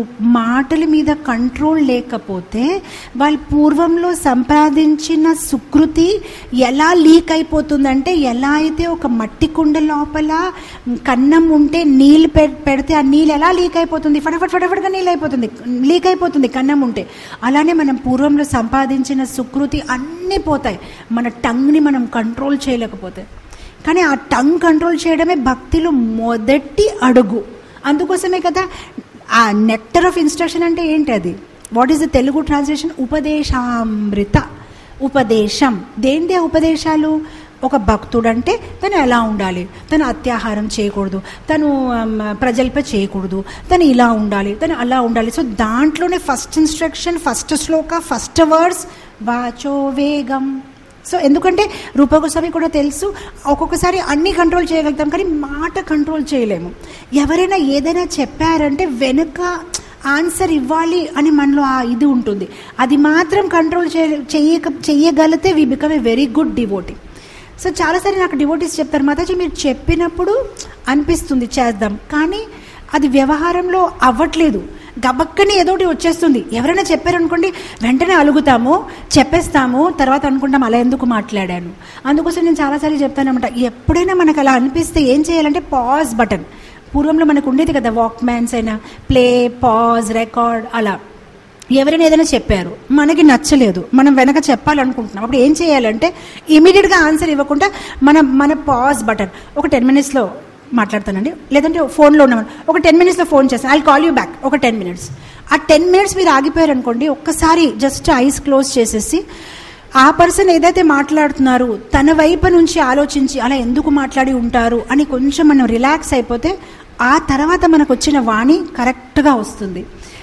మాటల మీద కంట్రోల్ లేకపోతే వాళ్ళు పూర్వంలో సంపాదించిన సుకృతి ఎలా లీక్ అయిపోతుందంటే ఎలా అయితే ఒక మట్టి కుండ లోపల కన్నం ఉంటే నీళ్ళు పెడితే ఆ నీళ్ళు ఎలా లీక్ అయిపోతుంది ఫటాఫట్ ఫటాఫట్గా నీళ్ళు అయిపోతుంది లీక్ అయిపోతుంది కన్నం ఉంటే అలానే మనం పూర్వంలో సంపాదించిన సుకృతి అన్నీ పోతాయి మన టంగ్ని మనం కంట్రోల్ చేయలేకపోతే కానీ ఆ టంగ్ కంట్రోల్ చేయడమే భక్తిలో మొదటి అడుగు అందుకోసమే కదా ఆ నెక్టర్ ఆఫ్ ఇన్స్ట్రక్షన్ అంటే ఏంటి అది what is the Telugu translation ఉపదేశామృత ఉపదేశం దేంటి ఉపదేశాలు ఒక భక్తుడు అంటే తను ఎలా ఉండాలి తను అత్యాహారం చేయకూడదు తను ప్రజల్ప చేయకూడదు తను ఇలా ఉండాలి తను అలా ఉండాలి సో దాంట్లోనే ఫస్ట్ ఇన్స్ట్రక్షన్ ఫస్ట్ శ్లోక ఫస్ట్ వర్డ్స్ వాచో వేగం సో ఎందుకంటే రూపగోస్వామి కూడా తెలుసు ఒక్కొక్కసారి అన్ని కంట్రోల్ చేయగలుగుతాం కానీ మాట కంట్రోల్ చేయలేము ఎవరైనా ఏదైనా చెప్పారంటే వెనుక ఆన్సర్ ఇవ్వాలి అని మనలో ఆ ఇది ఉంటుంది అది మాత్రం కంట్రోల్ చేయక చెయ్యగలిగితే we become a very good devotee so చాలాసారి నాకు డివోటీస్ చెప్తారు మాతాజీ మీరు చెప్పినప్పుడు అనిపిస్తుంది చేద్దాం కానీ అది వ్యవహారంలో అవ్వట్లేదు గబక్కని ఏదోటి వచ్చేస్తుంది ఎవరైనా చెప్పారనుకోండి వెంటనే అలుగుతాము చెప్పేస్తాము తర్వాత అనుకుంటాం అలా ఎందుకు మాట్లాడాను అందుకోసం నేను చాలాసార్లు చెప్తానమాట ఎప్పుడైనా మనకు అలా అనిపిస్తే ఏం చేయాలంటే పాజ్ బటన్ పూర్వంలో మనకు ఉండేది కదా వాక్ మ్యాన్స్ అయినా ప్లే పాజ్ రికార్డ్ అలా ఎవరైనా ఏదైనా చెప్పారు మనకి నచ్చలేదు మనం వెనక చెప్పాలనుకుంటున్నాం అప్పుడు ఏం చేయాలంటే ఇమీడియట్గా ఆన్సర్ ఇవ్వకుండా మన మన పాజ్ బటన్ ఒక టెన్ మినిట్స్లో మాట్లాడతానండి లేదంటే ఫోన్లో ఉన్నామని ఒక టెన్ మినిట్స్లో ఫోన్ చేస్తాను ఐ కాల్ యూ బ్యాక్ ఒక టెన్ మినిట్స్ ఆ టెన్ మినిట్స్ మీరు ఆగిపోయారు అనుకోండి ఒక్కసారి జస్ట్ ఐస్ క్లోజ్ చేసేసి ఆ పర్సన్ ఏదైతే మాట్లాడుతున్నారు తన వైపు నుంచి ఆలోచించి అలా ఎందుకు మాట్లాడి ఉంటారు అని కొంచెం మనం రిలాక్స్ అయిపోతే ఆ తర్వాత మనకు వచ్చిన వాణి కరెక్ట్గా వస్తుంది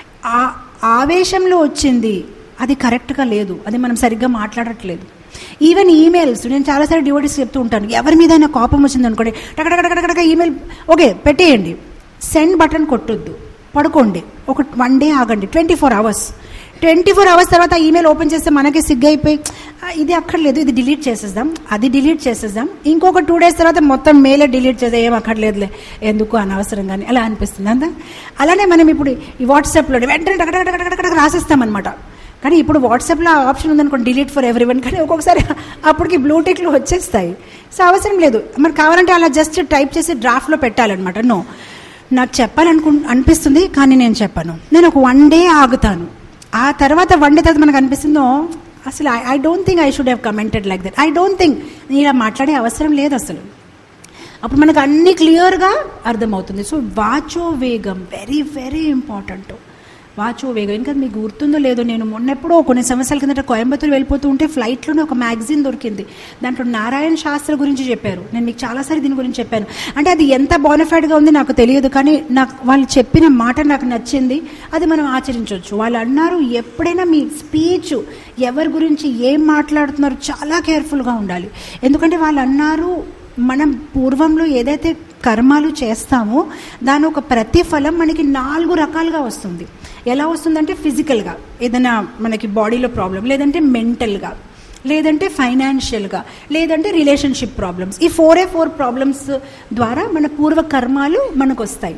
ఆ ఆవేశంలో వచ్చింది అది కరెక్ట్గా లేదు అది మనం సరిగ్గా మాట్లాడట్లేదు ఈవెన్ ఈమెయిల్స్ నేను చాలాసార్లు డివోటీస్ చెప్తూ ఉంటాను ఎవరి మీద కోపం వచ్చింది అనుకోండి టకటకటకటక ఈమెయిల్ ఓకే పెట్టేయండి సెండ్ బటన్ కొట్టొద్దు పడుకోండి ఒక వన్ డే ఆగండి twenty four hours twenty four hours తర్వాత ఈమెయిల్ ఓపెన్ చేస్తే మనకి సిగ్గైపోయి ఇది అక్కర్లేదు ఇది డిలీట్ చేసేద్దాం అది డిలీట్ చేసేద్దాం ఇంకొక టూ డేస్ తర్వాత మొత్తం మేలే డిలీట్ చేస్తే ఏం అక్కర్లేదులే ఎందుకు అనవసరంగానే అలా అనిపిస్తుంది అంతా అలానే మనం ఇప్పుడు ఈ వాట్సాప్లో వెంటనే టకటకటకటకటక రాసేస్తామన్నమాట కానీ ఇప్పుడు వాట్సాప్లో ఆ ఆప్షన్ ఉందనుకోండి డిలీట్ ఫర్ ఎవ్రీ వన్ కానీ ఒక్కొక్కసారి అప్పటికి బ్లూటిక్లు వచ్చేస్తాయి సో అవసరం లేదు మనకు కావాలంటే అలా జస్ట్ టైప్ చేసి డ్రాఫ్ట్లో పెట్టాలన్నమాట నో నాకు చెప్పాలనుకు అనిపిస్తుంది కానీ నేను చెప్పాను నేను ఒక వన్ డే ఆగుతాను ఆ తర్వాత వన్ డే తర్వాత మనకు అనిపిస్తుందో అసలు I I don't think I should have commented like that I don't think నేను ఇలా మాట్లాడే అవసరం లేదు అసలు అప్పుడు మనకు అన్ని క్లియర్గా అర్థమవుతుంది సో వాచో వేగం వెరీ వెరీ ఇంపార్టెంట్ వాచో వేగం ఇంకా మీకు గుర్తుందో లేదో నేను మొన్నెప్పుడో కొన్ని సంవత్సరాల కిందట కోయంబత్తూరు వెళ్ళిపోతూ ఉంటే ఫ్లైట్లోనే ఒక మ్యాగజైన్ దొరికింది దాంట్లో నారాయణ శాస్త్ర గురించి చెప్పారు నేను మీకు చాలాసారి దీని గురించి చెప్పాను అంటే అది ఎంత బోనఫైడ్గా ఉంది నాకు తెలియదు కానీ నాకు వాళ్ళు చెప్పిన మాట నాకు నచ్చింది అది మనం ఆచరించవచ్చు వాళ్ళు అన్నారు ఎప్పుడైనా మీ స్పీచ్ ఎవరి గురించి ఏం మాట్లాడుతున్నారు చాలా కేర్ఫుల్గా ఉండాలి ఎందుకంటే వాళ్ళు అన్నారు మనం పూర్వంలో ఏదైతే కర్మాలు చేస్తామో దాని ఒక ప్రతిఫలం మనకి నాలుగు రకాలుగా వస్తుంది ఎలా వస్తుందంటే ఫిజికల్గా ఏదైనా మనకి బాడీలో ప్రాబ్లం లేదంటే మెంటల్గా లేదంటే ఫైనాన్షియల్గా లేదంటే రిలేషన్షిప్ ప్రాబ్లమ్స్ ఈ ఫోరే ఫోర్ ప్రాబ్లమ్స్ ద్వారా మన పూర్వ కర్మాలు మనకు వస్తాయి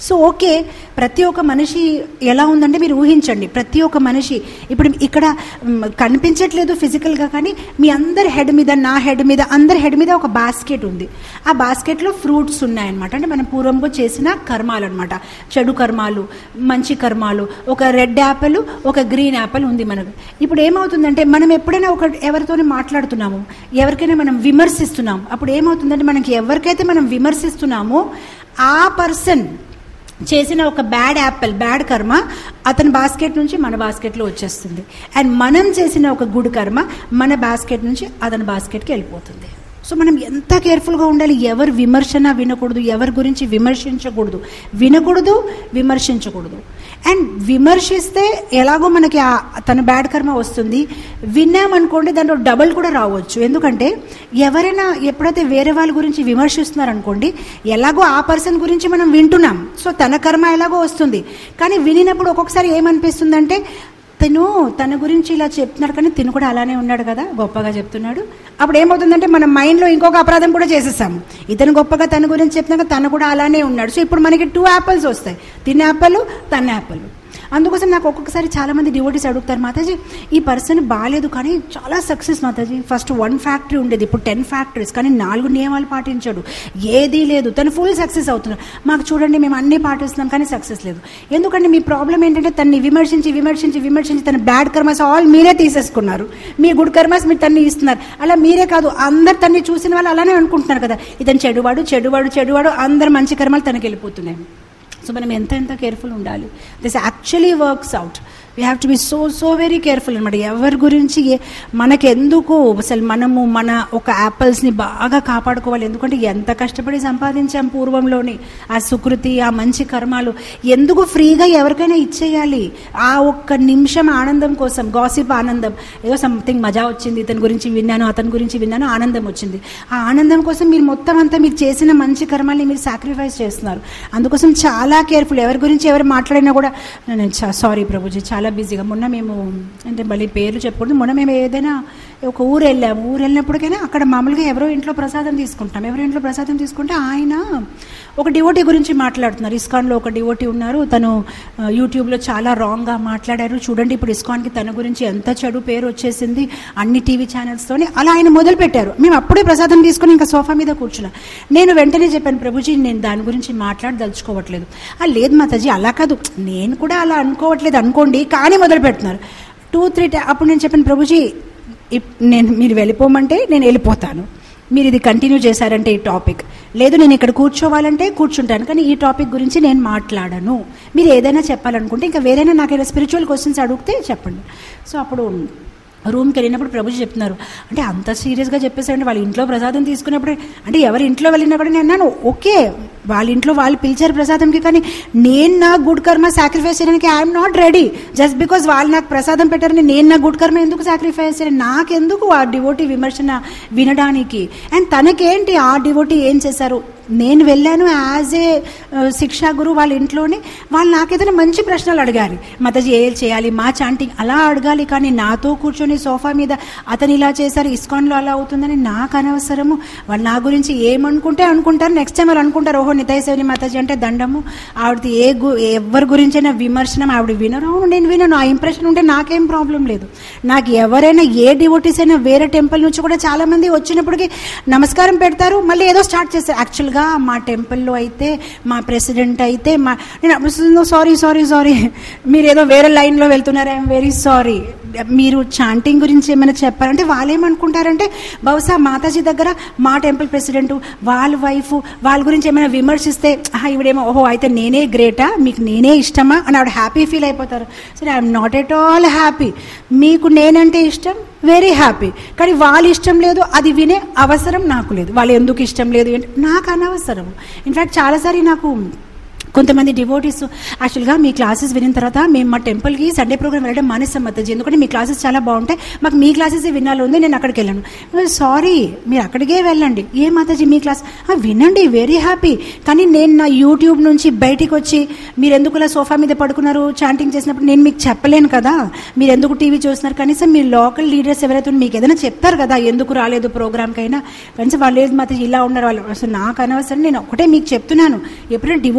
సో ఓకే ప్రతి ఒక్క మనిషి ఎలా ఉందంటే మీరు ఊహించండి ప్రతి ఒక్క మనిషి ఇప్పుడు ఇక్కడ మ్, కనిపించట్లేదు ఫిజికల్గా కానీ మీ అందరి హెడ్ మీద నా హెడ్ మీద అందరి హెడ్ మీద ఒక బాస్కెట్ ఉంది ఆ బాస్కెట్లో ఫ్రూట్స్ ఉన్నాయన్నమాట అంటే మనం పూర్వంగా చేసిన కర్మాలు అనమాట చెడు కర్మాలు మంచి కర్మాలు ఒక రెడ్ యాపిల్ ఒక గ్రీన్ యాపిల్ ఉంది మనకు ఇప్పుడు ఏమవుతుందంటే మనం ఎప్పుడైనా ఒక ఎవరితోనే మాట్లాడుతున్నాము ఎవరికైనా మనం విమర్శిస్తున్నాం అప్పుడు ఏమవుతుందంటే మనకి ఎవరికైతే మనం విమర్శిస్తున్నామో ఆ పర్సన్ చేసిన ఒక బ్యాడ్ యాపిల్ బ్యాడ్ కర్మ అతని బాస్కెట్ నుంచి మన బాస్కెట్లో వచ్చేస్తుంది అండ్ మనం చేసిన ఒక గుడ్ కర్మ మన బాస్కెట్ నుంచి అతని బాస్కెట్కి వెళ్ళిపోతుంది సో మనం ఎంత కేర్ఫుల్గా ఉండాలి ఎవరు విమర్శన వినకూడదు ఎవరి గురించి విమర్శించకూడదు వినకూడదు విమర్శించకూడదు అండ్ విమర్శిస్తే ఎలాగో మనకి ఆ తన బ్యాడ్ కర్మ వస్తుంది విన్నామనుకోండి దాంట్లో డబల్ కూడా రావచ్చు ఎందుకంటే ఎవరైనా ఎప్పుడైతే వేరే వాళ్ళ గురించి విమర్శిస్తున్నారనుకోండి ఎలాగో ఆ పర్సన్ గురించి మనం వింటున్నాం సో తన కర్మ ఎలాగో వస్తుంది కానీ వినినప్పుడు ఒక్కొక్కసారి ఏమనిపిస్తుందంటే తను తన గురించి ఇలా చెప్తున్నాడు కానీ తిను కూడా అలానే ఉన్నాడు కదా గొప్పగా చెప్తున్నాడు అప్పుడు ఏమవుతుందంటే మన మైండ్లో ఇంకొక అపరాధం కూడా చేసేసాము ఇతను గొప్పగా తన గురించి చెప్తున్నాక తను కూడా అలానే ఉన్నాడు సో ఇప్పుడు మనకి టూ యాపిల్స్ వస్తాయి తిన్న యాపిల్ తన యాపిల్ అందుకోసం నాకు ఒక్కొక్కసారి చాలా మంది డివోటీస్ అడుగుతారు మాతాజీ ఈ పర్సన్ బాగాలేదు కానీ చాలా success Mataji first one factory ఉండేది ఇప్పుడు టెన్ ఫ్యాక్టరీస్ కానీ నాలుగు నియమాలు పాటించాడు ఏదీ లేదు తను ఫుల్ సక్సెస్ అవుతున్నాడు మాకు చూడండి మేము అన్నీ పాటిస్తున్నాం కానీ సక్సెస్ లేదు ఎందుకంటే మీ ప్రాబ్లం ఏంటంటే తన్ని విమర్శించి విమర్శించి విమర్శించి తన బ్యాడ్ కర్మస్ ఆల్ మీరే తీసేసుకున్నారు మీ గుడ్ కర్మస్ మీరు తన్ని ఇస్తున్నారు అలా మీరే కాదు అందరు తన్ని చూసిన వాళ్ళు అలానే అనుకుంటున్నారు కదా ఇతను చెడువాడు చెడువాడు చెడువాడు అందరు మంచి కర్మలు తనకి వెళ్ళిపోతున్నాయి సో మనం ఎంత ఎంత కేర్ఫుల్ ఉండాలి this actually works out we have to be so so very careful అనమాట ఎవరి గురించి ఏ- మనకెందుకు అసలు మనము మన ఒక యాపిల్స్ని బాగా కాపాడుకోవాలి ఎందుకంటే ఎంత కష్టపడి సంపాదించాం పూర్వంలోని ఆ సుకృతి ఆ మంచి కర్మాలు ఎందుకు ఫ్రీగా ఎవరికైనా ఇచ్చేయాలి ఆ ఒక్క నిమిషం ఆనందం కోసం గాసిప్ ఆనందం ఏదో సంథింగ్ మజా వచ్చింది ఇతని గురించి విన్నాను అతని గురించి విన్నాను ఆనందం వచ్చింది ఆ ఆనందం కోసం మీరు మొత్తం అంతా మీరు చేసిన మంచి కర్మాల్ని మీరు సాక్రిఫైస్ చేస్తున్నారు అందుకోసం చాలా కేర్ఫుల్ ఎవరి గురించి ఎవరు మాట్లాడినా కూడా నేను సారీ ప్రభుజీ చాలా బిజీగా మొన్న మేము అంటే మళ్ళీ పేర్లు చెప్పకూడదు మొన్న మేము ఏదైనా ఒక ఊరు వెళ్ళాము ఊరు వెళ్ళినప్పటికైనా అక్కడ మామూలుగా ఎవరో ఇంట్లో ప్రసాదం తీసుకుంటాం ఎవరో ఇంట్లో ప్రసాదం తీసుకుంటే ఆయన ఒక డివోటీ గురించి మాట్లాడుతున్నారు ఇస్కాన్లో ఒక డివోటీ ఉన్నారు తను ఆ, యూట్యూబ్లో చాలా రాంగ్గా మాట్లాడారు చూడండి ఇప్పుడు ఇస్కాన్కి తన గురించి ఎంత చెడు పేరు వచ్చేసింది అన్ని టీవీ ఛానల్స్తోని అలా ఆయన మొదలు పెట్టారు మేము అప్పుడే ప్రసాదం తీసుకుని ఇంకా సోఫా మీద కూర్చున్నాం నేను వెంటనే చెప్పాను ప్రభుజీ నేను దాని గురించి మాట్లాడదలుచుకోవట్లేదు "ఆ, లేదు మాతాజీ అలా కాదు నేను కూడా అలా అనుకోవట్లేదు అనుకోండి కానీ మొదలు పెడుతున్నారు టూ త్రీ టై అప్పుడు నేను చెప్పాను ప్రభుజీ ఇప్- నేను మీరు వెళ్ళిపోమంటే నేను వెళ్ళిపోతాను మీరు ఇది కంటిన్యూ చేశారంటే ఈ టాపిక్ లేదు నేను ఇక్కడ కూర్చోవాలంటే కూర్చుంటాను కానీ ఈ టాపిక్ గురించి నేను మాట్లాడను మీరు ఏదైనా చెప్పాలనుకుంటే ఇంకా వేరైనా నాకైనా స్పిరిచువల్ క్వశ్చన్స్ అడిగితే చెప్పండి సో అప్పుడు రూమ్కి వెళ్ళినప్పుడు ప్రభుజీ చెప్తున్నారు అంటే అంత సీరియస్గా చెప్పేసారంటే వాళ్ళ ఇంట్లో ప్రసాదం తీసుకున్నప్పుడు అంటే ఎవరి ఇంట్లో వెళ్ళినా కూడా నేను అన్నాను ఓకే వాళ్ళ ఇంట్లో వాళ్ళు పిలిచారు ప్రసాదంకి కానీ నేను నా గుడ్ కర్మ సాక్రిఫైస్ చేయడానికి I'm not ready just because వాళ్ళు నాకు ప్రసాదం పెట్టారని నేను నా గుడ్ కర్మ ఎందుకు సాక్రిఫైస్ చేయను నాకెందుకు ఆ డివోటీ విమర్శన వినడానికి అండ్ తనకేంటి ఆ డివోటీ ఏం చేశారు నేను వెళ్ళాను యాజ్ ఏ శిక్షా గురు వాళ్ళ ఇంట్లోనే వాళ్ళు నాకేదైనా మంచి ప్రశ్నలు అడిగారు మతజీ ఏ చేయాలి మా చాంటింగ్ అలా అడగాలి కానీ నాతో కూర్చొని సోఫా మీద అతను ఇలా చేశారు ఇస్కాన్లో అలా అవుతుందని నాకు అనవసరము వాళ్ళు నా గురించి ఏమనుకుంటే అనుకుంటారు నెక్స్ట్ టైం వాళ్ళు అనుకుంటారు ఓహో నితయసేవని మాతాజీ అంటే దండము ఆవిడది ఏ గు ఎవరి గురించైనా విమర్శనం ఆవిడ వినరు అవును నేను వినను ఆ ఇంప్రెషన్ ఉంటే నాకేం ప్రాబ్లం లేదు నాకు ఎవరైనా ఏ డివోటీస్ అయినా వేరే టెంపుల్ నుంచి కూడా చాలా మంది వచ్చినప్పటికీ నమస్కారం పెడతారు మళ్ళీ ఏదో స్టార్ట్ చేస్తారు యాక్చువల్గా మా టెంపుల్లో అయితే మా ప్రెసిడెంట్ అయితే మా నేను సారీ సారీ సారీ మీరు ఏదో వేరే లైన్లో వెళ్తున్నారు ఐఎమ్ వెరీ సారీ మీరు చాంటింగ్ గురించి ఏమైనా చెప్పారంటే వాళ్ళు ఏమనుకుంటారంటే బహుశా మాతాజీ దగ్గర మా టెంపుల్ ప్రెసిడెంట్ వాళ్ళ వైఫ్ వాళ్ళ గురించి ఏమైనా విమర్శిస్తే "ఆహా, ఈవిడేమో ఓహో అయితే నేనే గ్రేటా మీకు నేనే ఇష్టమా అని ఆవిడ హ్యాపీ ఫీల్ అయిపోతారు సరే I'm not at all happy మీకు నేనంటే ఇష్టం వెరీ హ్యాపీ కానీ వాళ్ళ ఇష్టం లేదు అది వినే అవసరం నాకు లేదు వాళ్ళు ఎందుకు ఇష్టం లేదు అంటే నాకు అనవసరం ఇన్ఫ్యాక్ట్ చాలాసారి నాకు కొంతమంది డివోటీస్ యాక్చువల్గా మీ క్లాసెస్ వినిన తర్వాత మేము మా టెంపుల్కి సండే ప్రోగ్రామ్ వెళ్ళడం మానేస్తాం మద్దతు ఎందుకంటే మీ క్లాసెస్ చాలా బాగుంటాయి మాకు మీ క్లాసెస్ వినాలి ఉంది నేను అక్కడికి వెళ్ళాను సారీ మీరు అక్కడికే వెళ్ళండి ఏ మాతాజీ మీ క్లాస్ "ఆ, వినండి వెరీ హ్యాపీ కానీ నేను నా యూట్యూబ్ నుంచి బయటికి వచ్చి మీరు ఎందుకు ఇలా సోఫా మీద పడుకున్నారు చాంటింగ్ చేసినప్పుడు నేను మీకు చెప్పలేను కదా మీరు ఎందుకు టీవీ చూస్తున్నారు కనీసం మీ లోకల్ లీడర్స్ ఎవరైతే ఉన్నారో మీకు ఏదైనా చెప్తారు కదా ఎందుకు రాలేదు ప్రోగ్రామ్కైనా కనీసం వాళ్ళు లేదు మాత్రం ఇలా ఉన్నారు వాళ్ళు అసలు నాకు అనవసరం నేను ఒకటే మీకు చెప్తున్నాను ఎప్పుడైనా డివోటీ అసోసియేషన్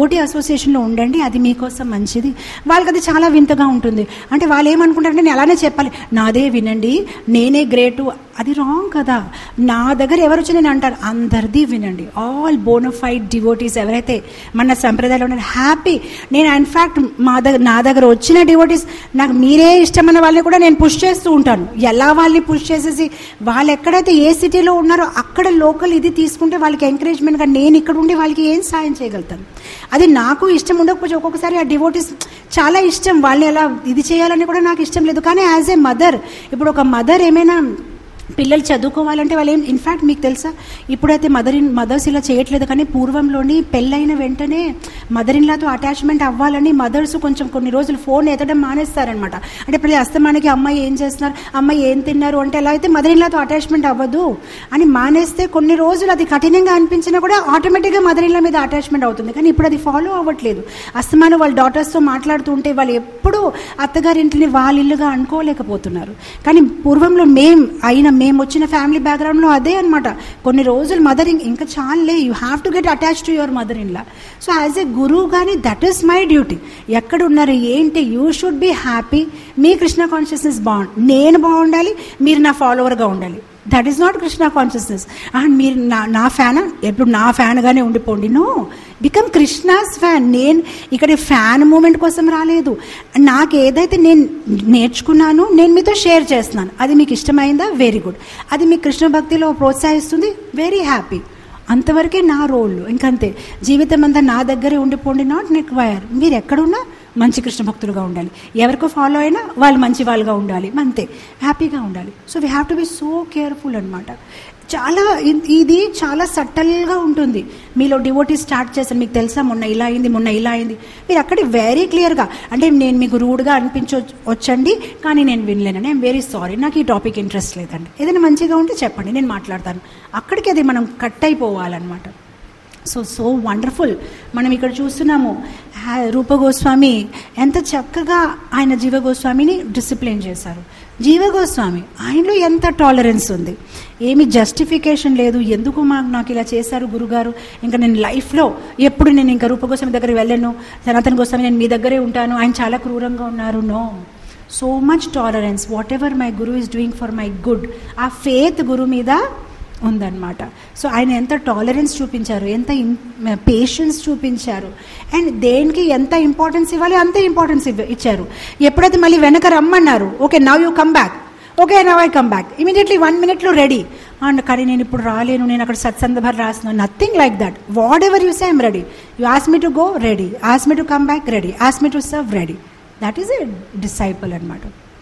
అసోసియేషన్లో ఉండండి అది మీకోసం మంచిది వాళ్ళకి అది చాలా వింతగా ఉంటుంది అంటే వాళ్ళు ఏమనుకుంటారంటే నేను అలానే చెప్పాలి నాదే వినండి నేనే గ్రేటు అది రాంగ్ కదా నా దగ్గర ఎవరు వచ్చి నేను అంటారు అందరిది వినండి ఆల్ బోనఫైడ్ డివోటీస్ ఎవరైతే మన సంప్రదాయంలో ఉన్నారు హ్యాపీ నేను ఇన్ఫ్యాక్ట్ మా దగ్గర నా దగ్గర వచ్చిన డివోటీస్ నాకు మీరే ఇష్టమైన వాళ్ళని కూడా నేను పుష్ చేస్తూ ఉంటాను ఎలా వాళ్ళని పుష్ చేసేసి వాళ్ళు ఎక్కడైతే ఏ సిటీలో ఉన్నారో అక్కడ లోకల్ ఇది తీసుకుంటే వాళ్ళకి ఎంకరేజ్మెంట్గా నేను ఇక్కడ ఉండి వాళ్ళకి ఏం సాయం చేయగలుగుతాను అది నాకు ఇష్టం ఉండకపోతే ఒక్కొక్కసారి ఆ డివోటీస్ చాలా ఇష్టం వాళ్ళని ఎలా ఇది చేయాలని కూడా నాకు ఇష్టం లేదు కానీ యాజ్ ఏ మదర్ ఇప్పుడు ఒక మదర్ ఏమైనా పిల్లలు చదువుకోవాలంటే వాళ్ళు ఏం ఇన్ఫ్యాక్ట్ మీకు తెలుసా ఇప్పుడైతే మదర్ ఇన్ మదర్స్ ఇలా చేయట్లేదు కానీ పూర్వంలోని పెళ్ళైన వెంటనే మదర్ ఇన్లాతో అటాచ్మెంట్ అవ్వాలని మదర్స్ కొంచెం కొన్ని రోజులు ఫోన్ ఎత్తడం మానేస్తారనమాట అంటే ఇప్పుడు అస్తమానికి అమ్మాయి ఏం చేస్తున్నారు అమ్మాయి ఏం తిన్నారు అంటే ఎలా అయితే మదర్ ఇన్లాతో అటాచ్మెంట్ అవ్వదు అని మానేస్తే కొన్ని రోజులు అది కఠినంగా అనిపించినా కూడా ఆటోమేటిక్గా మదర్ ఇన్లా మీద అటాచ్మెంట్ అవుతుంది కానీ ఇప్పుడు అది ఫాలో అవ్వట్లేదు అస్తమానం వాళ్ళ డాటర్స్తో మాట్లాడుతూ ఉంటే వాళ్ళు ఎప్పుడూ అత్తగారింటిని వాళ్ళ ఇల్లుగా అనుకోలేకపోతున్నారు కానీ పూర్వంలో మేం అయిన మేము వచ్చిన ఫ్యామిలీ బ్యాక్గ్రౌండ్లో అదే అనమాట కొన్ని రోజులు మదర్ ఇంకా చాలే you have to get attach to your mother in law so as a గురువు కానీ దట్ ఈస్ మై డ్యూటీ ఎక్కడ ఉన్నారు ఏంటి యూ షుడ్ బి హ్యాపీ మీ కృష్ణ కాన్షియస్నెస్ బాగుంది నేను బాగుండాలి మీరు నా ఫాలోవర్గా ఉండాలి that is not Krishna consciousness and మీరు నా నా ఫ్యాన్ ఎప్పుడు నా ఫ్యాన్గానే ఉండిపోండి నో బికమ్ కృష్ణాస్ ఫ్యాన్ నేను ఇక్కడ ఫ్యాన్ మూమెంట్ కోసం రాలేదు నాకు ఏదైతే నేను నేర్చుకున్నానో నేను మీతో షేర్ చేస్తున్నాను అది మీకు ఇష్టమైందా వెరీ గుడ్ అది మీ కృష్ణ భక్తిలో ప్రోత్సహిస్తుంది వెరీ హ్యాపీ అంతవరకే నా రోల్ ఇంకంతే జీవితం అంతా నా దగ్గరే ఉండిపోండి నాట్ రిక్వైర్ మీరు ఎక్కడున్నా మంచి కృష్ణ భక్తులుగా ఉండాలి ఎవరికో ఫాలో అయినా వాళ్ళు మంచి వాళ్ళుగా ఉండాలి అంతే హ్యాపీగా ఉండాలి so we have to be so careful అనమాట చాలా ఇ- ఇది చాలా సట్టల్గా ఉంటుంది మీలో డివోటీ స్టార్ట్ చేశాను మీకు తెలుసా మొన్న ఇలా అయింది మొన్న ఇలా అయింది మీరు అక్కడ వెరీ క్లియర్గా అంటే నేను మీకు రూడ్గా అనిపించ వచ్చండి కానీ నేను వినలేనండి ఐఎమ్ వెరీ సారీ నాకు ఈ టాపిక్ ఇంట్రెస్ట్ లేదండి ఏదైనా మంచిగా ఉంటే చెప్పండి నేను మాట్లాడతాను అక్కడికి అది మనం కట్ అయిపోవాలన్నమాట సో సో వండర్ఫుల్ మనం ఇక్కడ చూస్తున్నాము హా- రూప గోస్వామి ఎంత చక్కగా ఆయన జీవ గోస్వామిని డిసిప్లిన్ చేశారు జీవ గోస్వామి ఆయనలో ఎంత టాలరెన్స్ ఉంది ఏమి జస్టిఫికేషన్ లేదు ఎందుకు మాకు నాకు ఇలా చేశారు గురుగారు ఇంకా నేను లైఫ్లో ఎప్పుడు నేను ఇంకా రూప గోస్వామి దగ్గరికి వెళ్ళను సనాతన గోస్వామి నేను మీ దగ్గరే ఉంటాను ఆయన చాలా క్రూరంగా ఉన్నారు no so much tolerance whatever my guru is doing for my good ఆ ఫేత్ గురు మీద ఉందన్నమాట సో ఆయన ఎంత టాలరెన్స్ చూపించారు ఎంత పేషెన్స్ చూపించారు అండ్ దేనికి ఎంత ఇంపార్టెన్స్ ఇవ్వాలి అంతే ఇంపార్టెన్స్ ఇవ్వ ఇచ్చారు ఎప్పుడైతే మళ్ళీ వెనక రమ్మన్నారు okay now you come back okay now I come back immediately one మినిట్లో రెడీ అండ్ కానీ నేను ఇప్పుడు రాలేను నేను అక్కడ సత్సందభర్ రాస్తున్నాను nothing like that whatever you say I'm ready you ask me to go ready ask me to come back ready ask me to serve ready that is a disciple అనమాట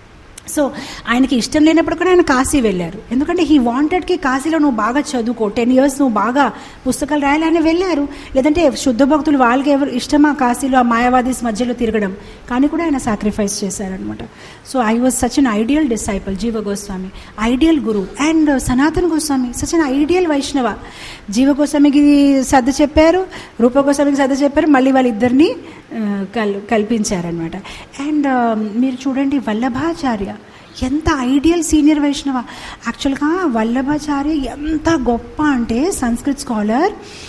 so ఆయనకి ఇష్టం లేనప్పుడు కూడా ఆయన కాశీ వెళ్ళారు ఎందుకంటే he వాంటెడ్కి కాశీలో నువ్వు బాగా చదువుకో టెన్ ఇయర్స్ నువ్వు బాగా పుస్తకాలు రాయాలి ఆయన వెళ్ళారు లేదంటే శుద్ధ భక్తులు వాళ్ళకి ఎవరు ఇష్టమా కాశీలో ఆ మాయావాదీస్ మధ్యలో తిరగడం కానీ కూడా ఆయన సాక్రిఫైస్ చేశారనమాట so I was such an ideal disciple Jiva Goswami ideal Guru and సనాతన గోస్వామి సచ్ అన్ ఐడియల్ వైష్ణవ జీవ గోస్వామికి సర్ద చెప్పారు రూప గోస్వామికి సర్ద చెప్పారు మళ్ళీ వాళ్ళిద్దరిని ఆ, కల్ కల్పించారనమాట అండ్ మీరు చూడండి వల్లభాచార్య ఎంత ఐడియల్ సీనియర్ వైష్ణవ యాక్చువల్గా వల్లభాచార్య ఎంత గొప్ప అంటే సంస్కృత్ స్కాలర్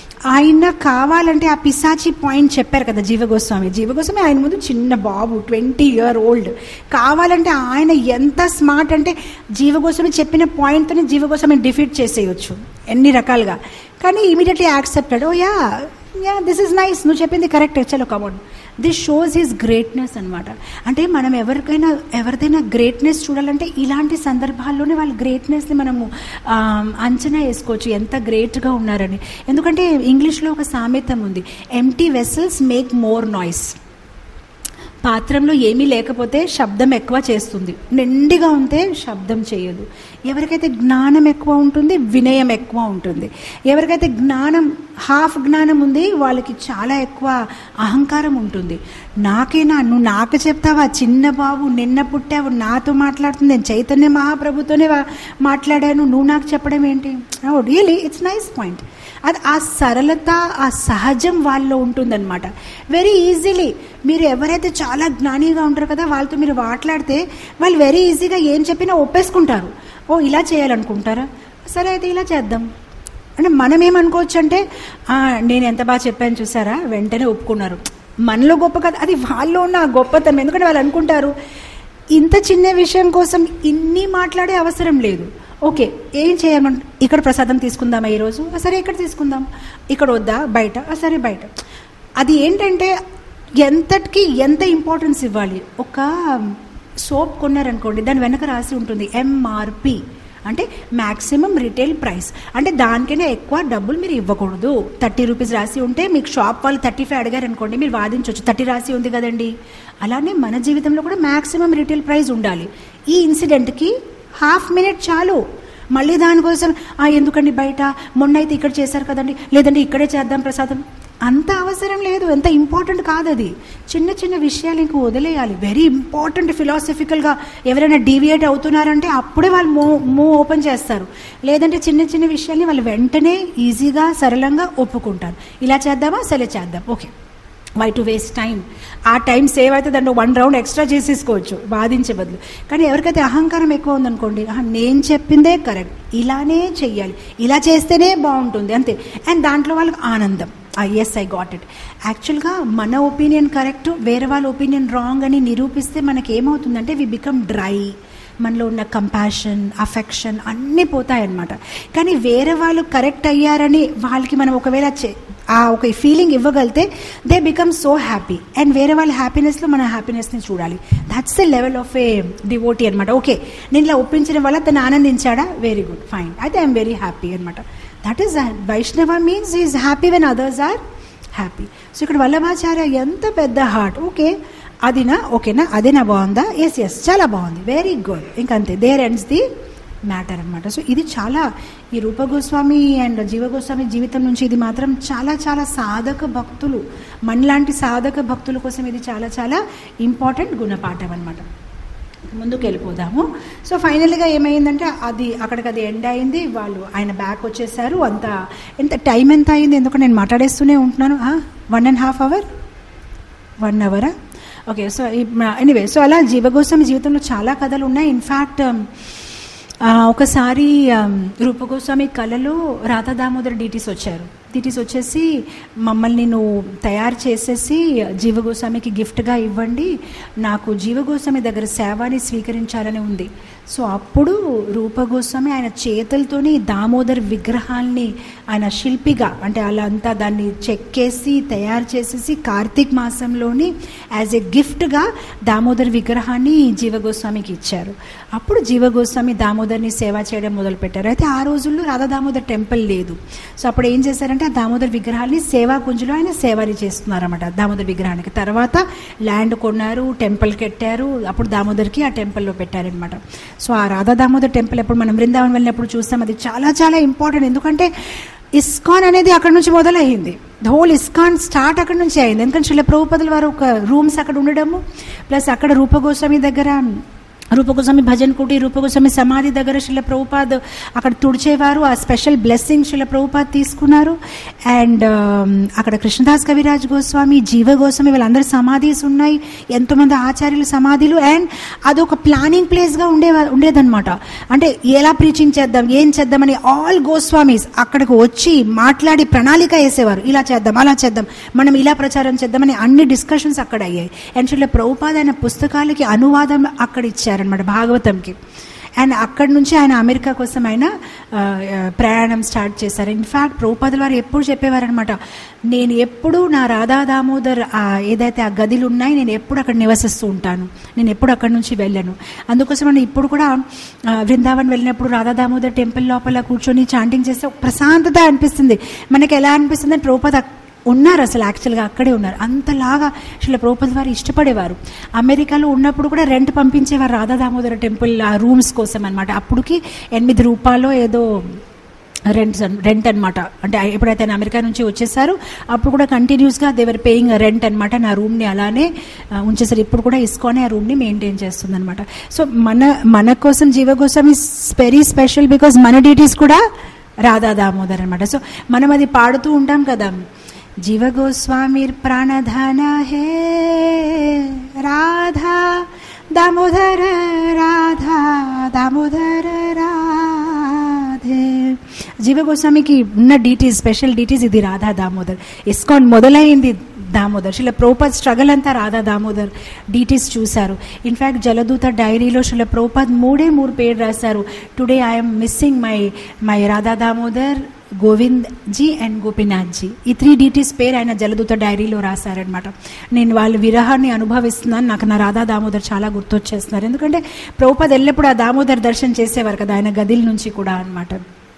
ఆయన కావాలంటే ఆ పిశాచి పాయింట్ చెప్పారు కదా జీవగోస్వామి జీవగోస్వామి ఆయన ముందు చిన్న బాబు ట్వంటీ ఇయర్ ఓల్డ్ కావాలంటే ఆయన ఎంత స్మార్ట్ అంటే జీవగోస్వామి చెప్పిన పాయింట్తోనే జీవగోస్వామిని డిఫీట్ చేసేయచ్చు ఎన్ని రకాలుగా కానీ immediately accepted oh ya ya this is nice నువ్వు చెప్పింది కరెక్ట్ చలో come on this shows his greatness అనమాట అంటే మనం ఎవరికైనా ఎవరిదైనా గ్రేట్నెస్ చూడాలంటే ఇలాంటి సందర్భాల్లోనే వాళ్ళ గ్రేట్నెస్ని మనము ఆ, అంచనా వేసుకోవచ్చు ఎంత గ్రేట్గా ఉన్నారని ఎందుకంటే ఇంగ్లీష్లో ఒక సామెతం ఉంది empty vessels make more noise పాత్రంలో ఏమీ లేకపోతే శబ్దం ఎక్కువ చేస్తుంది నిండిగా ఉంటే శబ్దం చేయదు ఎవరికైతే జ్ఞానం ఎక్కువ ఉంటుంది వినయం ఎక్కువ ఉంటుంది ఎవరికైతే జ్ఞానం హాఫ్ జ్ఞానం ఉంది వాళ్ళకి చాలా ఎక్కువ అహంకారం ఉంటుంది నాకేనా నువ్వు నాకు చెప్తావా చిన్న బాబు నిన్న పుట్టావు నాతో మాట్లాడుతుంది నేను చైతన్య మహాప్రభుతోనే వా- మాట్లాడాను నువ్వు నాకు చెప్పడం ఏంటి రియలీ ఇట్స్ నైస్ పాయింట్ అది ఆ సరళత ఆ సహజం వాళ్ళలో ఉంటుందన్నమాట వెరీ ఈజీలీ మీరు ఎవరైతే చాలా జ్ఞానిగా ఉంటారు కదా వాళ్ళతో మీరు మాట్లాడితే వాళ్ళు వెరీ ఈజీగా ఏం చెప్పినా ఒప్పేసుకుంటారు ఓ ఇలా చేయాలనుకుంటారా సరే అయితే ఇలా చేద్దాం అంటే మనం ఏమనుకోవచ్చు అంటే "ఆ, నేను ఎంత బాగా చెప్పాను చూసారా వెంటనే ఒప్పుకున్నారు మనలో గొప్ప కాదు అది వాళ్ళలో ఉన్న ఆ గొప్పతనం ఎందుకంటే వాళ్ళు అనుకుంటారు ఇంత చిన్న విషయం కోసం ఇన్ని మాట్లాడే అవసరం లేదు ఓకే ఏం చేయమంట ఇక్కడ ప్రసాదం తీసుకుందామా ఈరోజు "ఆ, సరే ఇక్కడ తీసుకుందాం ఇక్కడ వద్దా బయట "ఆ, సరే బయట అది ఏంటంటే ఎంతటికి ఎంత ఇంపార్టెన్స్ ఇవ్వాలి ఒక సోప్ కొన్నారనుకోండి దాని వెనక రాసి ఉంటుంది ఎంఆర్పి అంటే మ్యాక్సిమం రిటైల్ ప్రైస్ అంటే దానికైనా ఎక్కువ డబ్బులు మీరు ఇవ్వకూడదు థర్టీ రూపీస్ రాసి ఉంటే మీకు షాప్ వాళ్ళు థర్టీ ఫైవ్ అడిగారు అనుకోండి మీరు వాదించవచ్చు థర్టీ రాసి ఉంది కదండి అలానే మన జీవితంలో కూడా మ్యాక్సిమం రిటైల్ ప్రైస్ ఉండాలి ఈ ఇన్సిడెంట్కి హాఫ్ మినిట్ చాలు మళ్ళీ దానికోసం "ఆ, ఎందుకండి బయట మొన్న అయితే ఇక్కడ చేశారు కదండి లేదండి ఇక్కడే చేద్దాం ప్రసాదం అంత అవసరం లేదు ఎంత ఇంపార్టెంట్ కాదు అది చిన్న చిన్న విషయాలు ఇంక వదిలేయాలి వెరీ ఇంపార్టెంట్ ఫిలాసఫికల్గా ఎవరైనా డీవియేట్ అవుతున్నారంటే అప్పుడే వాళ్ళు మూ మూవ్ ఓపెన్ చేస్తారు లేదంటే చిన్న చిన్న విషయాల్ని వాళ్ళు వెంటనే ఈజీగా సరళంగా ఒప్పుకుంటారు ఇలా చేద్దామా సరే చేద్దాం okay why to waste time ఆ టైం సేవ్ అయితే దాంట్లో వన్ రౌండ్ ఎక్స్ట్రా చేసేసుకోవచ్చు వాదించే బదులు కానీ ఎవరికైతే అహంకారం ఎక్కువ ఉందనుకోండి "ఆహా, నేను చెప్పిందే కరెక్ట్ ఇలానే చెయ్యాలి ఇలా చేస్తేనే బాగుంటుంది అంతే అండ్ దాంట్లో వాళ్ళకి ఆనందం ఎస్ ఐ గాట్ ఇట్ యాక్చువల్గా మన ఒపీనియన్ కరెక్ట్ వేరే వాళ్ళ ఒపీనియన్ రాంగ్ అని నిరూపిస్తే మనకి ఏమవుతుందంటే వి బికమ్ డ్రై మనలో ఉన్న కంపాషన్ అఫెక్షన్ అన్నీ పోతాయన్నమాట కానీ వేరే వాళ్ళు కరెక్ట్ అయ్యారని వాళ్ళకి మనం ఒకవేళ చే- ఆ ఒక ఫీలింగ్ ఇవ్వగలితే they become so happy and వేరే వాళ్ళ హ్యాపీనెస్లో మన హ్యాపీనెస్ని చూడాలి that's the level of a devotee అనమాట ఓకే నేను ఇలా ఒప్పించడం వల్ల తను ఆనందించాడా వెరీ గుడ్ ఫైన్ అయితే ఐఎమ్ వెరీ హ్యాపీ అనమాట that is Vaishnava means is happy when others are happy so ఇక్కడ వల్లభాచార్య ఎంత పెద్ద హార్ట్ ఓకే అదినా ఓకేనా అదేనా బాగుందా ఎస్ ఎస్ చాలా బాగుంది వెరీ గుడ్ ఇంకంతే దేర్ ఎండ్స్ ది మ్యాటర్ అనమాట సో ఇది చాలా ఈ రూప గోస్వామి అండ్ జీవ గోస్వామి జీవితం నుంచి ఇది మాత్రం చాలా చాలా సాధక భక్తులు మనలాంటి సాధక భక్తుల కోసం ఇది చాలా చాలా ఇంపార్టెంట్ గుణపాఠం అనమాట ముందుకు వెళ్ళిపోదాము సో ఫైనల్గా ఏమైందంటే అది అక్కడికి అది ఎండ్ అయింది వాళ్ళు ఆయన బ్యాక్ వచ్చేసారు అంత ఎంత టైం ఎంత అయింది ఎందుకంటే నేను మాట్లాడేస్తూనే ఉంటున్నాను one and half hour one అవరా ఓకే సో ఎనీవే సో అలా జీవగోస్వామి జీవితంలో చాలా కథలు ఉన్నాయి ఇన్ఫ్యాక్ట్ ఒకసారి రూపగోస్వామి కళలో రాధా దామోదర్ డీటీస్ వచ్చారు డీటీస్ వచ్చేసి మమ్మల్ని నువ్వు తయారు చేసేసి జీవగోస్వామికి గిఫ్ట్గా ఇవ్వండి నాకు జీవగోస్వామి దగ్గర సేవని స్వీకరించాలని ఉంది సో అప్పుడు రూపగోస్వామి ఆయన చేతులతోని దామోదర్ విగ్రహాల్ని ఆయన శిల్పిగా అంటే అలా అంతా దాన్ని చెక్కేసి తయారు చేసేసి కార్తీక్ మాసంలోని యాజ్ ఎ గిఫ్ట్గా దామోదర్ విగ్రహాన్ని జీవగోస్వామికి ఇచ్చారు అప్పుడు జీవగోస్వామి దామోదర్ని సేవ చేయడం మొదలుపెట్టారు అయితే ఆ రోజుల్లో రాధా దామోదర్ టెంపుల్ లేదు సో అప్పుడు ఏం చేశారంటే ఆ దామోదర్ విగ్రహాన్ని సేవా కుంజులో ఆయన సేవని చేస్తున్నారన్నమాట దామోదర్ విగ్రహానికి తర్వాత ల్యాండ్ కొన్నారు టెంపుల్ కట్టారు అప్పుడు దామోదర్కి ఆ టెంపుల్లో పెట్టారనమాట సో ఆ రాధా దామోదర్ టెంపుల్ ఎప్పుడు మనం బృందావన్ వెళ్ళినప్పుడు చూస్తాం అది చాలా చాలా ఇంపార్టెంట్ ఎందుకంటే ఇస్కాన్ అనేది అక్కడ నుంచి మొదలైంది ద హోల్ ఇస్కాన్ స్టార్ట్ అక్కడ నుంచి అయింది ఎందుకంటే శిల ప్రభుపదుల వారు ఒక రూమ్స్ అక్కడ ఉండడము ప్లస్ అక్కడ రూపగోస్వామి దగ్గర రూపగోస్వామి భజన్ కుటి రూపగోస్వామి సమాధి దగ్గర శిల ప్రభుపాద్ అక్కడ తుడిచేవారు ఆ స్పెషల్ బ్లెస్సింగ్ శిల ప్రభుపాద్ తీసుకున్నారు అండ్ అక్కడ కృష్ణదాస్ కవిరాజ్ గోస్వామి జీవ గోస్వామి వీళ్ళందరి సమాధీస్ ఉన్నాయి ఎంతోమంది ఆచార్యుల సమాధులు అండ్ అదొక ప్లానింగ్ ప్లేస్గా ఉండే ఉండేదన్నమాట అంటే ఎలా ప్రీచింగ్ చేద్దాం ఏం చేద్దామని ఆల్ గోస్వామీస్ అక్కడికి వచ్చి మాట్లాడి ప్రణాళిక వేసేవారు ఇలా చేద్దాం అలా చేద్దాం మనం ఇలా ప్రచారం చేద్దామని అన్ని డిస్కషన్స్ అక్కడ అయ్యాయి అండ్ శిల ప్రభుపాద్ ఆయన పుస్తకాలకి అనువాదం అక్కడ ఇచ్చారనమాట భాగవతంకి అండ్ అక్కడి నుంచి ఆయన అమెరికా కోసం ఆయన ఆ, ఆ, ప్రయాణం స్టార్ట్ చేశారు ఇన్ఫ్యాక్ట్ ప్రభుపాదుల వారు ఎప్పుడు చెప్పేవారనమాట నేను ఎప్పుడు నా రాధా దామోదర్ ఆ, ఏదైతే ఆ గదిలు ఉన్నాయి నేను ఎప్పుడు అక్కడ నివసిస్తూ ఉంటాను నేను ఎప్పుడు అక్కడి నుంచి వెళ్ళాను అందుకోసం నేను ఇప్పుడు కూడా ఆ, బృందావన్ వెళ్ళినప్పుడు రాధా దామోదర్ టెంపుల్ లోపల కూర్చొని చాంటింగ్ చేస్తే ఒక ప్రశాంతత అనిపిస్తుంది మనకి ఎలా అనిపిస్తుంది అంటే ప్రభుపాద ఉన్నారు అసలు యాక్చువల్గా అక్కడే ఉన్నారు అంతలాగా అసలు ప్రభుపతి వారు ఇష్టపడేవారు అమెరికాలో ఉన్నప్పుడు కూడా రెంట్ పంపించేవారు రాధా దామోదర టెంపుల్ ఆ రూమ్స్ కోసం అనమాట అప్పటికి ఎనిమిది రూపాయలు ఏదో రెంట్ రెంట్ అనమాట అంటే ఎప్పుడైతే ఆయన అమెరికా నుంచి వచ్చేసారు అప్పుడు కూడా కంటిన్యూస్గా దేవర్ పేయింగ్ రెంట్ అనమాట నా రూమ్ని అలానే ఆ, ఉంచేసారు ఇప్పుడు కూడా ఇస్కానే ఆ రూమ్ని మెయింటైన్ చేస్తుంది అనమాట సో మన మన కోసం జీవ కోసం ఇస్ వెరీ స్పెషల్ బికాస్ మన డ్యూటీస్ కూడా రాధా దామోదర్ అనమాట సో మనం అది పాడుతూ ఉంటాం కదా जीव गोस्वामी प्राणधन हे राधा दामोदर राधा दामोदर राधे జీవగోస్వామికి ఉన్న డీటీస్ స్పెషల్ డీటీస్ ఇది రాధా దామోదర్ ఇస్కాన్ మొదలైంది దామోదర్ శిల ప్రోపాద్ స్ట్రగల్ అంతా రాధా దామోదర్ డీటీస్ చూశారు ఇన్ఫ్యాక్ట్ జలదూత డైరీలో శిల ప్రోపాద్ మూడే మూడు పేరు రాశారు today I'm missing my my Radha Damodar Govind ji and Gopinath ji ఈ త్రీ డీటీస్ పేరు ఆయన జలదూత డైరీలో రాశారనమాట నేను వాళ్ళ విరహాన్ని అనుభవిస్తున్నాను నాకు నా రాధా దామోదర్ చాలా గుర్తొచ్చేస్తున్నారు ఎందుకంటే ప్రభుపద్ ఎల్లప్పుడు ఆ దామోదర్ దర్శనం చేసేవారు కదా ఆయన గదిల నుంచి కూడా అనమాట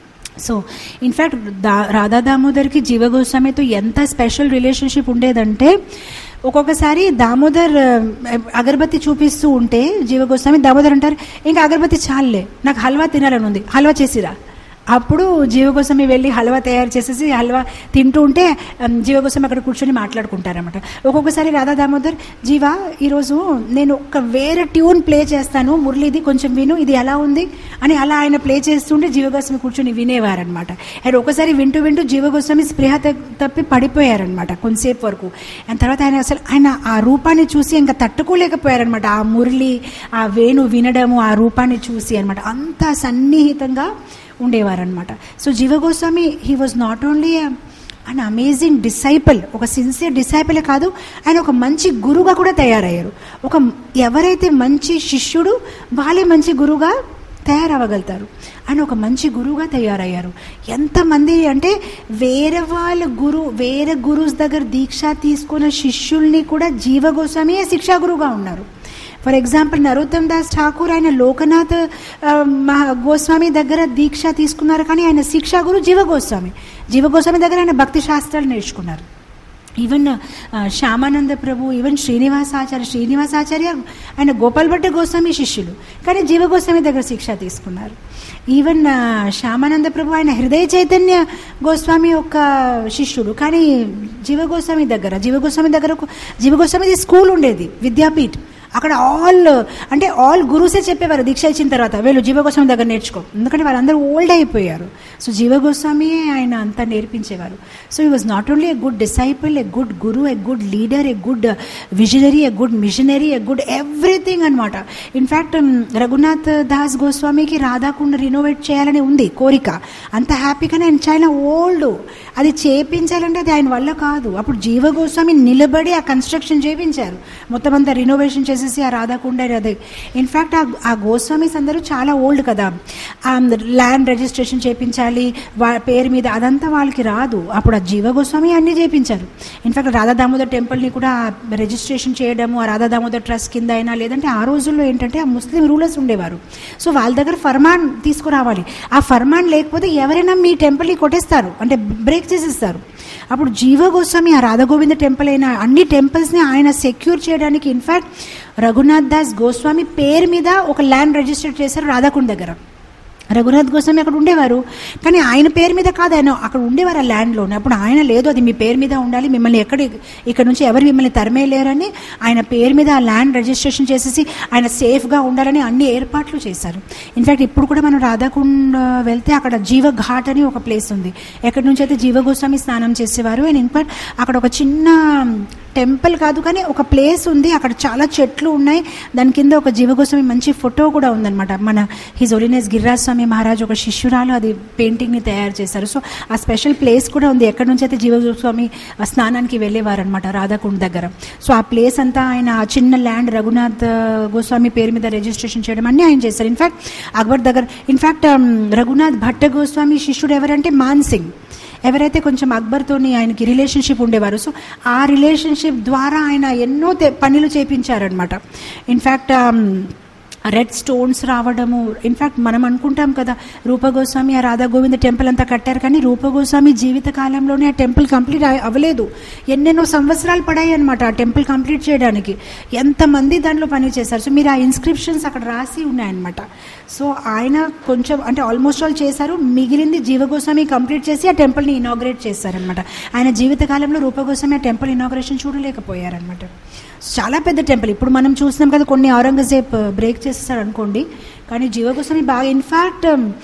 సో ఇన్ఫ్యాక్ట్ దా రాధా దామోదర్కి జీవగోస్వామితో ఎంత స్పెషల్ రిలేషన్షిప్ ఉండేదంటే ఒక్కొక్కసారి దామోదర్ ఆ, అగరబత్తి చూపిస్తూ ఉంటే జీవగోస్వామి దామోదర్ అంటారు ఇంకా అగరబత్తి చాలులే నాకు హల్వా తినాలని ఉంది హల్వా చేసిరా అప్పుడు జీవగోస్వామి వెళ్ళి హల్వా తయారు చేసేసి హల్వా తింటూ ఉంటే ఉమ్, జీవగోస్వామి అక్కడ కూర్చొని మాట్లాడుకుంటారన్నమాట ఒక్కొక్కసారి రాధా దామోదర్ జీవా ఈరోజు నేను ఒక వేరే ట్యూన్ ప్లే చేస్తాను మురళిది కొంచెం విను ఇది ఎలా ఉంది అని అలా ఆయన ప్లే చేస్తుంటే జీవగోస్వామి కూర్చొని వినేవారనమాట అండ్ ఒకసారి వింటూ వింటూ జీవగోస్వామి స్పృహ త- తప్పి పడిపోయారనమాట కొంతసేపు వరకు అండ్ తర్వాత ఆయన అసలు ఆయన ఆ రూపాన్ని చూసి ఇంకా తట్టుకోలేకపోయారనమాట ఆ మురళి ఆ వేణు వినడము ఆ రూపాన్ని చూసి అనమాట అంత సన్నిహితంగా ఉండేవారనమాట సో జీవగోస్వామి he was not only and amazing disciple ఒక సిన్సియర్ డిసైపులే కాదు ఆయన ఒక మంచి గురువుగా కూడా తయారయ్యారు ఒక ఎవరైతే మంచి శిష్యుడు వాళ్ళే మంచి గురువుగా తయారవ్వగలుగుతారు ఆయన ఒక మంచి గురువుగా తయారయ్యారు ఎంతమంది అంటే వేరే వాళ్ళ గురు వేరే గురువుస్ దగ్గర దీక్ష తీసుకున్న శిష్యుల్ని కూడా జీవగోస్వామి శిక్షా గురువుగా ఉన్నారు ఫర్ ఎగ్జాంపుల్ నరోత్తమ్ దాస్ ఠాకూర్ ఆయన లోకనాథ్ ఆ, మహా గోస్వామి దగ్గర దీక్ష తీసుకున్నారు కానీ ఆయన శిక్షా గురు జీవ గోస్వామి జీవ గోస్వామి దగ్గర ఆయన భక్తి శాస్త్రాలు నేర్చుకున్నారు ఈవెన్ ఆ, శ్యామానంద ప్రభు ఈవెన్ శ్రీనివాసాచార్య శ్రీనివాసాచార్య ఆయన గోపాల్ భట్ట గోస్వామి శిష్యులు కానీ జీవ గోస్వామి దగ్గర శిక్ష తీసుకున్నారు ఈవెన్ ఆ, శ్యామానంద ప్రభు ఆయన హృదయ చైతన్య గోస్వామి యొక్క శిష్యుడు కానీ జీవ గోస్వామి దగ్గర జీవ గోస్వామి దగ్గర ఒక- జీవ గోస్వామిది స్కూల్ ఉండేది విద్యాపీఠ్ అక్కడ ఆల్ అంటే ఆల్ గురుసే చెప్పేవారు దీక్ష ఇచ్చిన తర్వాత వీళ్ళు జీవగోస్వామి దగ్గర నేర్చుకో ఎందుకంటే వాళ్ళందరూ ఓల్డ్ అయిపోయారు సో జీవగోస్వామి ఆయన అంతా నేర్పించేవారు so he was not only a good disciple a good guru a good leader a good visionary a good missionary a good everything అనమాట ఇన్ఫ్యాక్ట్ రఘునాథ్ దాస్ గోస్వామికి రాధాకుండ రినోవేట్ చేయాలని ఉంది కోరిక అంత హ్యాపీగానే ఆయన చాలా ఓల్డ్ అది చేపించాలంటే అది ఆయన వల్ల కాదు అప్పుడు జీవ గోస్వామి నిలబడి ఆ కన్స్ట్రక్షన్ చేయించారు మొత్తం అంతా రినోవేషన్ చేసేసి ఆ రాధాకుండ అదే ఇన్ఫ్యాక్ట్ ఆ ఆ గోస్వామిస్ అందరూ చాలా ఓల్డ్ కదా ఆ ల్యాండ్ రిజిస్ట్రేషన్ చేయించాలి వా పేరు మీద అదంతా వాళ్ళకి రాదు అప్పుడు ఆ జీవ గోస్వామి అన్నీ చేయించారు ఇన్ఫ్యాక్ట్ రాధా దామోదర్ టెంపుల్ని కూడా రిజిస్ట్రేషన్ చేయడము ఆ రాధా దామోదర్ ట్రస్ట్ కింద అయినా లేదంటే ఆ రోజుల్లో ఏంటంటే ఆ ముస్లిం రూలర్స్ ఉండేవారు సో వాళ్ళ దగ్గర ఫర్మాన్ తీసుకురావాలి ఆ ఫర్మాన్ లేకపోతే ఎవరైనా మీ టెంపుల్ని కొట్టేస్తారు అంటే బ్రేక్ చేసేస్తారు అప్పుడు జీవ గోస్వామి ఆ రాధగోవింద టెంపుల్ అయిన అన్ని టెంపుల్స్ని ఆయన సెక్యూర్ చేయడానికి ఇన్ఫ్యాక్ట్ రఘునాథ్ దాస్ గోస్వామి పేరు మీద ఒక ల్యాండ్ రిజిస్టర్ చేశారు రాధాకుండ్ దగ్గర రఘునాథ్ గోస్వామి అక్కడ ఉండేవారు కానీ ఆయన పేరు మీద కాదు ఆయన అక్కడ ఉండేవారు ఆ ల్యాండ్లోనే అప్పుడు ఆయన లేదు అది మీ పేరు మీద ఉండాలి మిమ్మల్ని ఎక్కడ ఇక్కడ నుంచి ఎవరు మిమ్మల్ని తరిమేయలేరని ఆయన పేరు మీద ఆ ల్యాండ్ రిజిస్ట్రేషన్ చేసేసి ఆయన సేఫ్గా ఉండాలని అన్ని ఏర్పాట్లు చేశారు ఇన్ఫ్యాక్ట్ ఇప్పుడు కూడా మనం రాధాకుండ్ వెళ్తే అక్కడ జీవ ఘాట్ అని ఒక ప్లేస్ ఉంది ఎక్కడి నుంచి అయితే జీవ గోస్వామి స్నానం చేసేవారు అండ్ ఇన్ఫాక్ట్ అక్కడ ఒక చిన్న టెంపుల్ కాదు కానీ ఒక ప్లేస్ ఉంది అక్కడ చాలా చెట్లు ఉన్నాయి దాని కింద ఒక జీవగోస్వామి మంచి ఫోటో కూడా ఉందన్నమాట మన హిజ్ ఒలినెస్ గిరిరాజ్ స్వామి మహారాజ్ ఒక శిష్యురాలు అది పెయింటింగ్ని తయారు చేశారు సో ఆ స్పెషల్ ప్లేస్ కూడా ఉంది ఎక్కడి నుంచి అయితే జీవగోస్వామి ఆ స్నానానికి వెళ్ళేవారు అనమాట రాధాకుండ్ దగ్గర సో ఆ ప్లేస్ అంతా ఆయన ఆ చిన్న ల్యాండ్ రఘునాథ్ గోస్వామి పేరు మీద రిజిస్ట్రేషన్ చేయడం అన్నీ ఆయన చేశారు ఇన్ఫ్యాక్ట్ అక్బర్ దగ్గర ఇన్ఫ్యాక్ట్ రఘునాథ్ భట్ట గోస్వామి శిష్యుడు ఎవరంటే మాన్ సింగ్ ఎవరైతే కొంచెం అక్బర్తోని ఆయనకి రిలేషన్షిప్ ఉండేవారు సో ఆ రిలేషన్షిప్ ద్వారా ఆయన ఎన్నో తె- పనులు చేపించారనమాట ఇన్ఫ్యాక్ట్ రెడ్ స్టోన్స్ రావడము ఇన్ఫ్యాక్ట్ మనం అనుకుంటాం కదా రూపగోస్వామి ఆ రాధా గోవింద టెంపుల్ అంతా కట్టారు కానీ రూపగోస్వామి జీవిత కాలంలోనే ఆ టెంపుల్ కంప్లీట్ అవ- అవ్వలేదు ఎన్నెన్నో సంవత్సరాలు పడాయి అనమాట ఆ టెంపుల్ కంప్లీట్ చేయడానికి ఎంతమంది దాంట్లో పని చేశారు సో మీరు ఆ ఇన్స్క్రిప్షన్స్ అక్కడ రాసి ఉన్నాయన్నమాట సో ఆయన కొంచెం అంటే ఆల్మోస్ట్ ఆల్ చేశారు మిగిలింది జీవగోస్వామి కంప్లీట్ చేసి ఆ టెంపుల్ని ఇనాగ్రేట్ చేశారనమాట ఆయన జీవితకాలంలో రూపగోస్వామి ఆ టెంపుల్ ఇనాగ్రేషన్ చూడలేకపోయారనమాట చాలా పెద్ద టెంపుల్ ఇప్పుడు మనం చూస్తున్నాం కదా కొన్ని ఔరంగజేబ్ బ్రేక్ చేసేసాడు అనుకోండి కానీ జీవగోస్వామి బాగా ఇన్ఫ్యాక్ట్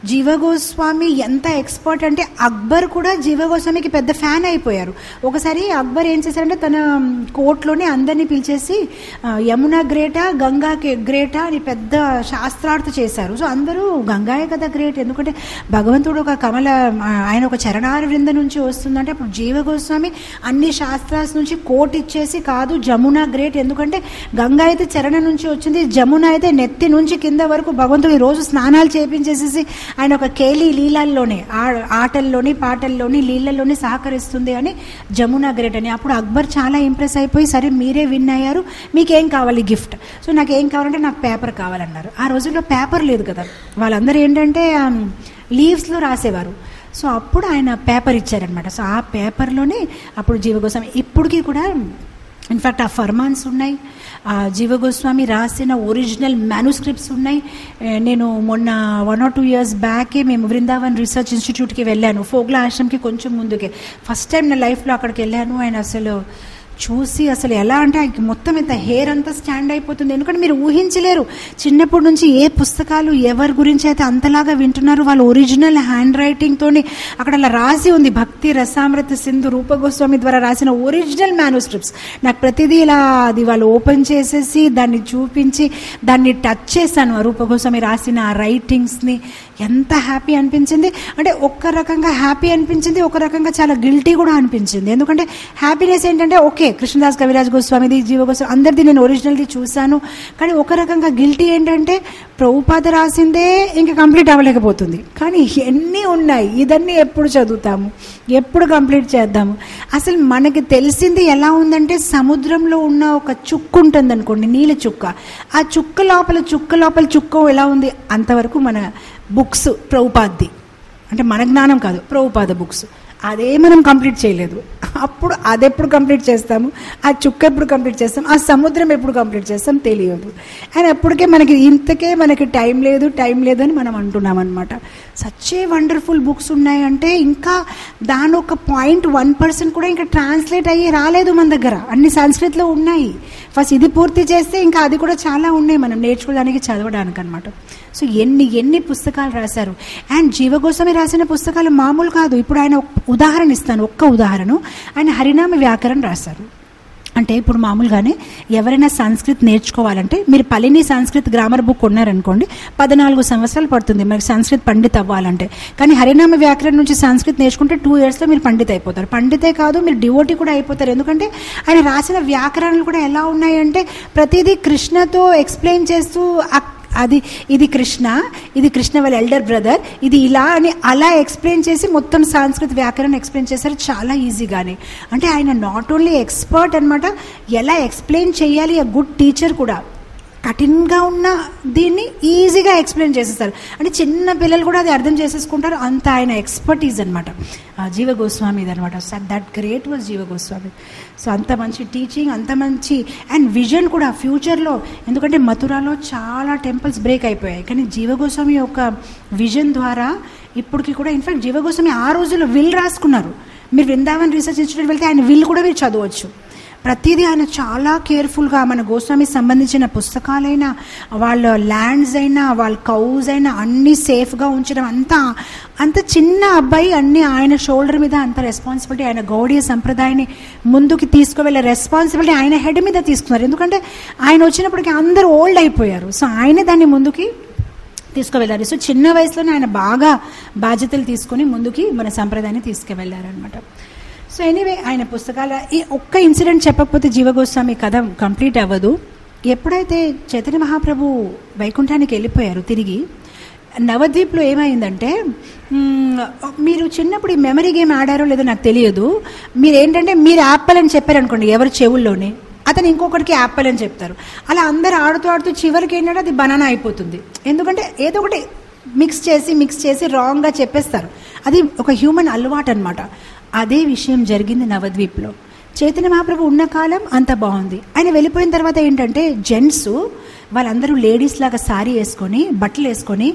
జీవ గోస్వామి ఎంత ఎక్స్పర్ట్ అంటే అక్బర్ కూడా జీవ గోస్వామికి పెద్ద ఫ్యాన్ అయిపోయారు ఒకసారి అక్బర్ ఏం చేశారంటే తన కోర్టులోనే అందరినీ పిలిచేసి ఆ, యమున గ్రేటా గంగా కే- గ్రేటా అని పెద్ద శాస్త్రార్థ చేశారు సో అందరూ గంగాయే కదా గ్రేట్ ఎందుకంటే భగవంతుడు ఒక కమల ఆ, ఆయన ఒక చరణార వృంద నుంచి వస్తుందంటే అప్పుడు జీవ గోస్వామి అన్ని శాస్త్రాస్ నుంచి కోట్ ఇచ్చేసి కాదు జమున గ్రేట్ ఎందుకంటే గంగా అయితే చరణ నుంచి వచ్చింది జమున అయితే నెత్తి నుంచి కింద వరకు భగవంతుడు రోజు స్నానాలు చేపించేసేసి ఆయన ఒక కేలి లీలాల్లోనే ఆ- ఆటల్లోని పాటల్లోని లీలల్లోని సహకరిస్తుంది అని జమున గ్రేట్ అని అప్పుడు అక్బర్ చాలా ఇంప్రెస్ అయిపోయి సరే మీరే విన్ అయ్యారు మీకేం కావాలి గిఫ్ట్ సో నాకు ఏం కావాలంటే నాకు పేపర్ కావాలన్నారు ఆ రోజుల్లో పేపర్ లేదు కదా వాళ్ళందరూ ఏంటంటే లీవ్స్లో రాసేవారు సో అప్పుడు ఆయన పేపర్ ఇచ్చారనమాట సో ఆ పేపర్లోనే అప్పుడు జీవగోస్వామి ఇప్పటికీ కూడా ఇన్ఫ్యాక్ట్ ఆ ఫర్మాన్స్ ఉన్నాయి ఆ జీవ గోస్వామి రాసిన ఒరిజినల్ మ్యానుస్క్రిప్ట్స్ ఉన్నాయి ఏ, నేను మొన్న వన్ ఆర్ టూ ఇయర్స్ బ్యాకే మేము బృందావన్ రీసెర్చ్ ఇన్స్టిట్యూట్కి వెళ్ళాను ఫోగ్లా ఆశ్రమ్కి కొంచెం ముందుకే ఫస్ట్ టైం నా లైఫ్లో అక్కడికి వెళ్ళాను ఆయన అసలు చూసి అసలు ఎలా అంటే ఆయనకి మొత్తం ఇంత హెయిర్ అంతా స్టాండ్ అయిపోతుంది ఎందుకంటే మీరు ఊహించలేరు చిన్నప్పటి నుంచి ఏ పుస్తకాలు ఎవరి గురించి అయితే అంతలాగా వింటున్నారు వాళ్ళ ఒరిజినల్ హ్యాండ్ రైటింగ్తోని అక్కడ అలా రాసి ఉంది భక్తి రసామృత సింధు రూప గోస్వామి ద్వారా రాసిన ఒరిజినల్ మ్యానుస్క్రిప్ట్స్ నాకు ప్రతిదీ ఇలా అది వాళ్ళు ఓపెన్ చేసేసి దాన్ని చూపించి దాన్ని టచ్ చేశాను ఆ రూప గోస్వామి రాసిన ఆ రైటింగ్స్ని ఎంత హ్యాపీ అనిపించింది అంటే ఒక్క రకంగా హ్యాపీ అనిపించింది ఒక రకంగా చాలా గిల్టీ కూడా అనిపించింది ఎందుకంటే హ్యాపీనెస్ ఏంటంటే ఓకే కృష్ణదాస్ కవిరాజ్ గోస్వామిది జీవ గోస్వామి అందరిది నేను ఒరిజినల్ది చూశాను కానీ ఒక రకంగా గిల్టీ ఏంటంటే ప్రభుపాద రాసిందే ఇంకా కంప్లీట్ అవ్వలేకపోతుంది కానీ ఎన్ని ఉన్నాయి ఇదన్నీ ఎప్పుడు చదువుతాము ఎప్పుడు కంప్లీట్ చేద్దాము అసలు మనకి తెలిసింది ఎలా ఉందంటే సముద్రంలో ఉన్న ఒక చుక్క ఉంటుంది అనుకోండి నీళ్ళ చుక్క ఆ చుక్క లోపల చుక్క లోపల చుక్క ఎలా ఉంది అంతవరకు మన బుక్స్ ప్రభుపాద్ది అంటే మన జ్ఞానం కాదు ప్రభుపాద బుక్స్ అదే మనం కంప్లీట్ చేయలేదు అప్పుడు అది ఎప్పుడు కంప్లీట్ చేస్తాము ఆ చుక్క ఎప్పుడు కంప్లీట్ చేస్తాం ఆ సముద్రం ఎప్పుడు కంప్లీట్ చేస్తాం తెలియదు అండ్ అప్పటికే మనకి ఇంతకే మనకి టైం లేదు టైం లేదు అని మనం అంటున్నాం అనమాట సచ్చే వండర్ఫుల్ బుక్స్ ఉన్నాయంటే ఇంకా దాని ఒక పాయింట్ వన్ పర్సెంట్ కూడా ఇంకా ట్రాన్స్లేట్ అయ్యి రాలేదు మన దగ్గర అన్ని సంస్కృతిలో ఉన్నాయి ఫస్ట్ ఇది పూర్తి చేస్తే ఇంకా అది కూడా చాలా ఉన్నాయి మనం నేర్చుకోవడానికి చదవడానికి అనమాట సో ఎన్ని ఎన్ని పుస్తకాలు రాశారు అండ్ జీవగోస్వామి రాసిన పుస్తకాలు మామూలు కాదు ఇప్పుడు ఆయన ఒక ఉదాహరణ ఇస్తాను ఒక్క ఉదాహరణ ఆయన హరినామ వ్యాకరణ రాశారు అంటే ఇప్పుడు మామూలుగానే ఎవరైనా సంస్కృత్ నేర్చుకోవాలంటే మీరు పలిని సంస్కృత్ గ్రామర్ బుక్ కొన్నారనుకోండి పద్నాలుగు సంవత్సరాలు పడుతుంది మనకి సంస్కృత్ పండిత్ అవ్వాలంటే కానీ హరినామ వ్యాకరణ నుంచి సంస్కృత్ నేర్చుకుంటే టూ ఇయర్స్లో మీరు పండిత్ అయిపోతారు పండితే కాదు మీరు డివోటీ కూడా అయిపోతారు ఎందుకంటే ఆయన రాసిన వ్యాకరణలు కూడా ఎలా ఉన్నాయంటే ప్రతిదీ కృష్ణతో ఎక్స్ప్లెయిన్ చేస్తూ ఆ అది ఇది కృష్ణ ఇది కృష్ణ వాళ్ళ ఎల్డర్ బ్రదర్ ఇది ఇలా అని అలా ఎక్స్ప్లెయిన్ చేసి మొత్తం సంస్కృత వ్యాకరణ ఎక్స్ప్లెయిన్ చేశారు చాలా ఈజీగానే అంటే ఆయన నాట్ ఓన్లీ ఎక్స్పర్ట్ అనమాట ఎలా ఎక్స్ప్లెయిన్ చేయాలి ఆ గుడ్ టీచర్ కూడా కఠినంగా ఉన్న దీన్ని ఈజీగా ఎక్స్ప్లెయిన్ చేసేస్తారు అంటే చిన్న పిల్లలు కూడా అది అర్థం చేసేసుకుంటారు అంత ఆయన ఎక్స్పర్టీజ్ అనమాట జీవ గోస్వామి అనమాట దట్ గ్రేట్ వాజ్ జీవ గోస్వామి సో అంత మంచి టీచింగ్ అంత మంచి అండ్ విజన్ కూడా ఫ్యూచర్లో ఎందుకంటే మథురాలో చాలా టెంపుల్స్ బ్రేక్ అయిపోయాయి కానీ జీవ గోస్వామి యొక్క విజన్ ద్వారా ఇప్పటికి కూడా ఇన్ఫాక్ట్ జీవ గోస్వామి ఆ రోజుల్లో విల్ రాసుకున్నారు మీరు బృందావన్ రీసెర్చ్ ఇన్స్టిట్యూట్ వెళ్తే ఆయన విల్ కూడా మీరు చదవచ్చు ప్రతిదీ ఆయన చాలా కేర్ఫుల్గా మన గోస్వామికి సంబంధించిన పుస్తకాలైనా వాళ్ళ ల్యాండ్స్ అయినా వాళ్ళ కౌస్ అయినా అన్నీ సేఫ్గా ఉంచడం అంతా అంత చిన్న అబ్బాయి అన్ని ఆయన షోల్డర్ మీద అంత రెస్పాన్సిబిలిటీ ఆయన గౌడీయ సంప్రదాయాన్ని ముందుకు తీసుకువెళ్ళే రెస్పాన్సిబిలిటీ ఆయన హెడ్ మీద తీసుకున్నారు ఎందుకంటే ఆయన వచ్చినప్పటికీ అందరూ ఓల్డ్ అయిపోయారు సో ఆయనే దాన్ని ముందుకి తీసుకువెళ్ళారు సో చిన్న వయసులోనే ఆయన బాగా బాధ్యతలు తీసుకొని ముందుకి మన సంప్రదాయాన్ని తీసుకువెళ్ళారనమాట సో ఎనీవే ఆయన పుస్తకాల ఈ ఒక్క ఇన్సిడెంట్ చెప్పకపోతే జీవగోస్వామి కథ కంప్లీట్ అవ్వదు ఎప్పుడైతే చైతన్య మహాప్రభు వైకుంఠానికి వెళ్ళిపోయారు తిరిగి నవద్వీప్లో ఏమైందంటే మ్మ్, మీరు చిన్నప్పుడు ఈ మెమరీ గేమ్ ఆడారో లేదో నాకు తెలియదు మీరు ఏంటంటే మీరు యాపిల్ అని చెప్పారనుకోండి ఎవరి చెవుల్లోనే అతను ఇంకొకరికి యాపిల్ అని చెప్తారు అలా అందరు ఆడుతూ ఆడుతూ చివరికి ఏంటంటే అది బనానా అయిపోతుంది ఎందుకంటే ఏదో ఒకటి మిక్స్ చేసి మిక్స్ చేసి రాంగ్గా చెప్పేస్తారు అది ఒక హ్యూమన్ అలవాటు అనమాట అదే విషయం జరిగింది నవద్వీప్లో చైతన్య మహాప్రభు ఉన్న కాలం అంత బాగుంది ఆయన వెళ్ళిపోయిన తర్వాత ఏంటంటే జెంట్స్ వాళ్ళందరూ లేడీస్ లాగా సారీ వేసుకొని బట్టలు వేసుకొని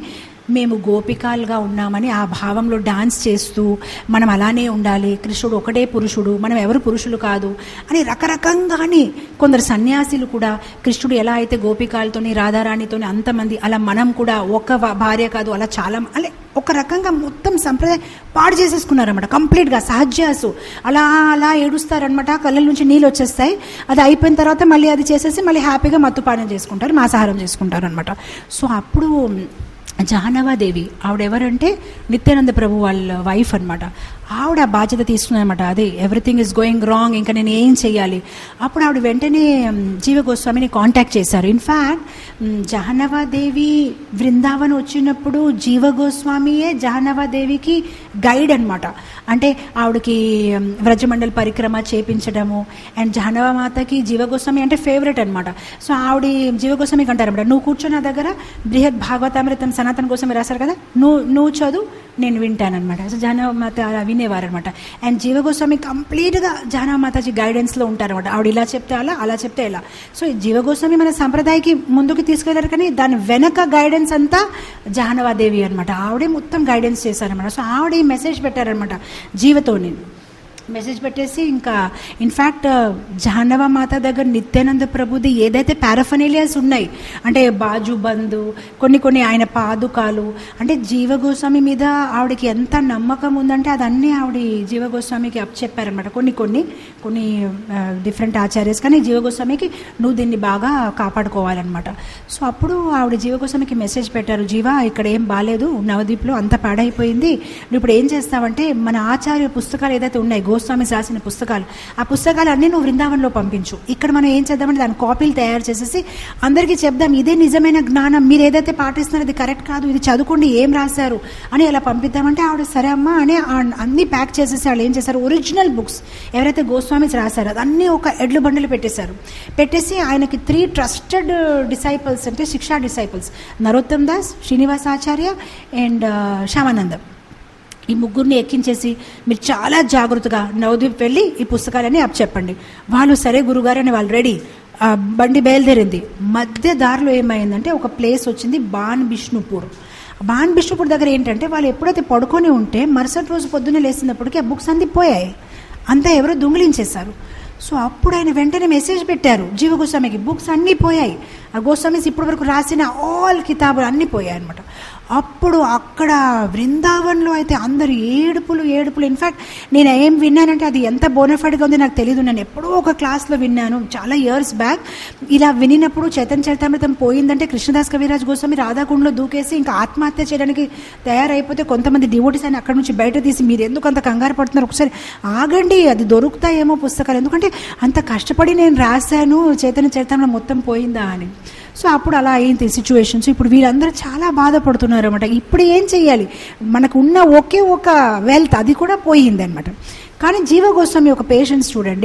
మేము గోపికాలుగా ఉన్నామని ఆ భావంలో డాన్స్ చేస్తూ మనం అలానే ఉండాలి కృష్ణుడు ఒకటే పురుషుడు మనం ఎవరు పురుషులు కాదు అని రకరకంగాని కొందరు సన్యాసులు కూడా కృష్ణుడు ఎలా అయితే గోపికాలతోని రాధారాణితోని అంతమంది అలా మనం కూడా ఒక వ- భార్య కాదు అలా చాలా అలా ఒక రకంగా మొత్తం సంప్రదాయం పాడు చేసేసుకున్నారన్నమాట కంప్లీట్గా సహజ్యాసు అలా అలా ఏడుస్తారనమాట కళ్ళ నుంచి నీళ్ళు వచ్చేస్తాయి అది అయిపోయిన తర్వాత మళ్ళీ అది చేసేసి మళ్ళీ హ్యాపీగా మత్తుపానం చేసుకుంటారు మాంసాహారం చేసుకుంటారు అనమాట సో అప్పుడు జాహ్నవాదేవి ఆవిడెవరంటే నిత్యానంద ప్రభు వాళ్ళ వైఫ్ అనమాట ఆవిడ ఆ బాధ్యత తీసుకున్నమాట అదే ఎవ్రీథింగ్ ఇస్ గోయింగ్ రాంగ్ ఇంకా నేను ఏం చెయ్యాలి అప్పుడు ఆవిడ వెంటనే మ్, జీవ గోస్వామిని కాంటాక్ట్ చేశారు ఇన్ఫ్యాక్ట్ జహనవాదేవి బృందావన్ వచ్చినప్పుడు జీవ గోస్వామియే జహనవాదేవికి గైడ్ అనమాట అంటే ఆవిడకి మ్, వ్రజమండల్ పరిక్రమ చేపించడము అండ్ జహనవ మాతకి జీవ గోస్వామి అంటే ఫేవరెట్ అనమాట సో ఆవిడ జీవ గోస్వామికి అంటారు అనమాట నువ్వు కూర్చొని నా దగ్గర బృహత్ భాగవతామృతం సనాతన గోస్వామి రాశారు కదా నువ్వు నువ్వు చదువు నేను వింటానమాట సో జాహ్నవ మాత అలా వినేవారు అనమాట అండ్ జీవ గోస్వామి కంప్లీట్గా జాహ్నవ మాతాజీ గైడెన్స్లో ఉంటారన్నమాట ఆవిడ ఇలా చెప్తే అలా అలా చెప్తే ఇలా సో ఈ జీవ గోస్వామి మన సంప్రదాయకి ముందుకు తీసుకెళ్లారు కానీ దాని వెనక గైడెన్స్ అంతా జాహ్నవాదేవి అనమాట ఆవిడే మొత్తం గైడెన్స్ చేశారనమాట సో ఆవిడ ఈ మెసేజ్ పెట్టారనమాట జీవతోని మెసేజ్ పెట్టేసి ఇంకా ఇన్ఫ్యాక్ట్ జాహ్నవ మాత దగ్గర నిత్యానంద ప్రభుది ఏదైతే పారఫనేలియాస్ ఉన్నాయి అంటే బాజు బంధు కొన్ని కొన్ని ఆయన పాదుకాలు అంటే జీవగోస్వామి మీద ఆవిడకి ఎంత నమ్మకం ఉందంటే అదన్నీ ఆవిడ జీవగోస్వామికి అప్ చెప్పారనమాట కొన్ని కొన్ని కొన్ని డిఫరెంట్ ఆచార్యస్ కానీ జీవగోస్వామికి నువ్వు దీన్ని బాగా కాపాడుకోవాలన్నమాట సో అప్పుడు ఆవిడ జీవగోస్వామికి మెసేజ్ పెట్టారు జీవ ఇక్కడ ఏం బాగాలేదు నవదీప్లో అంత పాడైపోయింది నువ్వు ఇప్పుడు ఏం చేస్తావంటే మన ఆచార్య పుస్తకాలు ఏదైతే ఉన్నాయి గోస్వామి రాసిన పుస్తకాలు ఆ పుస్తకాలు అన్నీ నువ్వు బృందావనంలో పంపించు ఇక్కడ మనం ఏం చేద్దామంటే దాని కాపీలు తయారు చేసేసి అందరికీ చెప్దాం ఇదే నిజమైన జ్ఞానం మీరు ఏదైతే పాటిస్తున్నారో ఇది కరెక్ట్ కాదు ఇది చదువుకోండి ఏం రాశారు అని అలా పంపిద్దామంటే ఆవిడ సరే అమ్మా అని ఆ- అన్ని ప్యాక్ చేసేసి వాళ్ళు ఏం చేశారు ఒరిజినల్ బుక్స్ ఎవరైతే గోస్వామిస్ రాశారో అదన్నీ ఒక ఎడ్ల బండలు పెట్టేశారు పెట్టేసి ఆయనకి త్రీ ట్రస్టెడ్ డిసైపుల్స్ అంటే శిక్షా డిసైపుల్స్ నరోత్తమ్ దాస్ శ్రీనివాసాచార్య అండ్ శ్యామానందం ఈ ముగ్గురిని ఎక్కించేసి మీరు చాలా జాగ్రత్తగా నవదీప్ వెళ్ళి ఈ పుస్తకాలని అప్ చెప్పండి వాళ్ళు సరే గురుగారు అని వాళ్ళు రెడీ ఆ బండి బయలుదేరింది మధ్య దారిలో ఏమైందంటే ఒక ప్లేస్ వచ్చింది బాన్ బిష్ణుపూర్ బాన్ బిష్ణుపూర్ దగ్గర ఏంటంటే వాళ్ళు ఎప్పుడైతే పడుకొని ఉంటే మరుసటి రోజు పొద్దున్నే లేచినప్పటికీ ఆ బుక్స్ అన్ని పోయాయి అంతా ఎవరో దొంగిలించేశారు సో అప్పుడు ఆయన వెంటనే మెసేజ్ పెట్టారు జీవ గోస్వామికి బుక్స్ అన్నీ పోయాయి ఆ గోస్వామిస్ ఇప్పటి వరకు రాసిన ఆల్ కితాబులు అన్నీ పోయాయి అనమాట అప్పుడు అక్కడ బృందావన్లో అయితే అందరు ఏడుపులు ఏడుపులు ఇన్ఫ్యాక్ట్ నేను ఏం విన్నానంటే అది ఎంత బోనఫైడ్గా ఉంది నాకు తెలియదు నేను ఎప్పుడో ఒక క్లాస్లో విన్నాను చాలా ఇయర్స్ బ్యాక్ ఇలా వినినప్పుడు చైతన్య చరితామృతం పోయిందంటే కృష్ణదాస్ కవిరాజ్ గోస్వామి రాధాకుండలో దూకేసి ఇంకా ఆత్మహత్య చేయడానికి తయారైపోతే కొంతమంది డివోటీస్ అని అక్కడ నుంచి బయట తీసి మీరు ఎందుకు అంత కంగారు పడుతున్నారు ఒకసారి ఆగండి అది దొరుకుతాయేమో పుస్తకాలు ఎందుకంటే అంత కష్టపడి నేను రాశాను చైతన్య చరితంలో మొత్తం పోయిందా అని సో అప్పుడు అలా అయింది సిచ్యువేషన్స్ ఇప్పుడు వీళ్ళందరూ చాలా బాధపడుతున్నారు అనమాట ఇప్పుడు ఏం చెయ్యాలి మనకు ఉన్న ఒకే ఒక వెల్త్ అది కూడా పోయింది అనమాట కానీ జీవ గోస్వామి ఒక పేషెన్స్ చూడండి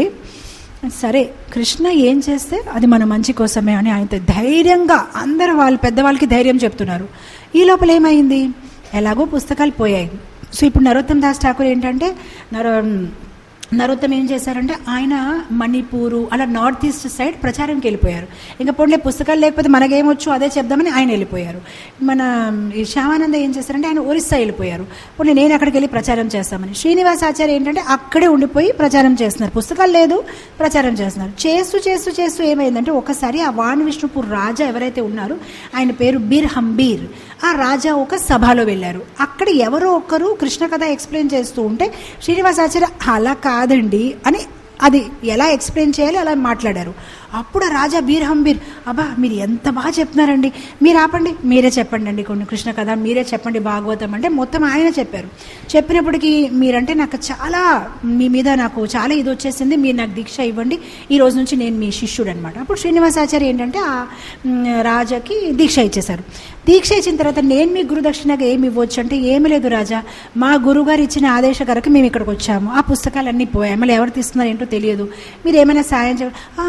సరే కృష్ణ ఏం చేస్తే అది మన మంచి కోసమే అని ఆయన ధైర్యంగా అందరు వాళ్ళు పెద్దవాళ్ళకి ధైర్యం చెప్తున్నారు ఈ లోపల ఏమైంది ఎలాగో పుస్తకాలు పోయాయి సో ఇప్పుడు నరోత్తమ్ దాస్ ఠాకూర్ ఏంటంటే నరో నరోత్తమ్ ఏం చేశారంటే ఆయన మణిపూరు అలా నార్త్ ఈస్ట్ సైడ్ ప్రచారంకి వెళ్ళిపోయారు ఇంకా పోన్లే పుస్తకాలు లేకపోతే మనకేమొచ్చు అదే చెప్దామని ఆయన వెళ్ళిపోయారు మన ఈ శ్యామానంద ఏం చేశారంటే ఆయన ఒరిస్సా వెళ్ళిపోయారు పోనీ నేను అక్కడికి వెళ్ళి ప్రచారం చేస్తామని శ్రీనివాస్ ఆచార్య ఏంటంటే అక్కడే ఉండిపోయి ప్రచారం చేస్తున్నారు పుస్తకాలు లేదు ప్రచారం చేస్తున్నారు చేస్తూ చేస్తూ చేస్తూ ఏమైందంటే ఒకసారి ఆ వాన్ విష్ణుపూర్ రాజా ఎవరైతే ఉన్నారో ఆయన పేరు బీర్ హంబీర్ ఆ రాజా ఒక సభలో వెళ్ళారు అక్కడ ఎవరో ఒకరు కృష్ణ కథ ఎక్స్ప్లెయిన్ చేస్తూ ఉంటే శ్రీనివాసాచార్య అలా కాదండి అని అది ఎలా ఎక్స్ప్లెయిన్ చేయాలి అలా మాట్లాడారు అప్పుడు ఆ రాజా బీర్ హంబీర్ అబ్బా మీరు ఎంత బాగా చెప్తున్నారండి మీరు ఆపండి మీరే చెప్పండి అండి కొన్ని కృష్ణ కథ మీరే చెప్పండి భాగవతం అంటే మొత్తం ఆయన చెప్పారు చెప్పినప్పటికీ మీరంటే నాకు చాలా మీ మీద నాకు చాలా ఇది వచ్చేసింది మీరు నాకు దీక్ష ఇవ్వండి ఈ రోజు నుంచి నేను మీ శిష్యుడు అనమాట అప్పుడు శ్రీనివాసాచార్య ఏంటంటే ఆ మ్, రాజాకి దీక్ష ఇచ్చేశారు దీక్ష ఇచ్చిన తర్వాత నేను మీ గురుదక్షిణగా ఏమి ఇవ్వచ్చు అంటే ఏమి లేదు రాజా మా గురుగారు ఇచ్చిన ఆదేశ కరకు మేము ఇక్కడికి వచ్చాము ఆ పుస్తకాలన్నీ పోయాయి మళ్ళీ ఎవరు తీస్తున్నారు ఏంటో తెలియదు మీరు ఏమైనా సాయం చేయ "ఆ, ఆపండి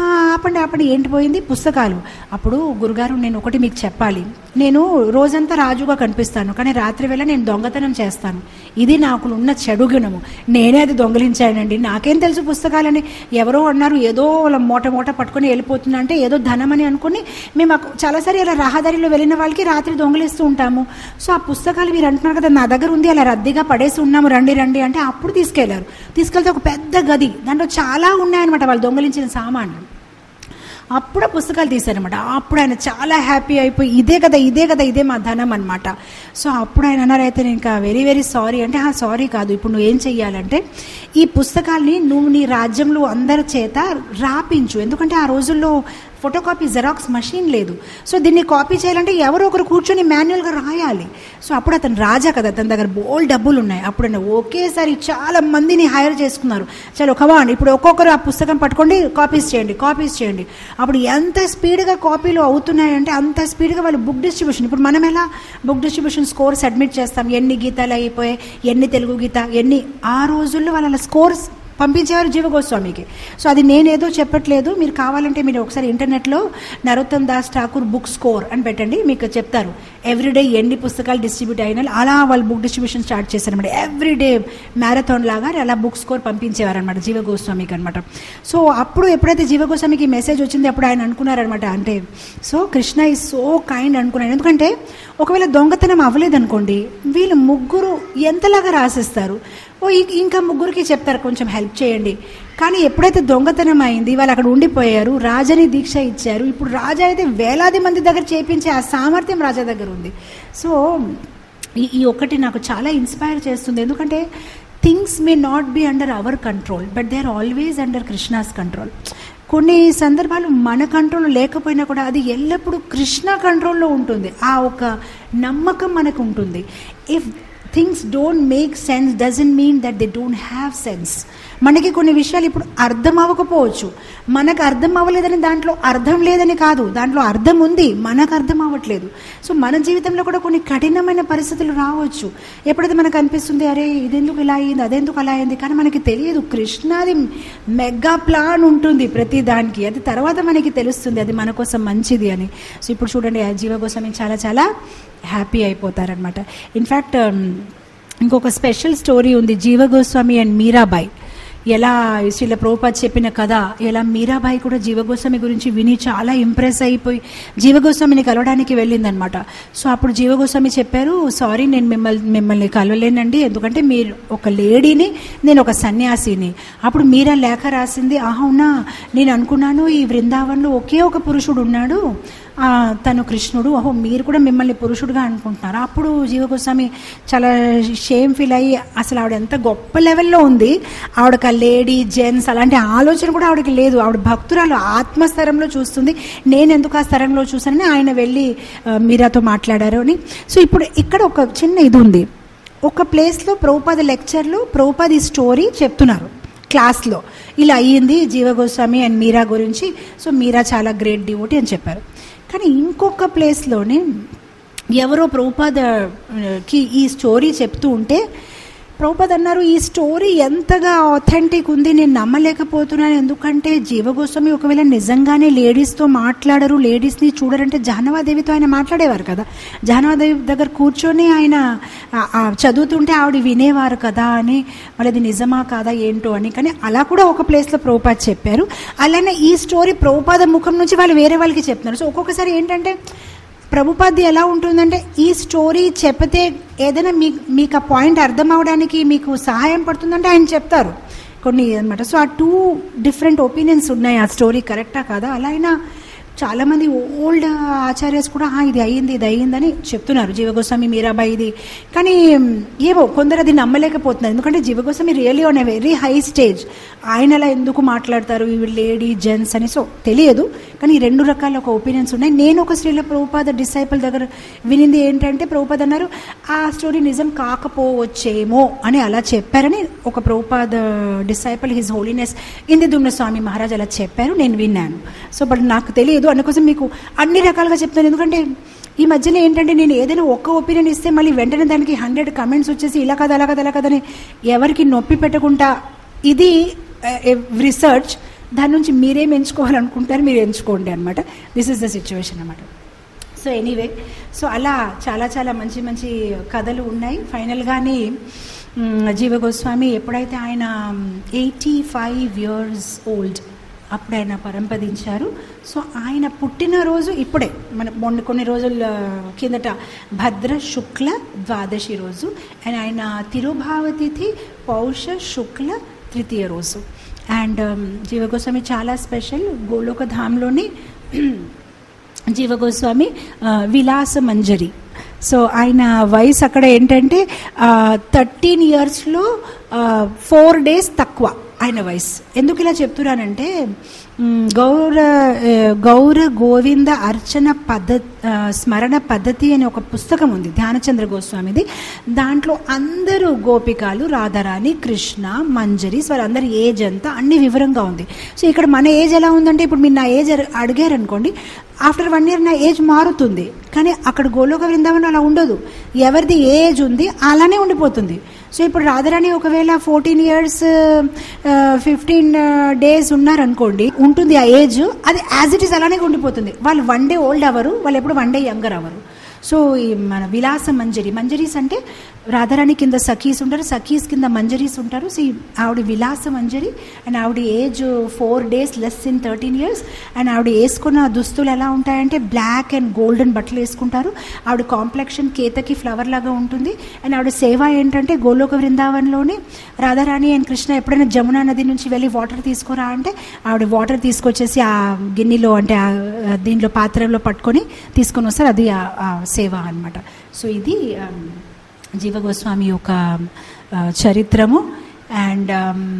ఆపండి ఆపండి ఏంటి పోయింది పుస్తకాలు అప్పుడు గురుగారు నేను ఒకటి మీకు చెప్పాలి నేను రోజంతా రాజుగా కనిపిస్తాను కానీ రాత్రి వేళ నేను దొంగతనం చేస్తాను ఇది నాకు ఉన్న చెడు గుణము నేనే అది దొంగలించానండి నాకేం తెలుసు పుస్తకాలని ఎవరో అన్నారు ఏదో వాళ్ళ మూట మూట పట్టుకొని వెళ్ళిపోతున్నా అంటే ఏదో ధనం అని అనుకుని మేము అకు- చాలాసారి అలా రహదారిలో వెళ్ళిన వాళ్ళకి రాత్రి దొంగలిస్తూ ఉంటాము సో ఆ పుస్తకాలు మీరు అంటున్నారు కదా నా దగ్గర ఉంది అలా రద్దీగా పడేసి ఉన్నాము రండి రండి అంటే అప్పుడు తీసుకెళ్లారు తీసుకెళ్తే ఒక పెద్ద గది దాంట్లో చాలా ఉన్నాయన్నమాట వాళ్ళు దొంగలించిన సామాన్లు అప్పుడు ఆ పుస్తకాలు తీశారనమాట అప్పుడు ఆయన చాలా హ్యాపీ అయిపోయి ఇదే కదా ఇదే కదా ఇదే మా ధనం అనమాట సో అప్పుడు ఆయన అన్నారు అయితే నేను ఇంకా వెరీ వెరీ సారీ అంటే ఆ సారీ కాదు ఇప్పుడు నువ్వు ఏం చెయ్యాలంటే ఈ పుస్తకాల్ని నువ్వు నీ రాజ్యంలో అందరి చేత రాపించు ఎందుకంటే ఆ రోజుల్లో ఫోటో కాపీ జెరాక్స్ మషిన్ లేదు సో దీన్ని కాపీ చేయాలంటే ఎవరో ఒకరు కూర్చొని మాన్యువల్గా రాయాలి సో అప్పుడు అతను రాజా కదా అతని దగ్గర బోల్ డబ్బులు ఉన్నాయి అప్పుడు ఆయన ఒకేసారి చాలా మందిని హైర్ చేసుకున్నారు చలో కమాండ్ ఇప్పుడు ఒక్కొక్కరు ఆ పుస్తకం పట్టుకోండి కాపీస్ చేయండి కాపీస్ చేయండి అప్పుడు ఎంత స్పీడ్గా కాపీలు అవుతున్నాయంటే అంత స్పీడ్గా వాళ్ళు బుక్ డిస్ట్రిబ్యూషన్ ఇప్పుడు మనం ఎలా బుక్ డిస్ట్రిబ్యూషన్ స్కోర్ సబ్మిట్ చేస్తాం ఎన్ని గీతాలు అయిపోయాయి ఎన్ని తెలుగు గీత ఎన్ని ఆ రోజుల్లో వాళ్ళ స్కోర్స్ పంపించేవారు జీవగోస్వామికి సో అది నేనేదో చెప్పట్లేదు మీరు కావాలంటే మీరు ఒకసారి ఇంటర్నెట్లో నరోత్తమ్ దాస్ ఠాకూర్ బుక్ స్కోర్ అని పెట్టండి మీకు చెప్తారు ఎవ్రీడే ఎన్ని పుస్తకాలు డిస్ట్రిబ్యూట్ అయినా అలా వాళ్ళు బుక్ డిస్ట్రిబ్యూషన్ స్టార్ట్ చేశారనమాట ఎవ్రీడే మ్యారథాన్ లాగా అలా బుక్ స్కోర్ పంపించేవారు అనమాట జీవగోస్వామికి అనమాట సో అప్పుడు ఎప్పుడైతే జీవగోస్వామికి మెసేజ్ వచ్చింది అప్పుడు ఆయన అనుకున్నారనమాట అంటే so Krishna is so kind అనుకున్నాను ఎందుకంటే ఒకవేళ దొంగతనం అవ్వలేదనుకోండి వీళ్ళు ముగ్గురు ఎంతలాగా రాసిస్తారు ఓ ఇం- ఇంకా ముగ్గురికి చెప్తారు కొంచెం హెల్ప్ చేయండి కానీ ఎప్పుడైతే దొంగతనం అయింది వాళ్ళు అక్కడ ఉండిపోయారు రాజని దీక్ష ఇచ్చారు ఇప్పుడు రాజా అయితే వేలాది మంది దగ్గర చేపించే ఆ సామర్థ్యం రాజా దగ్గర ఉంది సో ఈ ఈ ఒక్కటి నాకు చాలా ఇన్స్పైర్ చేస్తుంది ఎందుకంటే things may not be under our control but they are always under Krishna's control కొన్ని సందర్భాలు మన కంట్రోల్ లేకపోయినా కూడా అది ఎల్లప్పుడూ కృష్ణ కంట్రోల్లో ఉంటుంది ఆ ఒక నమ్మకం మనకు ఉంటుంది if things don't make sense doesn't mean that they don't have sense మనకి కొన్ని విషయాలు ఇప్పుడు అర్థం అవ్వకపోవచ్చు మనకు అర్థం అవ్వలేదని దాంట్లో అర్థం లేదని కాదు దాంట్లో అర్థం ఉంది మనకు అర్థం అవ్వట్లేదు సో మన జీవితంలో కూడా కొన్ని కఠినమైన పరిస్థితులు రావచ్చు ఎప్పుడైతే మనకు అనిపిస్తుంది అరే ఇదెందుకు ఇలా అయింది అదెందుకు అలా అయింది కానీ మనకి తెలియదు కృష్ణాది మెగా ప్లాన్ ఉంటుంది ప్రతి దానికి అది తర్వాత మనకి తెలుస్తుంది అది మన కోసం మంచిది అని సో ఇప్పుడు చూడండి ఆ జీవ కోసం చాలా చాలా హ్యాపీ అయిపోతారనమాట ఇన్ఫ్యాక్ట్ ఇంకొక స్పెషల్ స్టోరీ ఉంది జీవ గోస్వామి అండ్ మీరాబాయ్ ఎలా శ్రీల ప్రభుపాద్ చెప్పిన కథ ఎలా మీరాబాయి కూడా జీవగోస్వామి గురించి విని చాలా ఇంప్రెస్ అయిపోయి జీవగోస్వామిని కలవడానికి వెళ్ళిందనమాట సో అప్పుడు జీవగోస్వామి చెప్పారు సారీ నేను మిమ్మల్ని మిమ్మల్ని కలవలేనండి ఎందుకంటే మీరు ఒక లేడీని నేను ఒక సన్యాసిని అప్పుడు మీరా లేఖ రాసింది అవునా నేను అనుకున్నాను ఈ బృందావనంలో ఒకే ఒక పురుషుడు ఉన్నాడు ఆ, తను కృష్ణుడు ఓహో మీరు కూడా మిమ్మల్ని పురుషుడుగా అనుకుంటున్నారు అప్పుడు జీవగోస్వామి చాలా షేమ్ ఫీల్ అయ్యి అసలు ఆవిడ ఎంత గొప్ప లెవెల్లో ఉంది ఆవిడకి ఆ లేడీ జెంట్స్ అలాంటి ఆలోచన కూడా ఆవిడకి లేదు ఆవిడ భక్తురాలు ఆత్మస్థరంలో చూస్తుంది నేను ఎందుకు ఆ స్థరంలో చూసానని ఆయన వెళ్ళి ఆ, మీరాతో మాట్లాడారు అని సో ఇప్పుడు ఇక్కడ ఒక చిన్న ఇది ఉంది ఒక ప్లేస్లో ప్రభుపాద లెక్చర్లో ప్రభుపాద ఈ స్టోరీ చెప్తున్నారు క్లాస్లో ఇలా అయ్యింది జీవగోస్వామి అండ్ మీరా గురించి సో మీరా చాలా గ్రేట్ డివోటీ అని చెప్పారు కానీ ఇంకొక ప్లేస్లోనే ఎవరో ప్రభుపాదకి ఈ స్టోరీ చెప్తూ ఉంటే ప్రభుపాద్ అన్నారు ఈ స్టోరీ ఎంతగా ఆథెంటిక్ ఉంది నేను నమ్మలేకపోతున్నాను ఎందుకంటే జీవగోస్వామి ఒకవేళ నిజంగానే లేడీస్తో మాట్లాడరు లేడీస్ని చూడరంటే జాహ్నవాదేవితో ఆయన మాట్లాడేవారు కదా జాహ్నవాదేవి దగ్గర కూర్చొని ఆయన ఆ, ఆ, చదువుతుంటే ఆవిడ వినేవారు కదా అని మరి అది నిజమా కాదా ఏంటో అని కానీ అలా కూడా ఒక ప్లేస్లో ప్రభుపాద్ చెప్పారు అలానే ఈ స్టోరీ ప్రభుపాద ముఖం నుంచి వాళ్ళు వేరే వాళ్ళకి చెప్తున్నారు సో ఒక్కొక్కసారి ఏంటంటే ప్రభుపాది ఎలా ఉంటుందంటే ఈ స్టోరీ చెప్తే ఏదైనా మీ మీకు ఆ పాయింట్ అర్థం అవడానికి మీకు సహాయం పడుతుందంటే ఆయన చెప్తారు కొన్ని అనమాట సో ఆ టూ డిఫరెంట్ ఒపీనియన్స్ ఉన్నాయి ఆ స్టోరీ కరెక్టా కాదా అలా అయినా చాలామంది ఓల్డ్ ఆచార్యస్ కూడా "ఆ, ఇది అయ్యింది ఇది అయ్యిందని చెప్తున్నారు జీవగోస్వామి మీరాబాయి ఇది కానీ ఏవో కొందరు అది నమ్మలేకపోతున్నారు ఎందుకంటే Jiva Goswami really on a very high stage ఆయన అలా ఎందుకు మాట్లాడతారు ఇవి లేడీ జెంట్స్ అని సో తెలియదు కానీ ఈ రెండు రకాల ఒక ఒపీనియన్స్ ఉన్నాయి నేను ఒక స్త్రీల ప్రభుపాద డిసైపుల్ దగ్గర వినింది ఏంటంటే ప్రభుపాద అన్నారు ఆ స్టోరీ నిజం కాకపోవచ్చేమో అని అలా చెప్పారని ఒక ప్రభుపాద డిసైపుల్ హిజ్ హోలీనెస్ ఇంది దుమ్న స్వామి మహారాజ్ అలా చెప్పారు నేను విన్నాను సో బట్ నాకు తెలియదు అందుకోసం మీకు అన్ని రకాలుగా చెప్తాను ఎందుకంటే ఈ మధ్యలో ఏంటంటే నేను ఏదైనా ఒక్క ఒపీనియన్ ఇస్తే మళ్ళీ వెంటనే దానికి హండ్రెడ్ కమెంట్స్ వచ్చేసి ఇలా కదా అలా కదా అలా కదని ఎవరికి నొప్పి పెట్టకుండా ఇది రిసర్చ్ దాని నుంచి మీరేం ఎంచుకోవాలనుకుంటారు మీరు ఎంచుకోండి అనమాట దిస్ ఇస్ ద సిచ్యువేషన్ అనమాట సో ఎనీవే సో అలా చాలా చాలా మంచి మంచి కథలు ఉన్నాయి ఫైనల్గానే మ్, జీవ గోస్వామి ఎప్పుడైతే ఆయన ఎయిటీ ఫైవ్ ఇయర్స్ ఓల్డ్ అప్పుడు ఆయన పరంపదించారు సో ఆయన పుట్టినరోజు ఇప్పుడే మన మొన్న కొన్ని రోజుల కిందట భద్ర శుక్ల ద్వాదశి రోజు అండ్ ఆయన తిరుభావతిథి పౌష శుక్ల తృతీయ రోజు అండ్ జీవ గోస్వామి చాలా స్పెషల్ గోలోక ధామ్లోని జీవ గోస్వామి ఆ, విలాస మంజరి సో ఆయన వయసు అక్కడ ఏంటంటే థర్టీన్ ఇయర్స్లో ఫోర్ డేస్ తక్కువ ఆయన వయసు ఎందుకు ఇలా చెప్తున్నానంటే మ్, గౌర ఆ, గౌర గోవింద అర్చన పద్ధ ఆ, స్మరణ పద్ధతి అనే ఒక పుస్తకం ఉంది ధ్యానచంద్ర గోస్వామిది దాంట్లో అందరూ గోపికాలు రాధారాణి కృష్ణ మంజరి సో వాళ్ళందరి ఏజ్ అంతా అన్ని వివరంగా ఉంది సో ఇక్కడ మన ఏజ్ ఎలా ఉందంటే ఇప్పుడు మీరు నా ఏజ్ అడిగారు అనుకోండి ఆఫ్టర్ వన్ ఇయర్ నా ఏజ్ మారుతుంది కానీ అక్కడ గోలోక బృందావనం అలా ఉండదు ఎవరిది ఏ ఏజ్ ఉంది అలానే ఉండిపోతుంది సో ఇప్పుడు రాధారాణి ఒకవేళ ఫోర్టీన్ ఇయర్స్ ఫిఫ్టీన్ డేస్ ఉన్నారనుకోండి ఉంటుంది ఆ ఏజ్ అది యాజ్ ఇట్ ఈస్ అలానే ఉండిపోతుంది వాళ్ళు వన్ డే ఓల్డ్ అవ్వరు వాళ్ళు ఎప్పుడు వన్ డే యంగర్ అవ్వరు సో ఈ మన విలాస మంజరి మంజరీస్ అంటే రాధారాణి కింద సఖీస్ ఉంటారు సఖీస్ కింద మంజరీస్ ఉంటారు సో ఈ ఆవిడ విలాస మంజరి అండ్ ఆవిడ age four days less in thirteen years and ఆవిడ వేసుకున్న దుస్తులు ఎలా ఉంటాయంటే బ్లాక్ అండ్ గోల్డెన్ బట్టలు వేసుకుంటారు ఆవిడ కాంప్లెక్షన్ కేతకి ఫ్లవర్ లాగా ఉంటుంది అండ్ ఆవిడ సేవ ఏంటంటే గోలోక బృందావనంలోని రాధారాణి అండ్ కృష్ణ ఎప్పుడైనా జమునా నది నుంచి వెళ్ళి వాటర్ తీసుకురా అంటే ఆవిడ వాటర్ తీసుకొచ్చేసి ఆ గిన్నెలో అంటే ఆ దీంట్లో పాత్రలో పట్టుకొని తీసుకొని వస్తారు అది ఆ- ఆ సేవ అన్నమాట సో ఇది ఆమ్, జీవ గోస్వామి యొక్క ఆ, చరిత్రము అండ్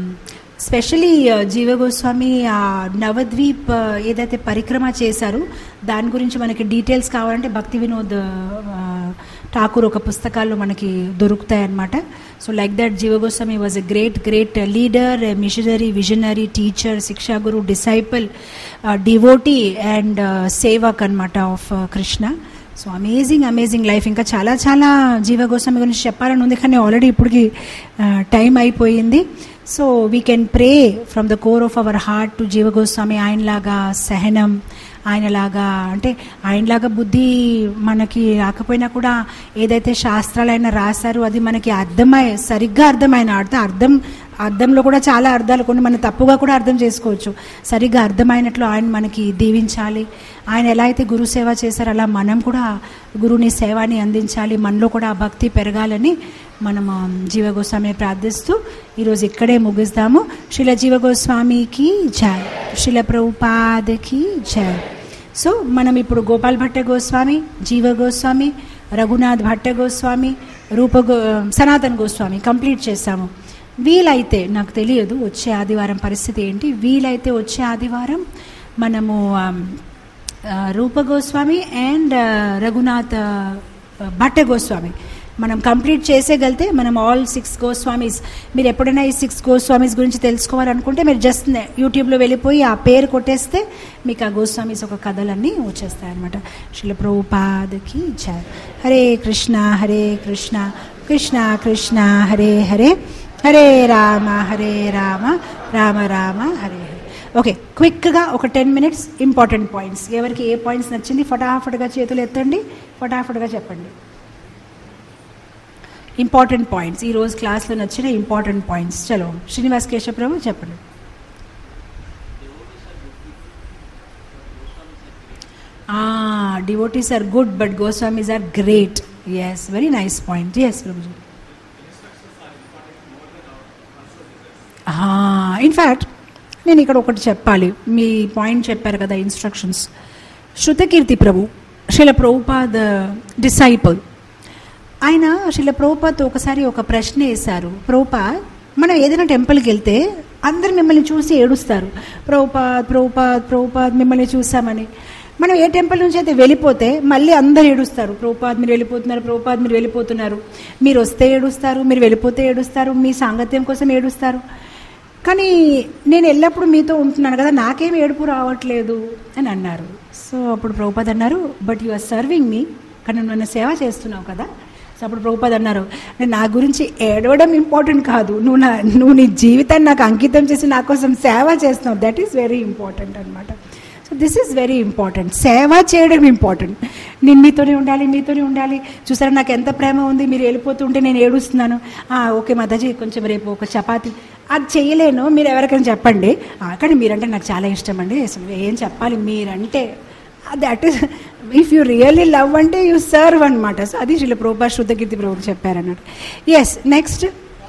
స్పెషలీ జీవ గోస్వామి ఆ నవద్వీప్ ఆ, ఏదైతే పరిక్రమ చేశారో దాని గురించి మనకి డీటెయిల్స్ కావాలంటే భక్తి వినోద్ ఆ, ఠాకూర్ ఒక పుస్తకాల్లో మనకి దొరుకుతాయి అన్నమాట so like that Jiva Goswami was a great great leader missionary visionary teacher shiksha guru disciple devotee and sevak అనమాట of Krishna so amazing amazing life ఇంకా చాలా చాలా జీవ గోస్వామి గురించి చెప్పాలని ఉంది కానీ ఆల్రెడీ ఇప్పటికి టైం అయిపోయింది so we can pray from the core of our heart to Jiva Goswami ఆయనలాగా సహనం ఆయనలాగా అంటే ఆయనలాగా బుద్ధి మనకి రాకపోయినా కూడా ఏదైతే శాస్త్రాలు ఆయన రాశారో అది మనకి అర్థమై సరిగ్గా అర్థమైన అర్థం అర్థం అర్థంలో కూడా చాలా అర్థాలు కొన్ని మనం తప్పుగా కూడా అర్థం చేసుకోవచ్చు సరిగ్గా అర్థమైనట్లు ఆయన మనకి దీవించాలి ఆయన ఎలా అయితే గురు సేవ చేశారో అలా మనం కూడా గురుని సేవని అందించాలి మనలో కూడా ఆ భక్తి పెరగాలని మనం ఆ, జీవ గోస్వామిని ప్రార్థిస్తూ ఈరోజు ఇక్కడే ముగిస్తాము శిల జీవ గోస్వామికి జయ శిల ప్రభుపాదకి జయ సో మనం ఇప్పుడు గోపాల్ భట్ట గోస్వామి జీవ గోస్వామి రఘునాథ్ భట్ట గోస్వామి రూప గో సనాతన్ గోస్వామి కంప్లీట్ చేసాము వీలైతే నాకు తెలియదు వచ్చే ఆదివారం పరిస్థితి ఏంటి వీలైతే వచ్చే ఆదివారం మనము ఆమ్, ఆ, రూప గోస్వామి అండ్ ఆ, రఘునాథ్ ఆ, భట్ట గోస్వామి మనం కంప్లీట్ చేసేగలితే మనం ఆల్ సిక్స్ గోస్వామీస్ మీరు ఎప్పుడైనా ఈ సిక్స్ గోస్వామీస్ గురించి తెలుసుకోవాలనుకుంటే మీరు జస్ట్ యూట్యూబ్లో వెళ్ళిపోయి ఆ పేరు కొట్టేస్తే మీకు ఆ గోస్వామీస్ ఒక కథలన్నీ వచ్చేస్తాయి అనమాట శిల ప్రభుపాదకి జయ హరే కృష్ణ హరే కృష్ణ కృష్ణ కృష్ణ హరే హరే హరే రామ హరే రామ రామ రామ హరే హరే ఓకే క్విక్గా ఒక టెన్ మినిట్స్ ఇంపార్టెంట్ పాయింట్స్ ఎవరికి ఏ పాయింట్స్ నచ్చింది ఫటాఫట్గా చేతులు ఎత్తండి ఫటాఫట్గా చెప్పండి ఇంపార్టెంట్ పాయింట్స్ ఈ రోజు క్లాస్లో నచ్చిన ఇంపార్టెంట్ పాయింట్స్ చలో శ్రీనివాస్ కేశవప్రభు చెప్పండి devotees are good but Goswamis are great yes very nice point yes Prabhuji in fact నేను ఇక్కడ ఒకటి చెప్పాలి మీ పాయింట్ చెప్పారు కదా ఇన్స్ట్రక్షన్స్ శృతకీర్తి ప్రభు శిల ప్రభుపాద్ డిసైపుల్ ఆయన శిల ప్రభుపాద్ ఒకసారి ఒక ప్రశ్న వేశారు ప్రభుపాద్ మనం ఏదైనా టెంపుల్కి వెళ్తే అందరు మిమ్మల్ని చూసి ఏడుస్తారు ప్రభుపాద్ ప్రభుపాద్ ప్రభుపాద్ మిమ్మల్ని చూసామని మనం ఏ టెంపుల్ నుంచి అయితే వెళ్ళిపోతే మళ్ళీ అందరు ఏడుస్తారు ప్రభుపాద్ మీరు వెళ్ళిపోతున్నారు ప్రభుపాద్ మీరు వెళ్ళిపోతున్నారు మీరు వస్తే ఏడుస్తారు మీరు వెళ్ళిపోతే ఏడుస్తారు మీ సాంగత్యం కోసం ఏడుస్తారు కానీ నేను ఎల్లప్పుడూ మీతో ఉంటున్నాను కదా నాకేం ఏడుపు రావట్లేదు అని అన్నారు సో అప్పుడు ప్రభుపాద్ అన్నారు but you are serving me కానీ నువ్వు నన్ను సేవ చేస్తున్నావు కదా సో అప్పుడు ప్రభుపాద్ అన్నారు "నేను నా గురించి ఏడవడం ఇంపార్టెంట్ కాదు నువ్వు నా నువ్వు నీ జీవితాన్ని నాకు అంకితం చేసి నా కోసం సేవ చేస్తున్నావు దట్ ఈస్ వెరీ ఇంపార్టెంట్ అనమాట so this is very important సేవ చేయడం ఇంపార్టెంట్ నేను మీతోనే ఉండాలి మీతోనే ఉండాలి చూసారా నాకు ఎంత ప్రేమ ఉంది మీరు వెళ్ళిపోతుంటే నేను ఏడుస్తున్నాను "ఆ, ఓకే మాతాజీ కొంచెం రేపు ఒక చపాతి అది చేయలేను మీరు ఎవరికైనా చెప్పండి "ఆ, కానీ మీరంటే నాకు చాలా ఇష్టం అండి అసలు ఏం చెప్పాలి మీరంటే that is if you really love అంటే యూ సర్వ్ అనమాట సో అది శ్రీల ప్రభా శుద్ధకీర్తి ప్రభు చెప్పారన్నట్టు ఎస్ నెక్స్ట్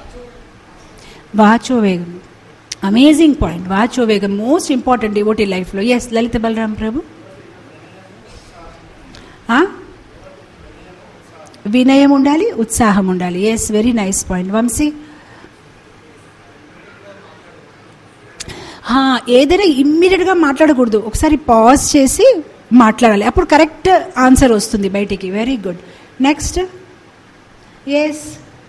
వాచో వేగం అమేజింగ్ పాయింట్ వాచో వేగం మోస్ట్ ఇంపార్టెంట్ డివోటీ లైఫ్లో ఎస్ లలిత బలరాం ప్రభు ఆ? వినయం ఉండాలి ఉత్సాహం ఉండాలి yes very nice point Vamshi ఆ, ఏదైనా ఇమ్మీడియట్గా మాట్లాడకూడదు ఒకసారి పాజ్ చేసి మాట్లాడాలి అప్పుడు కరెక్ట్ ఆన్సర్ వస్తుంది బయటికి very good next yes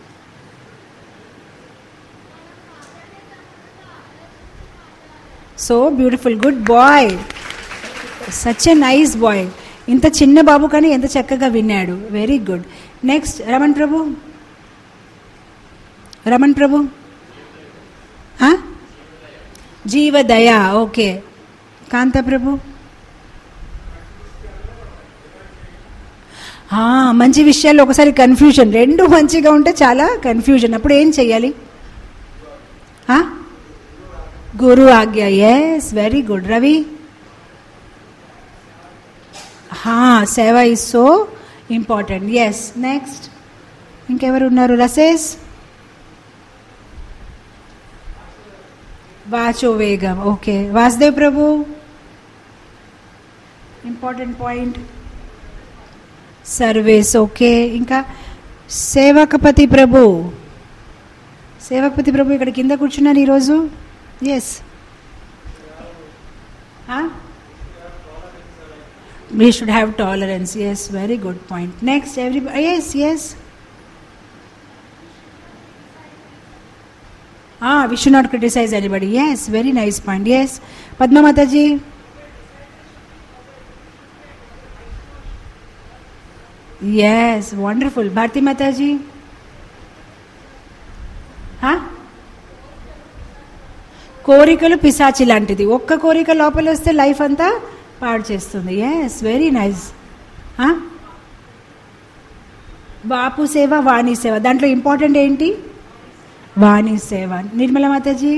so beautiful good boy such a nice boy ఇంత చిన్న బాబు కానీ ఎంత చక్కగా విన్నాడు very good next Raman prabhu Raman prabhu ఆ? జీవదయ ఓకే కాంత ప్రభు ఆ, మంచి విషయాల్లో ఒకసారి కన్ఫ్యూజన్ రెండు మంచిగా ఉంటే చాలా కన్ఫ్యూజన్ అప్పుడు ఏం చెయ్యాలి ఆ? గురు ఆజ్ఞ ఎస్ వెరీ గుడ్ రవి హా seva is so important yes next ఇంకెవరు ఉన్నారు రసేష్ వాచో వేగం okay Vasudev prabhu important point service okay ఇంకా సేవకపతి ప్రభు సేవకపతి ప్రభు ఇక్కడ కింద కూర్చున్నారు ఈరోజు yes we should have tolerance yes very good point next every yes yes we should not criticize anybody yes very nice point yes Padma mataji yes wonderful Bharati mataji కోరికలు పిశాచి లాంటిది ఒక్క కోరిక లోపల వస్తే లైఫ్ అంతా పాడు చేస్తుంది ఎస్ వెరీ నైస్ బాపు సేవ వాణి సేవ దాంట్లో ఇంపార్టెంట్ ఏంటి వాణి సేవ నిర్మల మాతాజీ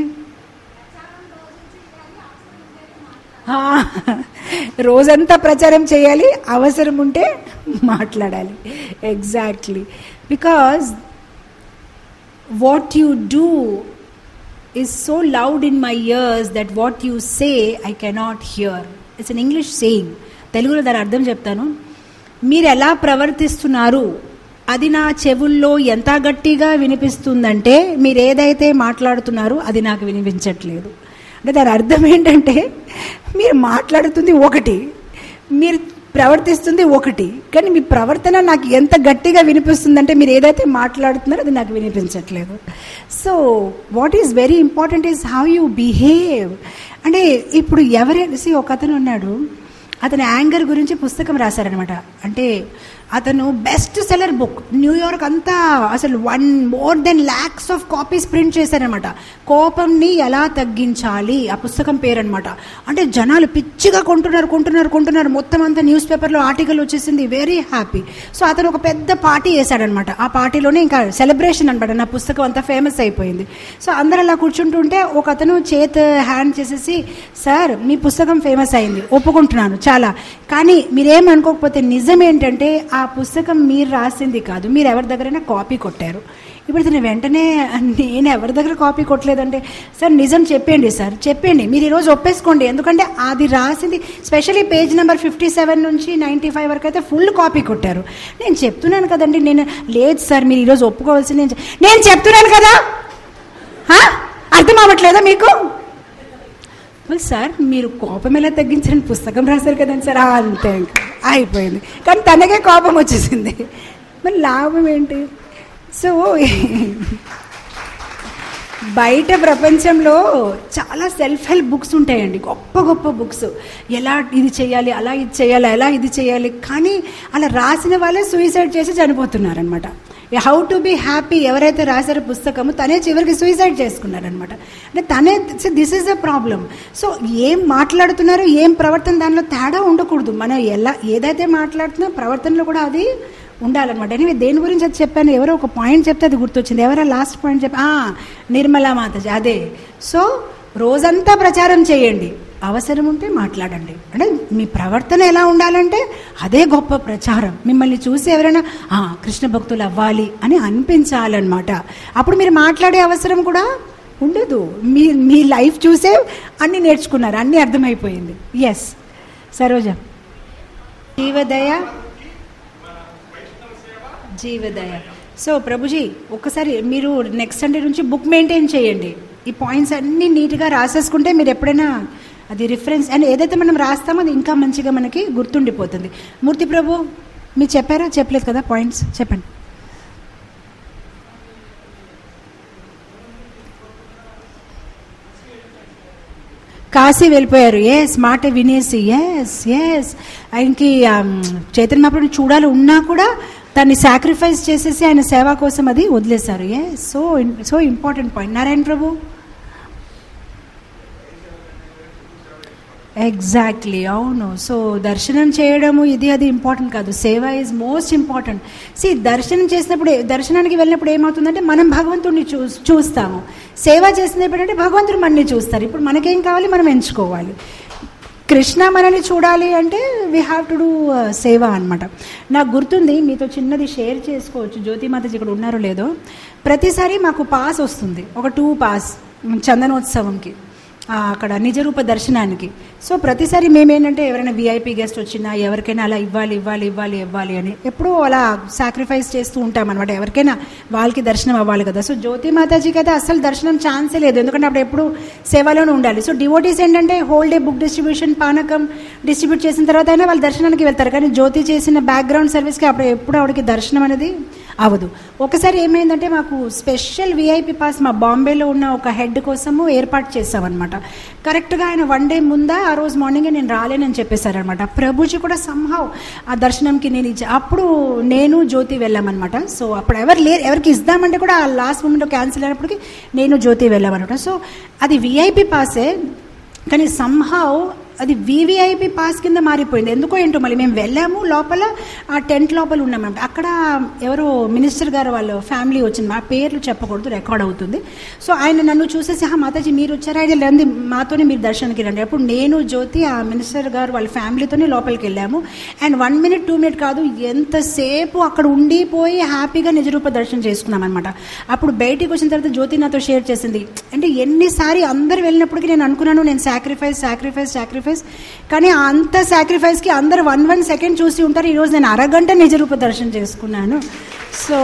ఆ, రోజంతా ప్రచారం చేయాలి అవసరం ఉంటే మాట్లాడాలి exactly because what you do is so loud in my ears that what you say I cannot hear it's an English saying తెలుగులో దాని అర్థం చెప్తాను మీరు ఎలా ప్రవర్తిస్తున్నారు అది నా చెవుల్లో ఎంత గట్టిగా వినిపిస్తుందంటే మీరు ఏదైతే మాట్లాడుతున్నారో అది నాకు వినిపించట్లేదు అంటే దాని అర్థం ఏంటంటే మీరు మాట్లాడుతుంది ఒకటి మీరు ప్రవర్తిస్తుంది ఒకటి కానీ మీ ప్రవర్తన నాకు ఎంత గట్టిగా వినిపిస్తుందంటే మీరు ఏదైతే మాట్లాడుతున్నారో అది నాకు వినిపించట్లేదు so what is very important is how you behave అంటే ఇప్పుడు ఎవరైనా see, ఒక అతను ఉన్నాడు అతని యాంగర్ గురించి పుస్తకం రాశారనమాట అంటే అతను బెస్ట్ సెలర్ బుక్ న్యూయార్క్ అంతా అసలు one more then lakhs of copies print చేశారనమాట కోపంని ఎలా తగ్గించాలి ఆ పుస్తకం పేరనమాట అంటే జనాలు పిచ్చిగా కొంటున్నారు కొంటున్నారు కొంటున్నారు మొత్తం అంతా న్యూస్ పేపర్లో ఆర్టికల్ వచ్చేసింది వెరీ హ్యాపీ సో అతను ఒక పెద్ద పార్టీ వేశాడనమాట ఆ పార్టీలోనే ఇంకా సెలబ్రేషన్ అనమాట నా పుస్తకం అంతా ఫేమస్ అయిపోయింది సో అందరు అలా కూర్చుంటుంటే ఒక అతను చేత్ హ్యాండ్ చేసేసి సార్ మీ పుస్తకం ఫేమస్ అయింది ఒప్పుకుంటున్నాను చాలా కానీ మీరేమనుకోకపోతే నిజం ఏంటంటే ఆ పుస్తకం మీరు రాసింది కాదు మీరు ఎవరి దగ్గరైనా కాపీ కొట్టారు ఇప్పుడు ఇతను వెంటనే నేను ఎవరి దగ్గర కాపీ కొట్టలేదంటే సార్ నిజం చెప్పండి సార్ చెప్పండి మీరు ఈరోజు ఒప్పేసుకోండి ఎందుకంటే అది రాసింది specially page number fifty seven నుంచి నైంటీ ఫైవ్ వరకు అయితే ఫుల్ కాపీ కొట్టారు నేను చెప్తున్నాను కదండి నేను లేదు సార్ మీరు ఈరోజు ఒప్పుకోవాల్సింది నేను చె- నేను చెప్తున్నాను కదా హా? అర్థం అవ్వట్లేదా మీకు "well, సార్ మీరు కోపం ఎలా తగ్గించండి పుస్తకం రాశారు కదండి సార్ "ఆ, అంతే ఇంకా అయిపోయింది కానీ తనకే కోపం వచ్చేసింది మరి లాభం ఏంటి సో బయట ప్రపంచంలో చాలా సెల్ఫ్ హెల్ప్ బుక్స్ ఉంటాయండి గొప్ప గొప్ప బుక్స్ ఎలా ఇది చేయాలి అలా ఇది చేయాలి ఎలా ఇది చేయాలి కానీ అలా రాసిన వాళ్ళే సూసైడ్ చేసి చనిపోతున్నారనమాట హౌ టు బి హ్యాపీ ఎవరైతే రాశారో పుస్తకము తనే చివరికి సూసైడ్ చేసుకున్నారనమాట అంటే తనే this is the problem so ఏం మాట్లాడుతున్నారో ఏం ప్రవర్తన దానిలో తేడా ఉండకూడదు మనం ఎలా ఏదైతే మాట్లాడుతున్నా ప్రవర్తనలో కూడా అది ఉండాలన్నమాట ఎనివే దేని గురించి అది చెప్పాను ఎవరో ఒక పాయింట్ చెప్తే అది గుర్తొచ్చింది ఎవరో లాస్ట్ పాయింట్ చెప్పి ఆ, నిర్మలా మాతాజీ అదే సో రోజంతా ప్రచారం చేయండి అవసరం ఉంటే మాట్లాడండి అంటే మీ ప్రవర్తన ఎలా ఉండాలంటే అదే గొప్ప ప్రచారం మిమ్మల్ని చూసి ఎవరైనా "ఆ, కృష్ణ భక్తులు అవ్వాలి అని అనిపించాలన్నమాట అప్పుడు మీరు మాట్లాడే అవసరం కూడా ఉండదు మీ మీ లైఫ్ చూసే అన్నీ నేర్చుకున్నారు అన్నీ అర్థమైపోయింది ఎస్ సరోజ జీవదయ జీవదయ సో ప్రభుజీ ఒక్కసారి మీరు నెక్స్ట్ సండే నుంచి బుక్ మెయింటైన్ చేయండి ఈ పాయింట్స్ అన్నీ నీట్గా రాసేసుకుంటే మీరు ఎప్పుడైనా అది రిఫరెన్స్ అండ్ ఏదైతే మనం రాస్తామో అది ఇంకా మంచిగా మనకి గుర్తుండిపోతుంది మూర్తి ప్రభు మీరు చెప్పారా చెప్పలేదు కదా పాయింట్స్ చెప్పండి కాశీ వెళ్ళిపోయారు ఎస్ మాట వినేసి ఎస్ ఎస్ ఆయనకి చైతన్య మహాప్రభుని చూడాలి ఉన్నా కూడా దాన్ని సాక్రిఫైస్ చేసేసి ఆయన సేవ కోసం అది వదిలేశారు yes so so important point Narayana prabhu exactly అవును సో దర్శనం చేయడము ఇది అది ఇంపార్టెంట్ కాదు సేవ ఈజ్ మోస్ట్ ఇంపార్టెంట్ సి దర్శనం చేసినప్పుడు దర్శనానికి వెళ్ళినప్పుడు ఏమవుతుందంటే మనం భగవంతుడిని చూ చూస్తాము సేవ చేసినప్పుడు అంటే భగవంతుడు మనని చూస్తారు ఇప్పుడు మనకేం కావాలి మనం ఎంచుకోవాలి కృష్ణ మనని చూడాలి అంటే వీ హ్యావ్ టు డూ సేవ అనమాట నాకు గుర్తుంది మీతో చిన్నది షేర్ చేసుకోవచ్చు జ్యోతి మాతాజీ ఇక్కడ ఉన్నారో లేదో ప్రతిసారి మాకు పాస్ వస్తుంది ఒక టూ పాస్ చందనోత్సవంకి ఆ, అక్కడ నిజరూప దర్శనానికి సో ప్రతిసారి మేమేంటంటే ఎవరైనా విఐపి గెస్ట్ వచ్చినా ఎవరికైనా అలా ఇవ్వాలి ఇవ్వాలి ఇవ్వాలి ఇవ్వాలి అని ఎప్పుడూ అలా సాక్రిఫైస్ చేస్తూ ఉంటాం అనమాట ఎవరికైనా వాళ్ళకి దర్శనం అవ్వాలి కదా సో జ్యోతి మాతాజీకి అయితే అసలు దర్శనం ఛాన్సే లేదు ఎందుకంటే అప్పుడు ఎప్పుడు సేవలోనే ఉండాలి సో డివోటీస్ ఏంటంటే హోల్ డే బుక్ డిస్ట్రిబ్యూషన్ పానకం డిస్ట్రిబ్యూట్ చేసిన తర్వాత అయినా వాళ్ళు దర్శనానికి వెళ్తారు కానీ జ్యోతి చేసిన బ్యాక్గ్రౌండ్ సర్వీస్కి అప్పుడు ఎప్పుడు ఆవిడకి దర్శనం అనేది అవ్వదు ఒకసారి ఏమైందంటే మాకు స్పెషల్ విఐపి పాస్ మా బాంబేలో ఉన్న ఒక హెడ్ కోసము ఏర్పాటు చేసామన్నమాట కరెక్ట్గా ఆయన వన్ డే ముందా ఆ రోజు మార్నింగే నేను రాలేనని చెప్పేశారనమాట ప్రభుజీ కూడా సంహవ్ ఆ దర్శనంకి నేను ఇచ్చా అప్పుడు నేను జ్యోతి వెళ్ళామన్నమాట సో అప్పుడు ఎవరు లేరు ఎవరికి ఇద్దామంటే కూడా ఆ లాస్ట్ మూమెంట్లో క్యాన్సిల్ అయినప్పటికీ నేను జ్యోతి వెళ్ళామన్నమాట సో అది విఐపి పాసే కానీ సంహావ్ అది వివిఐపి పాస్ కింద మారిపోయింది ఎందుకో ఏంటో మళ్ళీ మేము వెళ్ళాము లోపల ఆ టెంట్ లోపల ఉన్నామంట అక్కడ ఎవరో మినిస్టర్ గారు వాళ్ళ ఫ్యామిలీ వచ్చింది మా పేర్లు చెప్పకూడదు రికార్డ్ అవుతుంది సో ఆయన నన్ను చూసేసి "హా, మాతాజీ మీరు వచ్చారా అయితే రండి మాతోనే మీరు దర్శనానికి రండి అప్పుడు నేను జ్యోతి ఆ మినిస్టర్ గారు వాళ్ళ ఫ్యామిలీతోనే లోపలికి వెళ్ళాము and one minute two minute కాదు ఎంతసేపు అక్కడ ఉండిపోయి హ్యాపీగా నిజరూప దర్శనం చేసుకున్నాం అనమాట అప్పుడు బయటికి వచ్చిన తర్వాత జ్యోతి నాతో షేర్ చేసింది అంటే ఎన్నిసారి అందరు వెళ్ళినప్పటికీ నేను అనుకున్నాను నేను సాక్రిఫైస్ సాక్రిఫైస్ సాక్రిఫైస్ కానీ అంత సాక్రిఫైస్కి అందరు వన్ వన్ సెకండ్ చూసి ఉంటారు ఈరోజు నేను అరగంట నిజరూప దర్శనం చేసుకున్నాను so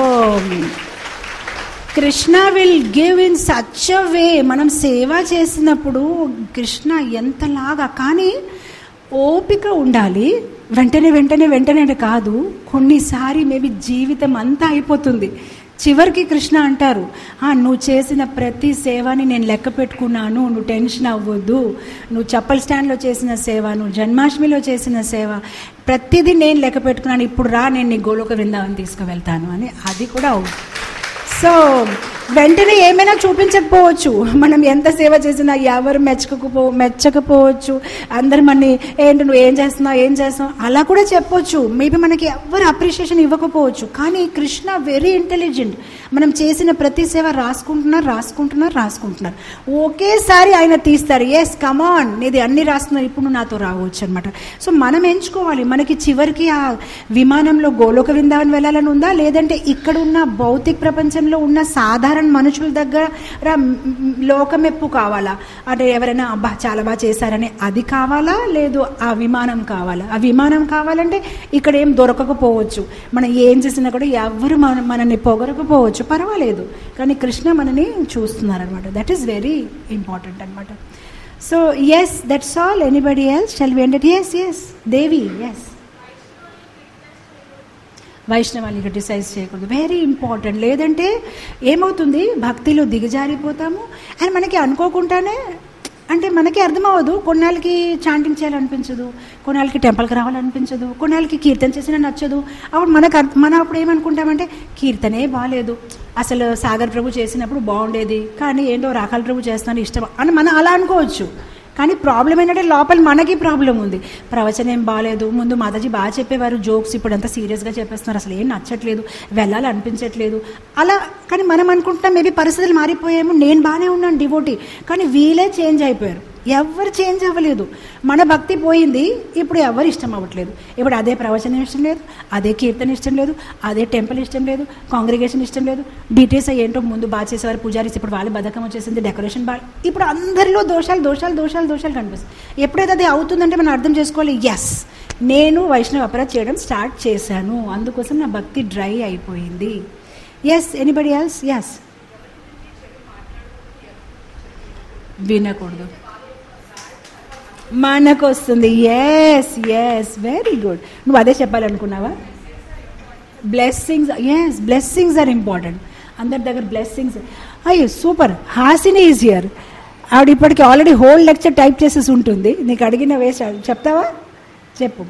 Krishna will give in such a way మనం సేవ చేసినప్పుడు కృష్ణ ఎంతలాగా కానీ ఓపిక ఉండాలి వెంటనే వెంటనే వెంటనే అంటే కాదు కొన్నిసారి మేబీ జీవితం అంతా అయిపోతుంది చివరికి కృష్ణ అంటారు "ఆ, నువ్వు చేసిన ప్రతి సేవని నేను లెక్క పెట్టుకున్నాను నువ్వు టెన్షన్ అవ్వద్దు నువ్వు చప్పల్ స్టాండ్లో చేసిన సేవ నువ్వు జన్మాష్టమిలో చేసిన సేవ ప్రతిదీ నేను లెక్క పెట్టుకున్నాను ఇప్పుడు రా నేను నీ గోలోక విందామని తీసుకువెళ్తాను అని అది కూడా అవును సో వెంటనే ఏమైనా చూపించకపోవచ్చు మనం ఎంత సేవ చేసినా ఎవరు మెచ్చకపో మెచ్చకపోవచ్చు అందరు మనని ఏంటి నువ్వు ఏం చేస్తున్నావు ఏం చేస్తున్నావు అలా కూడా చెప్పొచ్చు మేబీ మనకి ఎవరు అప్రిషియేషన్ ఇవ్వకపోవచ్చు కానీ కృష్ణ వెరీ ఇంటెలిజెంట్ మనం చేసిన ప్రతి సేవ రాసుకుంటున్నారు రాసుకుంటున్నారు రాసుకుంటున్నారు ఒకేసారి ఆయన తీస్తారు ఎస్ కమాన్ నీది అన్ని రాస్తున్నారు ఇప్పుడు నువ్వు నాతో రావచ్చు అనమాట సో మనం ఎంచుకోవాలి మనకి చివరికి ఆ విమానంలో గోలోక విందావని వెళ్ళాలని ఉందా లేదంటే ఇక్కడ ఉన్న భౌతిక ప్రపంచంలో ఉన్న సాధారణ మనుషుల దగ్గర లోకమెప్పు కావాలా అంటే ఎవరైనా అబ్బా చాలా బాగా చేశారని అది కావాలా లేదు ఆ విమానం కావాలా ఆ విమానం కావాలంటే ఇక్కడ ఏం దొరకకపోవచ్చు మనం ఏం చేసినా కూడా ఎవరు మన మనల్ని పొగరకపోవచ్చు పర్వాలేదు కానీ కృష్ణ మనని చూస్తున్నారనమాట దట్ ఈస్ వెరీ ఇంపార్టెంట్ అనమాట so yes that's all anybody else shall we ended yes yes Devi yes వైష్ణవాన్ని క్రిటిసైజ్ చేయకూడదు వెరీ ఇంపార్టెంట్ లేదంటే ఏమవుతుంది భక్తిలో దిగజారిపోతాము అండ్ మనకి అనుకోకుండానే అంటే మనకి అర్థమవ్వదు కొన్నాళ్ళకి చాంటింగ్ చేయాలనిపించదు కొన్నాళ్ళకి టెంపుల్కి రావాలనిపించదు కొన్నాళ్ళకి కీర్తన చేసినా నచ్చదు అప్పుడు మనకు అర్థ- మనం అప్పుడు ఏమనుకుంటామంటే కీర్తనే బాగాలేదు అసలు సాగర్ ప్రభు చేసినప్పుడు బాగుండేది కానీ ఏంటో రాకాల ప్రభు చేస్తాను ఇష్టం అని మనం అలా అనుకోవచ్చు కానీ ప్రాబ్లం ఏంటంటే లోపల మనకి ప్రాబ్లం ఉంది ప్రవచనం ఏం బాగాలేదు ముందు మాతాజీ బాగా చెప్పేవారు జోక్స్ ఇప్పుడు అంతా సీరియస్గా చెప్పేస్తున్నారు అసలు ఏం నచ్చట్లేదు వెళ్ళాలి అనిపించట్లేదు అలా కానీ మనం అనుకుంటున్నాం మేబీ పరిస్థితులు మారిపోయాము నేను బాగానే ఉన్నాను డివోటీ కానీ వీలే చేంజ్ అయిపోయారు ఎవరు చేంజ్ అవ్వలేదు మన భక్తి పోయింది ఇప్పుడు ఎవరు ఇష్టం అవ్వట్లేదు ఇప్పుడు అదే ప్రవచనం ఇష్టం లేదు అదే కీర్తన ఇష్టం లేదు అదే టెంపుల్ ఇష్టం లేదు కాంగ్రిగేషన్ ఇష్టం లేదు డీటెయిల్స్ ఏంటో ముందు బాగా చేసేవారు పూజారీస్ ఇప్పుడు వాళ్ళ బధకం వచ్చేసింది డెకరేషన్ బాగా ఇప్పుడు అందరిలో దోషాలు దోషాలు దోషాలు దోషాలు కనిపిస్తాయి ఎప్పుడైతే అది అవుతుందంటే మనం అర్థం చేసుకోవాలి ఎస్ నేను వైష్ణవ అపరాధ చేయడం స్టార్ట్ చేశాను అందుకోసం నా భక్తి డ్రై అయిపోయింది ఎస్ ఎనీబడి ఎల్స్ ఎస్ వినకూడదు మనకు వస్తుంది ఎస్ ఎస్ వెరీ గుడ్ నువ్వు అదే చెప్పాలనుకున్నావా blessings yes blessings are important అందరి దగ్గర బ్లెస్సింగ్స్ అయ్యో సూపర్ హాసిని ఈజ్ హియర్ ఆవిడ ఇప్పటికి ఆల్రెడీ హోల్ లెక్చర్ టైప్ చేసేసి ఉంటుంది నీకు అడిగిన వేసి చెప్తావా చెప్పు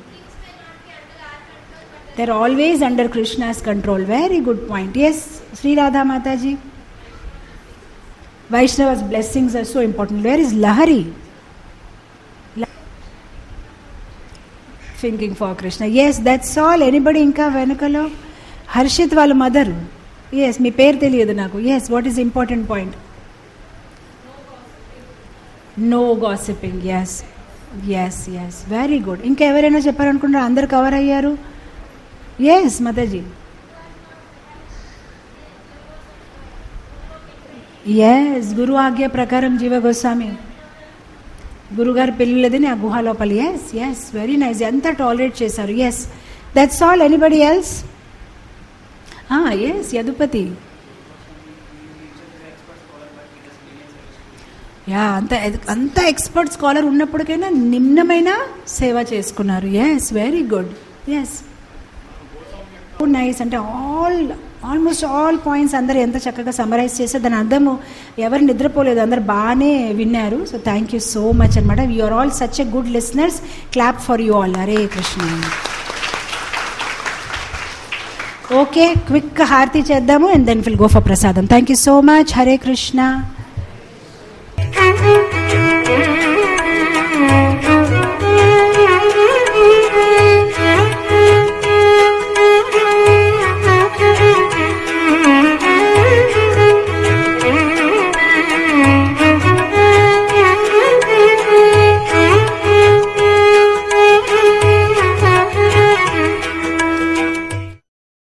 they're always under Krishna's control very good point yes Sri Radha mataji Vaishnavas blessings are so important where is Lahari thinking for Krishna yes that's all anybody ఇంకా వెనుకలో హర్షిత్ వాళ్ళ మదర్ ఎస్ మీ పేరు తెలియదు నాకు yes what is important point no gossiping yes yes yes very good ఇంకా ఎవరైనా చెప్పారనుకుంటారు అందరు cover అయ్యారు ఎస్ మదజీ ఎస్ గురు ఆజ్ఞ ప్రకారం జీవ గోస్వామి గురుగారు పిల్లలది ఆ గుహ లోపల ఎస్ ఎస్ వెరీ నైస్ ఎంత టాలరేట్ చేశారు yes that's all anybody else yes Yadupati yeah అంత అంత ఎక్స్పర్ట్ స్కాలర్ ఉన్నప్పటికైనా నిమ్నమైన సేవ చేసుకున్నారు yes very good yes nice అంటే ఆల్ ఆల్మోస్ట్ ఆల్ పాయింట్స్ అందరు ఎంత చక్కగా సమరైజ్ చేస్తే దాని అర్థము ఎవరు నిద్రపోలేదు అందరు బాగానే విన్నారు so thank you so much అనమాట you are all such a good listeners clap for you all Hare Krishna okay quick హారతి చేద్దాము and then will go for prasadam thank you so much Hare Krishna